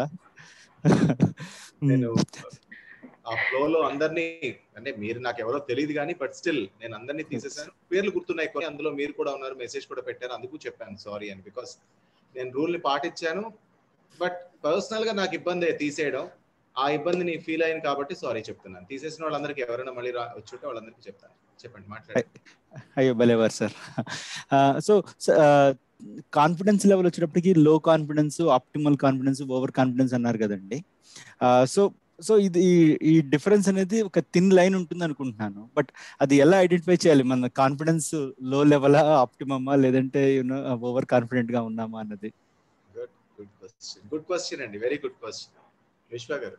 Speaker 2: నేను ఆ ఫ్లో లో అందరినీ అంటే మీరు నాకు ఎవరో తెలియదు కానీ బట్ స్టిల్ నేను అందరినీ తీసేసాను పేర్లు గుర్తున్నాయి కొన్ని అందులో మీరు కూడా ఉన్నారు మెసేజ్ కూడా పెట్టారు అందుకు చెప్పాను సారీ అని బికాస్ నేను రూల్ ని పాటించాను బట్ పర్సనల్ గా నాకు ఇబ్బంది తీసేయడం ఆ ఇబ్బందిని ఫీల్ అయింది కాబట్టి సారీ చెప్తున్నాను తీసేసిన వాళ్ళందరికీ ఎవరైనా మళ్ళీ రా వచ్చుంటే వాళ్ళందరికీ చెప్తాను చెప్పండి మాట్లాడండి
Speaker 3: అయ్యో భలేవారు సార్ సో కాన్ఫిడెన్స్ లెవెల్ వచ్చేటప్పటికి low confidence optimal confidence over confidence అన్నారు కదండి సో సో ఇది ఈ- ఈ డిఫరెన్స్ అనేది ఒక థిన్ లైన్ ఉంటుంది అనుకుంటున్నాను బట్ అది ఎలా ఐడెంటిఫై చేయాలి మన కాన్ఫిడెన్స్ లో లెవెల్ ఆప్టిమమ్మా లేదంటే యూనో ఓవర్ కాన్ఫిడెంట్ గా ఉన్నామా అన్నది
Speaker 2: good good question good question అండి very good question Viswa garu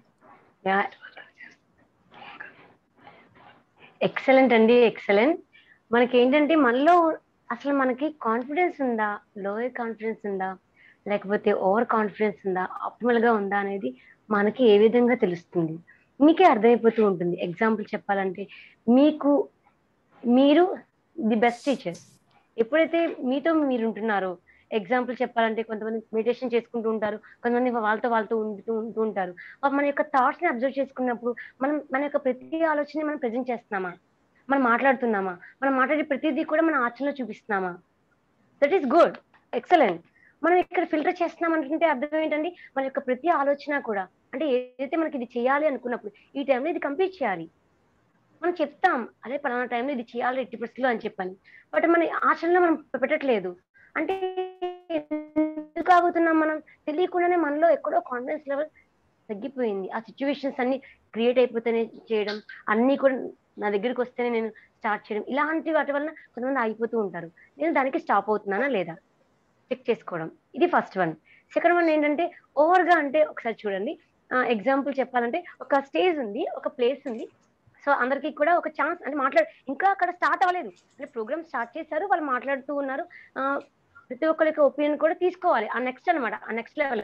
Speaker 5: excellent అండి ఎక్సలెంట్ మనకి ఏంటంటే మనలో అసలు మనకి కాన్ఫిడెన్స్ ఉందా లోయర్ కాన్ఫిడెన్స్ ఉందా లేకపోతే ఓవర్ కాన్ఫిడెన్స్ ఉందా ఆప్టిమల్ గా ఉందా అనేది మనకి ఏ విధంగా తెలుస్తుంది మీకే అర్థమైపోతూ ఉంటుంది ఎగ్జాంపుల్ చెప్పాలంటే మీకు మీరు ది బెస్ట్ టీచర్ ఎప్పుడైతే మీతో మీరు ఉంటున్నారో ఎగ్జాంపుల్ చెప్పాలంటే కొంతమంది మెడిటేషన్ చేసుకుంటూ ఉంటారు కొంతమంది వాళ్ళతో వాళ్ళతో ఉంటూ ఉంటూ ఉంటారు అప్పుడు మన యొక్క థాట్స్ ని అబ్జర్వ్ చేసుకున్నప్పుడు మనం మన యొక్క ప్రతి ఆలోచన మనం ప్రజెంట్ చేస్తున్నామా మనం మాట్లాడుతున్నామా మనం మాట్లాడే ప్రతిదీ కూడా మన ఆచరణలో చూపిస్తున్నామా దట్ ఈస్ గుడ్ ఎక్సలెంట్ మనం ఇక్కడ ఫిల్టర్ చేస్తున్నాం అంటే అర్థం ఏంటండి మన యొక్క ప్రతి ఆలోచన కూడా అంటే ఏదైతే మనకి ఇది చేయాలి అనుకున్నప్పుడు ఈ టైంలో ఇది కంప్లీట్ చేయాలి మనం చెప్తాం అదే పలానా టైంలో ఇది చేయాలి ఎట్టి పరిస్థితుల్లో అని చెప్పని బట్ మన ఆచరణలో మనం పెట్టట్లేదు అంటే ఎందుకు ఆగుతున్నాం మనం తెలియకుండానే మనలో ఎక్కడో కాన్ఫిడెన్స్ లెవెల్ తగ్గిపోయింది ఆ సిచ్యువేషన్స్ అన్ని క్రియేట్ అయిపోతేనే చేయడం అన్ని కూడా నా దగ్గరికి వస్తేనే నేను స్టార్ట్ చేయడం ఇలాంటి వాటి వల్ల కొంతమంది ఆగిపోతూ ఉంటారు నేను దానికి స్టాప్ అవుతున్నానా లేదా చెక్ చేసుకోవడం ఇది ఫస్ట్ వన్ సెకండ్ వన్ ఏంటంటే ఓవర్ గా అంటే ఒకసారి చూడండి ఎగ్జాంపుల్ చెప్పాలంటే ఒక స్టేజ్ ఉంది ఒక ప్లేస్ ఉంది సో అందరికి కూడా ఒక ఛాన్స్ అంటే మాట్లాడు ఇంకా అక్కడ స్టార్ట్ అవ్వలేదు అంటే ప్రోగ్రామ్ స్టార్ట్ చేశారు వాళ్ళు మాట్లాడుతూ ఉన్నారు ఆ, ప్రతి ఒక్కరి యొక్క ఒపీనియన్ కూడా తీసుకోవాలి ఆ నెక్స్ట్ అన్నమాట ఆ నెక్స్ట్ లెవెల్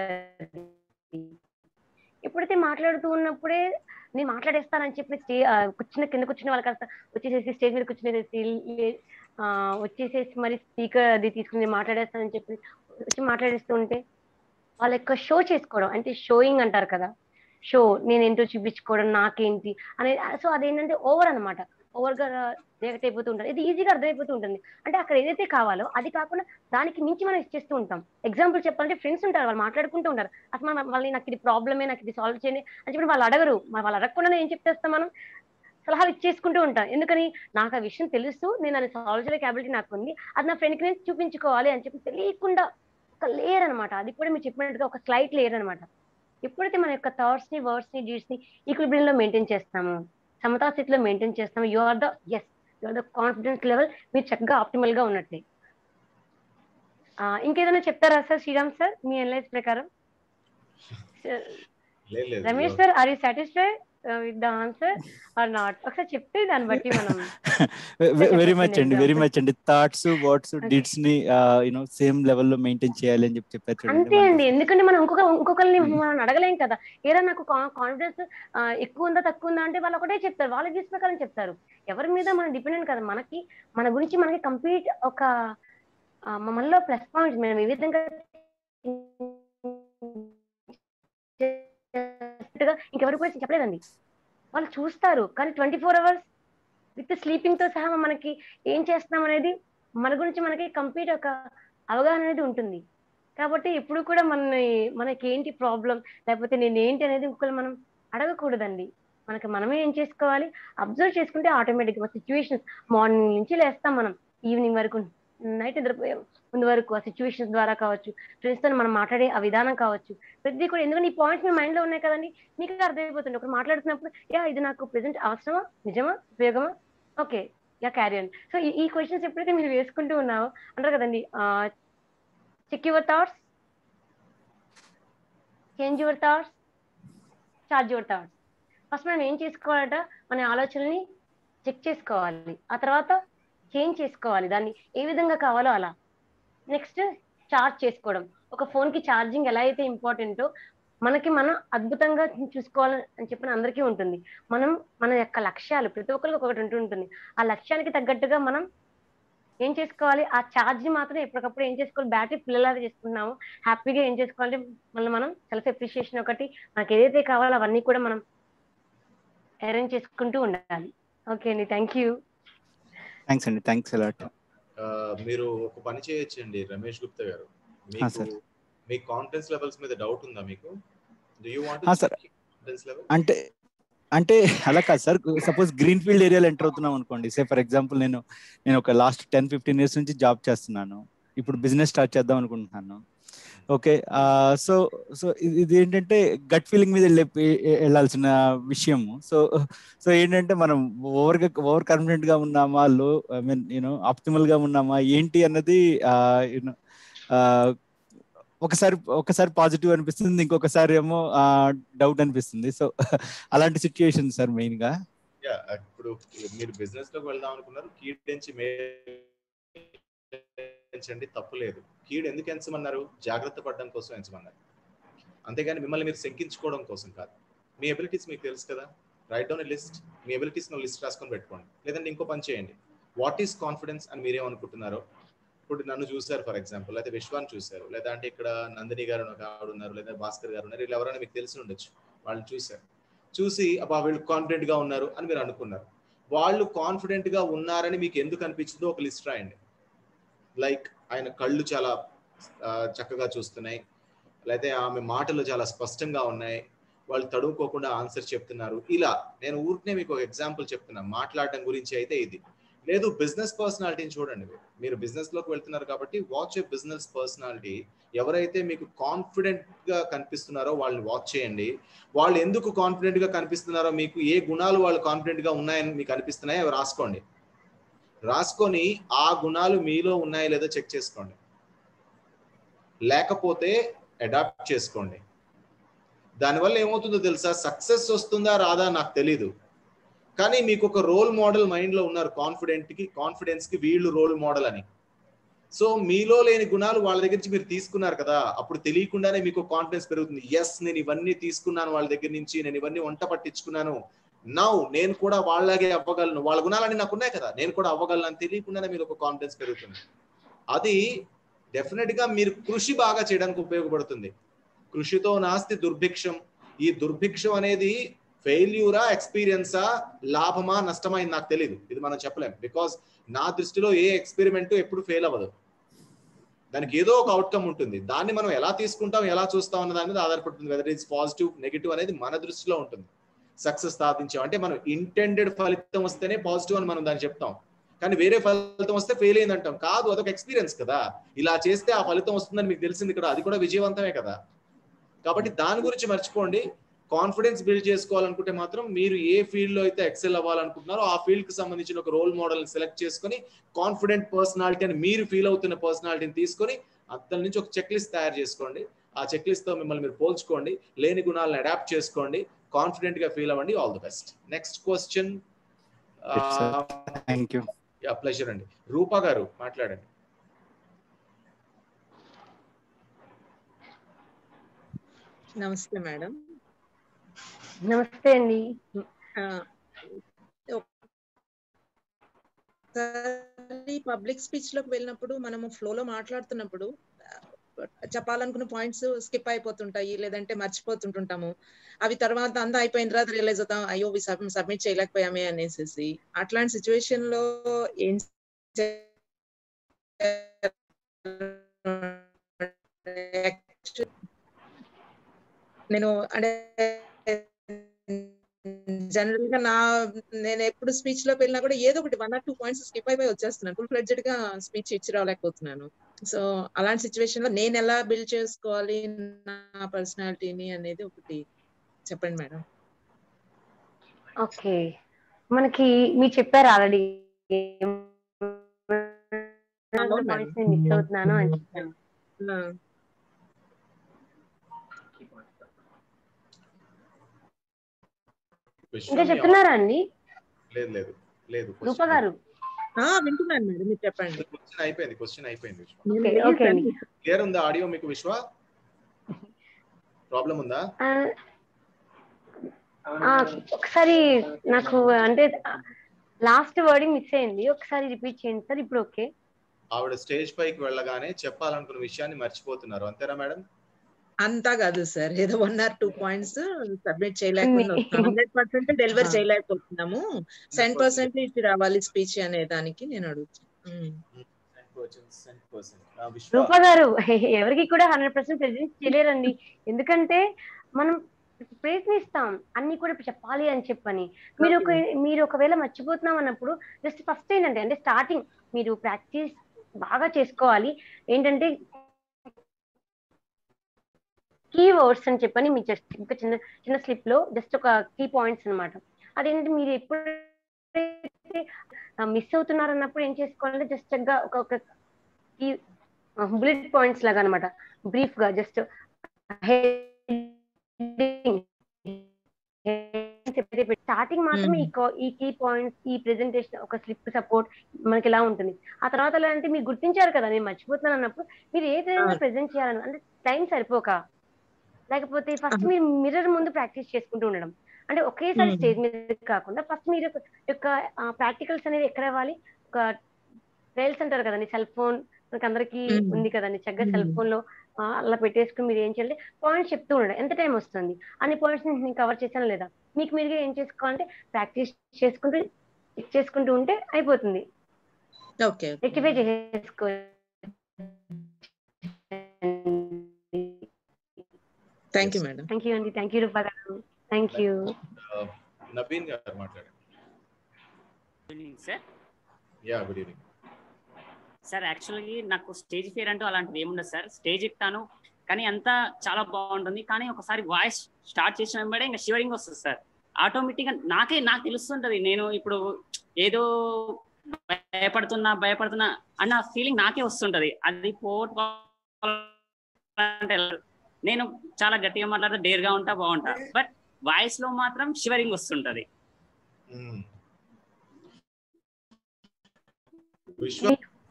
Speaker 5: ఎప్పుడైతే మాట్లాడుతూ ఉన్నప్పుడే నేను మాట్లాడేస్తానని చెప్పి స్టే ఆ, కూర్చున్న కింద కూర్చున్న వాళ్ళకి కాస్త వచ్చేసేసి స్టేజ్ మీద కూర్చునేసేసి లే- ఆ, వచ్చేసేసి మరి స్పీకర్ అది తీసుకుని మాట్లాడేస్తానని చెప్పి వచ్చి మాట్లాడేస్తూ ఉంటే వాళ్ళ యొక్క షో చేసుకోవడం అంటే షోయింగ్ అంటారు కదా షో నేను ఏంటో చూపించుకోవడం నాకేంటి అనే సో అదేంటంటే ఓవర్ అన్నమాట ఓవర్ గా రియాక్ట్ అయిపోతూ ఉంటారు ఇది ఈజీగా అర్థమైపోతూ ఉంటుంది అంటే అక్కడ ఏదైతే కావాలో అది కాకుండా దానికి మించి మనం ఇచ్చేస్తూ ఉంటాం ఎగ్జాంపుల్ చెప్పాలంటే ఫ్రెండ్స్ ఉంటారు వాళ్ళు మాట్లాడుకుంటూ ఉంటారు అసలు మనం వాళ్ళని నాకు ఇది ప్రాబ్లమే నాకు ఇది సాల్వ్ చేయండి అని చెప్పి వాళ్ళు అడగరు మరి వాళ్ళు అడగకుండానే ఏం చెప్తేస్తాం మనం సలహాలు ఇచ్చేసుకుంటూ ఉంటాం ఎందుకని నాకు ఆ విషయం తెలుసు నేను అది సాల్వ్ చేయలే క్యాబిలిటీ నాకు ఉంది అది నా ఫ్రెండ్కి నేను చూపించుకోవాలి అని చెప్పి తెలియకుండా ఒక లేయర్ అన్నమాట అది కూడా మీరు చెప్పినట్టుగా ఒక స్లైట్ లేయర్ అన్నమాట ఎప్పుడైతే మన యొక్క థాట్స్ ని వర్డ్స్ ని డీడ్స్ ని ఈక్విలిబ్రియం లో మెయింటైన్ చేస్తాము సమతా స్థితిలో మెయింటైన్ చేస్తాము you are the yes you are the confidence level మీరు చక్కగా ఆప్టిమల్ గా ఉన్నట్లే ఆ, ఇంకేదైనా చెప్తారా సార్ శ్రీరామ్ సార్ మీ అనలైజ్ ప్రకారం
Speaker 2: లేదు లేదు
Speaker 5: Ramesh sir are you satisfied with the answer or not ఒకసారి చెప్తే దాన్ని బట్టి మనం
Speaker 3: వెరీ మచ్ అండి వెరీ
Speaker 5: example.
Speaker 3: మచ్ అండి థాట్స్ వర్డ్స్
Speaker 5: Okay.
Speaker 3: డీడ్స్ ని యూనో సేమ్ లెవెల్ లో మెయింటైన్ చేయాలి అని చెప్పి చెప్పారు చూడండి
Speaker 5: అంతే అండి
Speaker 3: wonderful.
Speaker 5: ఎందుకంటే మనం ఇంకొక ఇంకొకరిని
Speaker 3: Hmm.
Speaker 5: మనం అడగలేం కదా ఏరా నాకు కాన్ఫిడెన్స్ ఎక్కువ ఉందా తక్కువ ఉందా అంటే వాళ్ళు ఒకటే చెప్తారు వాళ్ళ వ్యూస్ ప్రకారం చెప్తారు ఎవరి మీద మనం డిపెండెంట్ కదా మనకి మన గురించి మనకి కంప్లీట్ ఒక ఆ, మనలో ప్లస్ పాయింట్స్ మనం ఏ విధంగా చేస్తున్నట్టుగా ఇంకెవరి గురించి చెప్పలేదండి వాళ్ళు చూస్తారు కానీ twenty four hours with sleeping తో సహా మనకి ఏం చేస్తున్నాం అనేది మన గురించి మనకి కంప్లీట్ ఒక అవగాహన అనేది ఉంటుంది కాబట్టి ఎప్పుడు కూడా మన మనకి ఏంటి ప్రాబ్లం లేకపోతే నేను ఏంటి అనేది ఇంకొకరు మనం అడగకూడదండి మనకి మనమే ఏం చేసుకోవాలి అబ్జర్వ్ చేసుకుంటే ఆటోమేటిక్ సిచ్యువేషన్స్ మార్నింగ్ నుంచి లేస్తాం మనం ఈవినింగ్ వరకు నైట్ నిద్రపోయే ముందు వరకు ఆ సిచ్యువేషన్స్ ద్వారా కావచ్చు ఫ్రెండ్స్ తో మనం మాట్లాడే ఆ విధానం కావచ్చు ప్రతి కూడా ఎందుకంటే ఈ పాయింట్స్ మీ మైండ్ లో ఉన్నాయి కదండి మీకు అర్థమైపోతుంది ఒకరు మాట్లాడుతున్నప్పుడు యా ఇది నాకు ప్రెసెంట్ అవసరమా నిజమా ఉపయోగమా ఓకే యా క్యారియన్ సో ఈ క్వశ్చన్స్ ఎప్పుడైతే మీరు వేసుకుంటూ ఉన్నావో అంటారు కదండి check your thoughts change your thoughts charge your thoughts first మనం ఏం చేసుకోవాలట మన ఆలోచనల్ని చెక్ చేసుకోవాలి ఆ తర్వాత చేంజ్ చేసుకోవాలి దాన్ని ఏ విధంగా కావాలో అలా నెక్స్ట్ చార్జ్ చేసుకోవడం ఒక ఫోన్ కి ఛార్జింగ్ ఎలా అయితే ఇంపార్టెంటో మనకి మనం అద్భుతంగా చూసుకోవాలి అని చెప్పిన అందరికీ ఉంటుంది మనం మన యొక్క లక్ష్యాలు ప్రతి ఒక్కరికి ఒకటి ఉంటూ ఉంటుంది ఆ లక్ష్యానికి తగ్గట్టుగా మనం ఏం చేసుకోవాలి ఆ ఛార్జ్ ని మాత్రం ఎప్పటికప్పుడు ఏం చేసుకోవాలి బ్యాటరీ పిల్లలాగా చేసుకుంటున్నాము హ్యాపీగా ఏం చేసుకోవాలంటే మళ్ళీ మనం సెల్ఫ్ అప్రిషియేషన్ ఒకటి మనకి ఏదైతే కావాలో అవన్నీ కూడా మనం అరేంజ్ చేసుకుంటూ ఉండాలి ఓకే అండి థ్యాంక్ యూ
Speaker 3: థ్యాంక్స్ అండి థ్యాంక్స్ అలాట్
Speaker 2: ఆ, మీరు ఒక పని చేయొచ్చండి రమేష్ గుప్తా గారు
Speaker 3: ఆ,
Speaker 2: మీకు
Speaker 3: సార్.
Speaker 2: మీ కాన్ఫిడెన్స్ లెవెల్స్ మీద డౌట్ ఉందా మీకు డూ యూ వాంట్
Speaker 3: ఆ, sir.
Speaker 2: కాన్ఫిడెన్స్ లెవెల్
Speaker 3: అంటే అంటే అలా కాదు సార్ సపోజ్ గ్రీన్ ఫీల్డ్ ఏరియాలో ఎంటర్ అవుతున్నాం అనుకోండి సే ఫర్ ఎగ్జాంపుల్ నేను నేను ఒక లాస్ట్ టెన్ ఫిఫ్టీన్ ఇయర్స్ నుంచి జాబ్ చేస్తున్నాను ఇప్పుడు బిజినెస్ స్టార్ట్ చేద్దాం అనుకుంటున్నాను ఓకే సో సో ఇది ఏంటంటే గట్ ఫీలింగ్ మీద వెళ్ళే వెళ్ళాల్సిన విషయం సో సో ఏంటంటే మనం ఓవర్ ఓవర్ కాన్ఫిడెంట్ గా ఉన్నామా లో ఐ మీన్ యూనో ఆప్టిమల్ గా ఉన్నామా ఏంటి అన్నది యూనో ఒకసారి ఒకసారి పాజిటివ్ అనిపిస్తుంది ఇంకొకసారి ఏమో డౌట్ అనిపిస్తుంది సో అలాంటి సిచ్యుయేషన్ సార్ మెయిన్ గా
Speaker 2: యా ఇప్పుడు మీరు బిజినెస్ లోకి వెళ్దాం అనుకున్నారు కీడ్ నుంచి ఎంచండి తప్పు లేదు కీడ్ ఎందుకు ఎంచమన్నారు జాగ్రత్త పడడం కోసం ఎంచమన్నారు అంతేగాని మిమ్మల్ని మీరు శంకించుకోవడం కోసం కాదు మీ ఎబిలిటీస్ మీకు తెలుసు కదా రైట్ డౌన్ లిస్ట్ మీ ఎబిలిటీస్ లిస్ట్ రాసుకొని పెట్టుకోండి లేదంటే ఇంకో పని చేయండి వాట్ ఈస్ కాన్ఫిడెన్స్ అని మీరేమనుకుంటున్నారో ఇప్పుడు నన్ను చూశారు ఫర్ ఎగ్జాంపుల్ అయితే విశ్వాన్ని చూశారు లేదా అంటే ఇక్కడ నందిని గారు ఒక ఆవిడ ఉన్నారు లేదా భాస్కర్ గారు ఉన్నారు వీళ్ళు ఎవరైనా మీకు తెలిసి ఉండొచ్చు వాళ్ళు చూశారు చూసి అబ్బా వీళ్ళు కాన్ఫిడెంట్ గా ఉన్నారు అని మీరు అనుకున్నారు వాళ్ళు కాన్ఫిడెంట్ గా ఉన్నారని మీకు ఎందుకు అనిపించిందో ఒక లిస్ట్ రాయండి లైక్ ఆయన కళ్ళు చాలా ఆ, చక్కగా చూస్తున్నాయి లేకపోతే ఆమె మాటలు చాలా స్పష్టంగా ఉన్నాయి వాళ్ళు తడుముకోకుండా ఆన్సర్ చెప్తున్నారు ఇలా నేను ఊరికే మీకు ఒక ఎగ్జాంపుల్ చెప్తున్నాను మాట్లాడడం గురించి అయితే ఇది లేదు బిజినెస్ పర్సనాలిటీని చూడండి మీరు. మీరు బిజినెస్ లోకి వెళ్తున్నారు కాబట్టి వాచ్ ఏ బిజినెస్ పర్సనాలిటీ ఎవరైతే మీకు కాన్ఫిడెంట్ గా కనిపిస్తున్నారో వాళ్ళని వాచ్ చేయండి వాళ్ళు ఎందుకు కాన్ఫిడెంట్ గా కనిపిస్తున్నారో మీకు ఏ గుణాలు వాళ్ళు కాన్ఫిడెంట్ గా ఉన్నాయని మీకు అనిపిస్తున్నాయో అవి రాసుకోండి రాసుకొని ఆ గుణాలు మీలో ఉన్నాయో లేదో చెక్ చేసుకోండి లేకపోతే అడాప్ట్ చేసుకోండి దానివల్ల ఏమవుతుందో తెలుసా సక్సెస్ వస్తుందా రాదా నాకు తెలీదు కానీ మీకు ఒక రోల్ మోడల్ మైండ్ లో ఉన్నారు కాన్ఫిడెంట్ కి కాన్ఫిడెన్స్ కి వీళ్ళు రోల్ మోడల్ అని సో మీలో లేని గుణాలు వాళ్ళ దగ్గర నుంచి మీరు తీసుకున్నారు కదా అప్పుడు తెలియకుండానే మీకు కాన్ఫిడెన్స్ పెరుగుతుంది ఎస్ నేను ఇవన్నీ తీసుకున్నాను వాళ్ళ దగ్గర నుంచి నేను ఇవన్నీ వంట పట్టించుకున్నాను నౌ నేను కూడా వాళ్ళలాగే అవ్వగలను వాళ్ళ గుణాలన్నీ నాకు ఉన్నాయి కదా నేను కూడా అవ్వగలను అని తెలియకుండానే మీరు ఒక కాన్ఫిడెన్స్ పెరుగుతుంది అది డెఫినెట్ గా మీరు కృషి బాగా చేయడానికి ఉపయోగపడుతుంది కృషితో నాస్తి దుర్భిక్షం ఈ దుర్భిక్షం అనేది ఫెయిల్యూరా ఎక్స్పీరియన్సా లాభమా నష్టమా ఇది నాకు తెలియదు ఇది మనం చెప్పలేం బికాస్ నా దృష్టిలో ఏ ఎక్స్పెరిమెంట్ ఎప్పుడు ఫెయిల్ అవ్వదు దానికి ఏదో ఒక అవుట్కమ్ ఉంటుంది దాన్ని మనం ఎలా తీసుకుంటాం ఎలా చూస్తాం అన్న దాని మీద ఆధారపడుతుంది వెదర్ ఇట్స్ పాజిటివ్ నెగిటివ్ అనేది మన దృష్టిలో ఉంటుంది సక్సెస్ సాధించాం అంటే మనం ఇంటెండెడ్ ఫలితం వస్తేనే పాజిటివ్ అని మనం దాన్ని చెప్తాం కానీ వేరే ఫలితం వస్తే ఫెయిల్ అయింది అంటాం కాదు అదొక ఎక్స్పీరియన్స్ కదా ఇలా చేస్తే ఆ ఫలితం వస్తుందని మీకు తెలిసింది కదా అది కూడా విజయవంతమే కదా కాబట్టి దాని గురించి మర్చిపోండి కాన్ఫిడెన్స్ బిల్డ్ చేసుకోవాలనుకుంటే మాత్రం మీరు ఏ ఫీల్డ్ లో అయితే ఎక్సెల్ అవ్వాలనుకుంటున్నారో ఆ ఫీల్డ్ కి సంబంధించిన ఒక రోల్ మోడల్ సెలెక్ట్ చేసుకొని కాన్ఫిడెంట్ పర్సనాలిటీ అని మీరు ఫీల్ అవుతున్న పర్సనాలిటీని తీసుకొని అతని నుంచి ఒక చెక్ లిస్ట్ తయారు చేసుకోండి ఆ చెక్ లిస్ట్ తో మిమ్మల్ని మీరు పోల్చుకోండి లేని గుణాలను అడాప్ట్ చేసుకోండి కాన్ఫిడెంట్ గా ఫీల్ అవ్వండి all the best next question
Speaker 3: thank you
Speaker 2: ya pleasure అండి రూపా గారు మాట్లాడండి
Speaker 6: నమస్తే మేడం
Speaker 5: నమస్తే అండి
Speaker 6: పబ్లిక్ స్పీచ్ లోకి వెళ్ళినప్పుడు మనము ఫ్లోలో మాట్లాడుతున్నప్పుడు ఆ, చెప్పాలనుకున్న పాయింట్స్ స్కిప్ అయిపోతుంటాయి లేదంటే మర్చిపోతుంటుంటాము అవి తర్వాత అంతా అయిపోయిన తర్వాత రియలైజ్ అవుతాం అయ్యో సబ్మిట్ చేయలేకపోయామే అనేసి అట్లాంటి సిచ్యువేషన్ లో ఏం చే- నేను అంటే జనరల్ గా నా నేను ఎప్పుడు స్పీచ్ లోకి వెళ్ళినా కూడా ఏదో ఒకటి one or two points skip అయిపోయి వచ్చేస్తున్నాను ఫుల్ ఫ్లెడ్జెడ్ గా స్పీచ్ ఇచ్చి రాలేకపోతున్నాను సో అలాంటి సిచ్యువేషన్ లో నేను ఎలా బిల్డ్ చేసుకోవాలి నా పర్సనాలిటీని అనేది ఒకటి చెప్పండి మేడం
Speaker 5: ఓకే మనకి మీరు చెప్పారు ఆల్రెడీ
Speaker 6: అవును మేడం.
Speaker 5: మిస్ అవుతున్నాను అని చెప్పాను ఇంకా చెప్తున్నారా అండి
Speaker 2: లేదు లేదు లేదు
Speaker 5: రూప గారు
Speaker 6: ఆ, వింటున్నాను మేడం మీరు చెప్పండి
Speaker 2: క్వశ్చన్ అయిపోయింది క్వశ్చన్ అయిపోయింది విశ్వ
Speaker 5: ఓకే ఓకే అండి
Speaker 2: క్లియర్ ఉందా ఆడియో మీకు విశ్వ ప్రాబ్లం ఉందా
Speaker 5: ఆ, ఆ, ఒకసారి నాకు అంటే లాస్ట్ వర్డింగ్ మిస్ అయింది ఒకసారి రిపీట్ చేయండి సార్ ఇప్పుడు ఓకే
Speaker 2: ఆవిడ స్టేజ్ పైకి వెళ్ళగానే చెప్పాలనుకున్న విషయాన్ని మర్చిపోతున్నారు అంతేనా మేడం
Speaker 6: అంతా కాదు సార్ ఏదో one or two points submit చేయలేకపోతే
Speaker 5: మీ-
Speaker 6: హండ్రెడ్ పర్సెంట్ డెలివర్
Speaker 5: ఆ.
Speaker 6: చేయలేకపోతున్నాము సెవెన్ పర్సెంట్ ఇచ్చి రావాలి స్పీచ్ అనే దానికి నేను అడుగుతాను
Speaker 2: విశ్వ
Speaker 5: రూపా గారు ఎవరికి కూడా హండ్రెడ్ పర్సెంట్ ప్రెజెంట్ చేయలేరండి ఎందుకంటే మనం ప్రయత్నిస్తాం అన్ని కూడా ఇప్పుడు చెప్పాలి అని చెప్పని మీరు ఒక మీరు ఒకవేళ మర్చిపోతున్నాం అన్నప్పుడు జస్ట్ ఫస్ట్ ఏంటంటే అంటే స్టార్టింగ్ మీరు ప్రాక్టీస్ బాగా చేసుకోవాలి ఏంటంటే కీ వర్డ్స్ అని చెప్పని మీ జస్ట్ ఒక చిన్న చిన్న స్లిప్ లో జస్ట్ ఒక కీ పాయింట్స్ అన్నమాట అదేంటంటే మీరు ఎప్పుడైతే మిస్ అవుతున్నారు అన్నప్పుడు ఏం చేసుకోవాలంటే జస్ట్ గా ఒక ఒక కీ బుల్లెట్ పాయింట్స్ లాగా అనమాట బ్రీఫ్ గా జస్ట్ స్టార్టింగ్ మాత్రం ఈ co- ఈ కీ పాయింట్స్ ఈ ప్రెజెంటేషన్ ఒక స్లిప్ సపోర్ట్ మనకి ఎలా ఉంటుంది ఆ తర్వాత ఎలా అంటే మీరు గుర్తించారు కదా నేను మర్చిపోతున్నాను అన్నప్పుడు మీరు ఏ విధంగా ప్రెజెంట్ చేయాలని అంటే టైం సరిపోక లేకపోతే ఫస్ట్
Speaker 6: ఆహా.
Speaker 5: మీరు మిర్రర్ ముందు ప్రాక్టీస్ చేసుకుంటూ ఉండడం అంటే ఒకేసారి
Speaker 6: Hmm.
Speaker 5: స్టేజ్ మీద కాకుండా ఫస్ట్ మీరు యొక్క- యొక్క ప్రాక్టికల్స్ అనేది ఎక్కడ ఇవ్వాలి ఒక రైల్స్ అంటారు కదండి సెల్ ఫోన్ మనకి అందరికి
Speaker 6: Hmm.
Speaker 5: ఉంది కదండి చక్కగా సెల్
Speaker 6: Hmm.
Speaker 5: ఫోన్ లో ఆ, అలా పెట్టేసుకుని మీరు ఏం చేయాలి పాయింట్స్ చెప్తూ ఉండండి ఎంత టైం వస్తుంది అన్ని పాయింట్స్ నేను కవర్ చేశాను లేదా మీకు మీరుగా ఏం చేసుకోవాలంటే ప్రాక్టీస్ చేసుకుంటూ చెక్ చేసుకుంటూ ఉంటే అయిపోతుంది
Speaker 6: ఓకే
Speaker 5: రెక్టిఫై చేసుకో
Speaker 6: thank you madam
Speaker 5: thank you అండి thank you Rupa garu thank you
Speaker 2: Naveen garu మాట్లాడండి
Speaker 7: evening sir
Speaker 2: ya good evening
Speaker 7: sir actually నాకు స్టేజ్ ఫియర్ అంటూ అలాంటిది ఏముండదు సార్ స్టేజ్ ఎక్కుతాను కానీ అంతా చాలా బాగుంటుంది కానీ ఒకసారి వాయిస్ స్టార్ట్ చేసిన వెంబడే ఇంకా షివరింగ్ వస్తుంది సార్ ఆటోమేటిక్గా నాకే నాకు తెలుస్తుంటది నేను ఇప్పుడు ఏదో భయపడుతున్నా భయపడుతున్నా అన్న ఫీలింగ్ నాకే వస్తుంటది అది పోగొట్టుకోవాలంటే ఎలా? నేను చాలా గట్టిగా మాట్లాడితే డేర్గా ఉంటా బాగుంటా బట్ వాయిస్ లో మాత్రం షివరింగ్ వస్తుంటది
Speaker 2: Viswa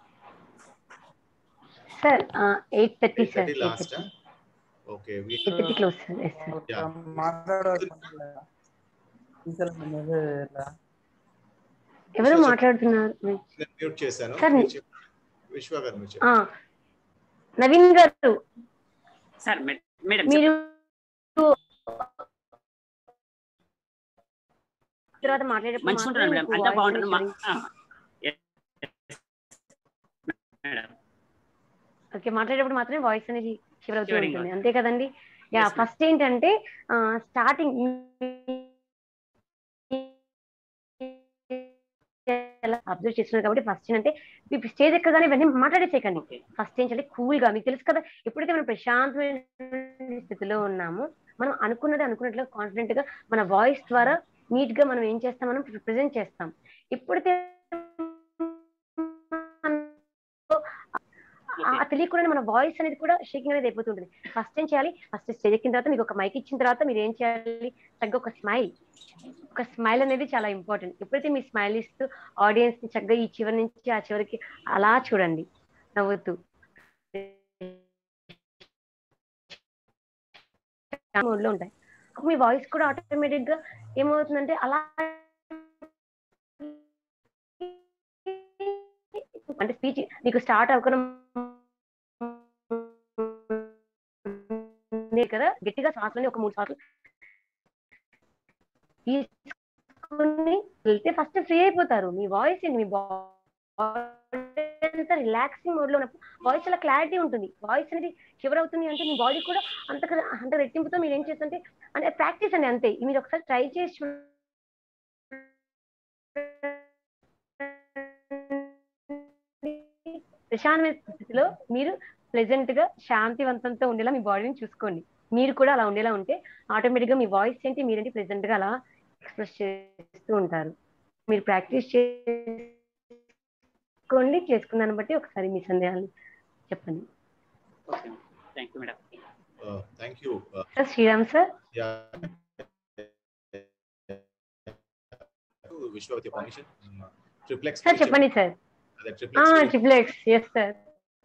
Speaker 5: sir eight thirty sir eight
Speaker 2: last
Speaker 5: thirty
Speaker 2: okay
Speaker 5: eight thirty close sir yes sir
Speaker 2: Yeah.
Speaker 5: ఎవరు మాట్లాడుతున్నారు
Speaker 2: నేను మ్యూట్ చేశాను
Speaker 5: Sir,
Speaker 2: మీరు చెప్పండి. విశ్వ గారు మీరు
Speaker 5: ఆ,
Speaker 2: చెప్పండి.
Speaker 5: నవీన్ గారు
Speaker 7: సార్ మే- మేడం
Speaker 5: మీరు తర్వాత మాట్లాడేటప్పుడు
Speaker 7: మంచిగా ఉంటుంది
Speaker 5: మాత్రమే
Speaker 7: మేడం
Speaker 5: మీకు
Speaker 7: అంతా
Speaker 5: voice
Speaker 7: బాగుంటుంది మా-
Speaker 5: sharing-
Speaker 7: ఆ, yes. మేడం
Speaker 5: ఓకే మాట్లాడేటప్పుడు మాత్రమే వాయిస్ అనేది షివర్ అవుతూ
Speaker 7: Shivering
Speaker 5: ఉంటుంది
Speaker 7: అవుతుంది.
Speaker 5: అంతే కదండి యా
Speaker 7: Yes, ma'am.
Speaker 5: ఫస్ట్ ఏంటంటే స్టార్టింగ్ అబ్జర్వ్ చేస్తున్నారు కాబట్టి ఫస్ట్ ఏంటంటే మీ స్టేజ్ ఎక్కగానే వెంటనే మాట్లాడేసేయకండి
Speaker 7: ఓకే
Speaker 5: ఫస్ట్ ఏంటంటే కూల్ గా మీకు తెలుసు కదా ఎప్పుడైతే మనం ప్రశాంతమైన స్థితిలో ఉన్నామో మనం అనుకున్నది అనుకున్నట్లు కాన్ఫిడెంట్ గా మన వాయిస్ ద్వారా నీట్ గా మనం ఏం చేస్తాం మనం ప్రెజెంట్ చేస్తాం ఎప్పుడైతే ఆ తెలియకుండా మన వాయిస్ అనేది కూడా షేకింగ్ అనేది అయిపోతుంటుంది ఫస్ట్ ఏం చేయాలి ఫస్ట్ స్టేజ్ ఎక్కిన తర్వాత మీకు ఒక మైక్ ఇచ్చిన తర్వాత మీరు ఏం చేయాలి చక్కగా ఒక స్మైల్ ఒక స్మైల్ అనేది చాలా ఇంపార్టెంట్ ఎప్పుడైతే మీ స్మైల్ ఇస్తూ ఆడియన్స్ ని చక్కగా ఈ చివరి నుంచి ఆ చివరికి అలా చూడండి నవ్వుతూ మోడ్ లో ఉంటాయి అప్పుడు మీ వాయిస్ కూడా ఆటోమేటిక్ గా ఏమవుతుందంటే అలా అంటే స్పీచ్ మీకు స్టార్ట్ అవ్వడం కదా గట్టిగా శ్వాసలని ఒక మూడు సార్లు తీసుకుని వెళ్తే ఫస్ట్ ఫ్రీ అయిపోతారు మీ వాయిస్ ఏంటి మీ అంతా రిలాక్సింగ్ మోడ్ లో ఉన్నప్పుడు వాయిస్ చాలా క్లారిటీ ఉంటుంది వాయిస్ అనేది షివర్ అవుతుంది అంటే మీ బాడీ కూడా అంత అంత రెట్టింపుతో మీరు ఏం చేస్తుంటే అంటే ప్రాక్టీస్ అండి అంతే మీరు ఒకసారి ట్రై చేసి ప్రశాంతమైన స్థితిలో మీరు ప్లెజెంట్ గా శాంతివంతంతో ఉండేలా మీ బాడీని చూసుకోండి మీరు కూడా అలా ఉండేలా ఉంటే ఆటోమేటిక్ గా మీ వాయిస్ ఏంటి మీరేంటి ప్లెజెంట్ గా అలా ఎక్స్ప్రెస్ చేస్తూ ఉంటారు మీరు ప్రాక్టీస్ చేసుకోండి చేసుకున్న దాన్ని బట్టి ఒకసారి మీ సందేహాలు చెప్పండి
Speaker 7: okay thank you madam
Speaker 2: thank you
Speaker 5: sir Sriram sir
Speaker 2: Viswavathi permission triplex
Speaker 5: sir చెప్పండి సార్
Speaker 2: అదే triplex
Speaker 5: triplex yes sir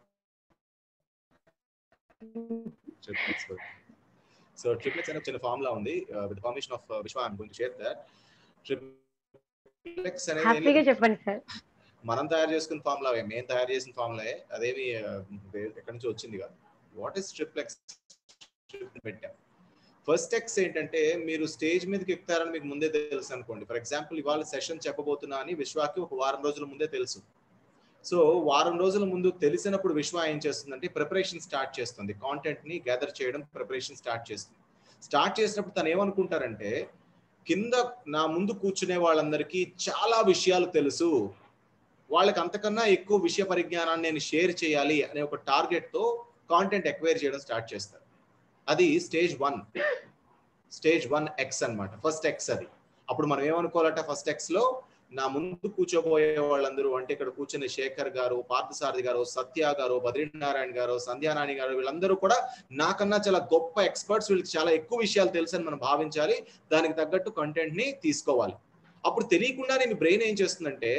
Speaker 2: triplex so triplex అనే ఒక చిన్న ఫార్ములా ఉంది with permission of Viswa I'm going to share that triplex
Speaker 5: హ్యాపీగా
Speaker 2: అనేది
Speaker 5: చెప్పండి సార్
Speaker 2: మనం తయారు చేసుకున్న ఫార్ములా మేము తయారు చేసిన ఫార్ములా అదేమి ఎక్కడి నుంచి వచ్చింది కాదు వాట్ ఇస్ ట్రిప్లెక్స్ పెట్టాం ఫస్ట్ ఎక్స్ ఏంటంటే మీరు స్టేజ్ మీదకి ఎక్కుతారని మీకు ముందే తెలుసు అనుకోండి ఫర్ ఎగ్జాంపుల్ ఇవాళ సెషన్ చెప్పబోతున్నా అని విశ్వాకి ఒక వారం రోజుల ముందే తెలుసు సో వారం రోజుల ముందు తెలిసినప్పుడు విశ్వ ఏం చేస్తుందంటే ప్రిపరేషన్ స్టార్ట్ చేస్తుంది కాంటెంట్ ని గ్యాదర్ చేయడం ప్రిపరేషన్ స్టార్ట్ చేస్తుంది స్టార్ట్ చేసినప్పుడు తను ఏమనుకుంటారంటే కింద నా ముందు కూర్చునే వాళ్ళందరికీ చాలా విషయాలు తెలుసు వాళ్ళకి అంతకన్నా ఎక్కువ విషయ పరిజ్ఞానాన్ని నేను షేర్ చేయాలి అనే ఒక టార్గెట్ తో కాంటెంట్ ఎక్వైర్ చేయడం స్టార్ట్ చేస్తారు అది stage one stage one X అన్నమాట ఫస్ట్ ఎక్స్ అది అప్పుడు మనం ఏమనుకోవాలంటే ఫస్ట్ ఎక్స్ లో నా ముందు కూర్చోబోయే వాళ్ళందరూ అంటే ఇక్కడ కూర్చున్న శేఖర్ గారు పార్థసారథి గారు సత్య గారు బద్రీనారాయణ గారు సంధ్యానాని గారు వీళ్ళందరూ కూడా నాకన్నా చాలా గొప్ప ఎక్స్పర్ట్స్ వీళ్ళకి చాలా ఎక్కువ విషయాలు తెలుసని మనం భావించాలి దానికి తగ్గట్టు కంటెంట్ ని తీసుకోవాలి అప్పుడు తెలియకుండా నేను బ్రెయిన్ ఏం చేస్తుందంటే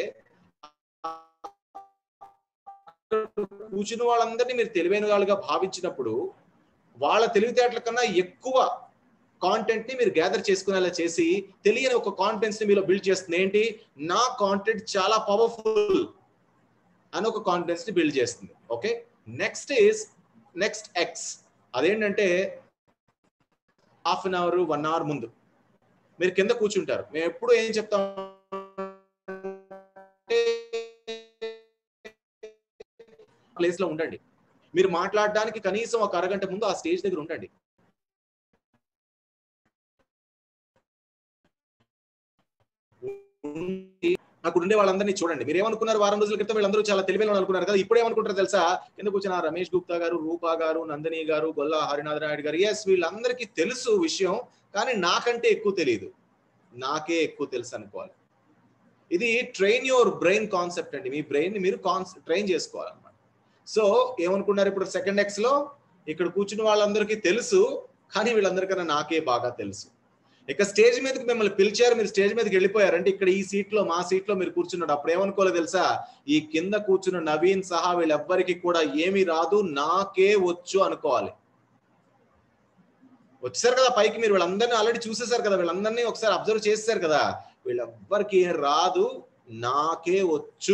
Speaker 2: కూర్చున్న వాళ్ళందరినీ మీరు తెలివైన వాళ్ళుగా భావించినప్పుడు వాళ్ళ తెలివితేటల కన్నా ఎక్కువ కాంటెంట్ ని మీరు గ్యాదర్ చేసుకునేలా చేసి తెలియని ఒక కాన్ఫిడెన్స్ ని మీలో బిల్డ్ చేస్తుంది ఏంటి నా కాంటెంట్ చాలా పవర్ఫుల్ అని ఒక కాన్ఫిడెన్స్ ని బిల్డ్ చేస్తుంది okay next is next X అదేంటంటే half an hour one hour ముందు మీరు కింద కూర్చుంటారు మేము ఎప్పుడు ఏం చెప్తాం ప్లేస్ లో ఉండండి మీరు మాట్లాడడానికి కనీసం ఒక అరగంట ముందు ఆ స్టేజ్ దగ్గర ఉండండి ఉండి అక్కడ ఉండే వాళ్ళందరినీ చూడండి మీరు ఏమనుకున్నారు వారం రోజుల క్రితం వీళ్ళందరూ చాలా తెలివైన వాళ్ళు అనుకున్నారు కదా ఇప్పుడు ఏమనుకుంటారు తెలుసా కింద కూర్చున్న రమేష్ గుప్తా గారు రూపా గారు నందిని గారు గొల్లా హరినాథ్ నాయుడు గారు ఎస్ వీళ్ళందరికీ తెలుసు విషయం కానీ నాకంటే ఎక్కువ తెలియదు నాకే ఎక్కువ తెలుసు అనుకోవాలి ఇది ట్రైన్ యువర్ బ్రెయిన్ కాన్సెప్ట్ అండి మీ బ్రెయిన్ ని మీరు ట్రైన్ చేసుకోవాలన్నమాట సో ఏమనుకున్నారు ఇప్పుడు సెకండ్ ఎక్స్ లో ఇక్కడ కూర్చున్న వాళ్ళందరికీ తెలుసు కానీ వీళ్ళందరికన్నా నాకే బాగా తెలుసు ఇక స్టేజ్ మీదకి మిమ్మల్ని పిలిచారు మీరు స్టేజ్ మీదకి వెళ్ళిపోయారంటే ఇక్కడ ఈ సీట్ లో మా సీట్ లో మీరు కూర్చున్నాడు అప్పుడు ఏమనుకోలేదు తెలుసా ఈ కింద కూర్చున్న నవీన్ సహా వీళ్ళెవ్వరికి కూడా ఏమీ రాదు నాకే వచ్చు అనుకోవాలి వచ్చారు కదా పైకి మీరు వీళ్ళందరినీ ఆల్రెడీ చూసేశారు కదా వీళ్ళందరినీ ఒకసారి అబ్జర్వ్ చేసేసారు కదా వీళ్ళెవ్వరికి ఏం రాదు నాకే వచ్చు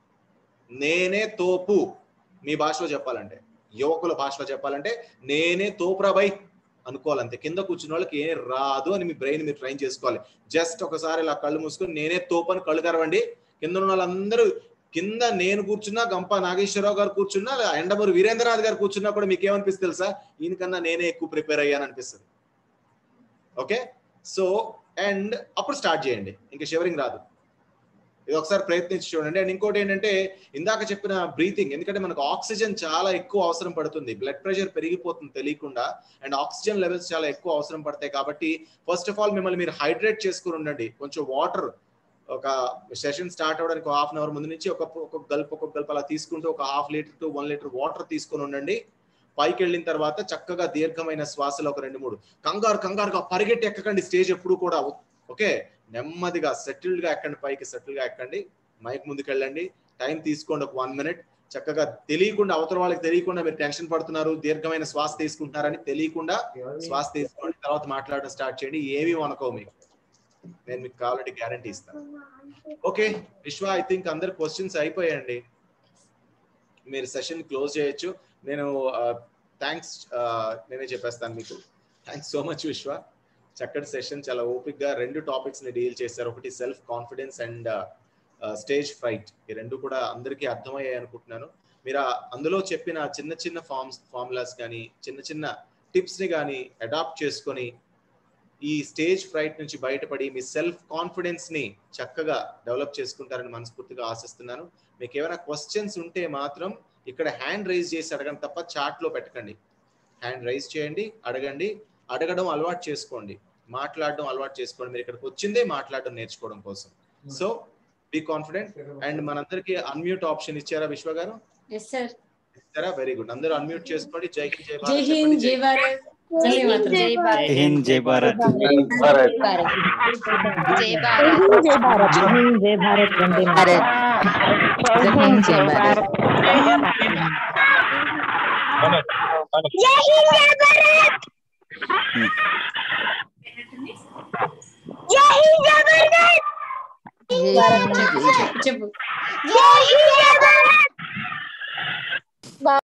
Speaker 2: నేనే తోపు మీ భాషలో చెప్పాలంటే యువకుల భాషలో చెప్పాలంటే నేనే తోపురాబాయ్ అనుకోవాలంతే కింద కూర్చున్న వాళ్ళకి ఏం రాదు అని మీ బ్రెయిన్ మీరు ట్రైన్ చేసుకోవాలి జస్ట్ ఒకసారి ఇలా కళ్ళు మూసుకొని నేనే తోపు అని కళ్ళు తెరవండి కింద ఉన్న వాళ్ళందరూ కింద నేను కూర్చున్నా గంప నాగేశ్వరరావు గారు కూర్చున్నా ఎండమూరి వీరేంద్రనాథ్ గారు కూర్చున్నా కూడా మీకు ఏమనిపిస్తుంది తెలుసా ఈయనకన్నా నేనే ఎక్కువ ప్రిపేర్ అయ్యాను అనిపిస్తుంది ఓకే సో అండ్ అప్పుడు స్టార్ట్ చేయండి ఇంకా షివరింగ్ రాదు ఇది ఒకసారి ప్రయత్నించి చూడండి అండ్ ఇంకోటి ఏంటంటే ఇందాక చెప్పిన బ్రీతింగ్ ఎందుకంటే మనకు ఆక్సిజన్ చాలా ఎక్కువ అవసరం పడుతుంది బ్లడ్ ప్రెషర్ పెరిగిపోతుంది తెలియకుండా అండ్ ఆక్సిజన్ లెవెల్స్ చాలా ఎక్కువ అవసరం పడతాయి కాబట్టి ఫస్ట్ ఆఫ్ ఆల్ మిమ్మల్ని మీరు హైడ్రేట్ చేసుకుని ఉండండి కొంచెం వాటర్ ఒక సెషన్ స్టార్ట్ అవడానికి హాఫ్ అన్ అవర్ ముందు నుంచి ఒక ఒక్కొక్క గల్ప్ ఒక్కొక్క గల్ప్ అలా తీసుకుంటూ ఒక half litre to one litre water తీసుకుని ఉండండి పైకి వెళ్ళిన తర్వాత చక్కగా దీర్ఘమైన శ్వాసలు ఒక రెండు మూడు కంగారు కంగారుగా పరిగెట్టి ఎక్కకండి స్టేజ్ ఎప్పుడు కూడా ఓకే నెమ్మదిగా సెటిల్డ్ గా ఎక్కండి పైకి సెటిల్ గా ఎక్కండి మైక్ ముందుకు వెళ్ళండి టైం తీసుకోండి ఒక వన్ మినిట్ చక్కగా తెలియకుండా అవతల వాళ్ళకి తెలియకుండా మీరు టెన్షన్ పడుతున్నారు దీర్ఘమైన శ్వాస తీసుకుంటున్నారని తెలియకుండా శ్వాస తీసుకోండి తర్వాత మాట్లాడడం స్టార్ట్ చేయండి ఏమీ అనుకో మీకు నేను మీకు కావాలంటే గ్యారంటీ ఇస్తాను ఓకే విశ్వ ఐ థింక్ అందరు క్వశ్చన్స్ అయిపోయాయండి మీరు సెషన్ క్లోజ్ చేయొచ్చు నేను థ్యాంక్స్ నేనే చెప్పేస్తాను మీకు థ్యాంక్స్ సో మచ్ విశ్వ చక్కటి సెషన్ చాలా ఓపిక్ గా రెండు టాపిక్స్ ని డీల్ చేశారు ఒకటి self confidence and stage fright ఈ రెండు కూడా అందరికీ అర్థమయ్యాయి అనుకుంటున్నాను మీరు అందులో చెప్పిన చిన్న చిన్న ఫార్మ్స్ ఫార్ములాస్ కానీ చిన్న చిన్న టిప్స్ ని కానీ అడాప్ట్ చేసుకొని ఈ స్టేజ్ ఫ్రైట్ నుంచి బయటపడి మీ సెల్ఫ్ కాన్ఫిడెన్స్ ని చక్కగా డెవలప్ చేసుకుంటారని మనస్ఫూర్తిగా ఆశిస్తున్నాను మీకు ఏమైనా క్వశ్చన్స్ ఉంటే మాత్రం ఇక్కడ హ్యాండ్ రైజ్ చేసి అడగండి తప్ప చాట్ లో పెట్టకండి హ్యాండ్ రైజ్ చేయండి అడగండి అడగడం అలవాటు చేసుకోండి మాట్లాడడం అలవాటు చేసుకోండి మీరు ఇక్కడికి వచ్చిందే మాట్లాడడం నేర్చుకోవడం కోసం సో బీ కాన్ఫిడెంట్ అండ్ మనందరికి అన్మ్యూట్ ఆప్షన్ ఇచ్చారా విశ్వ గారు
Speaker 1: ఎస్ సార్
Speaker 2: ఇచ్చారా వెరీ గుడ్ అందరూ అన్మ్యూట్ చేసుకోండి జై హింద్ జై
Speaker 1: జై హింద్ జై భారత్ జై మాతరం
Speaker 3: జై హింద్ జై భారత్
Speaker 8: జై భారత్
Speaker 9: జై భారత్ జై హింద్ జై భారత్ వందే మాతరం
Speaker 8: జై హింద్ జై భారత్
Speaker 1: చెప్పు
Speaker 9: జై హింద్ జై భారత్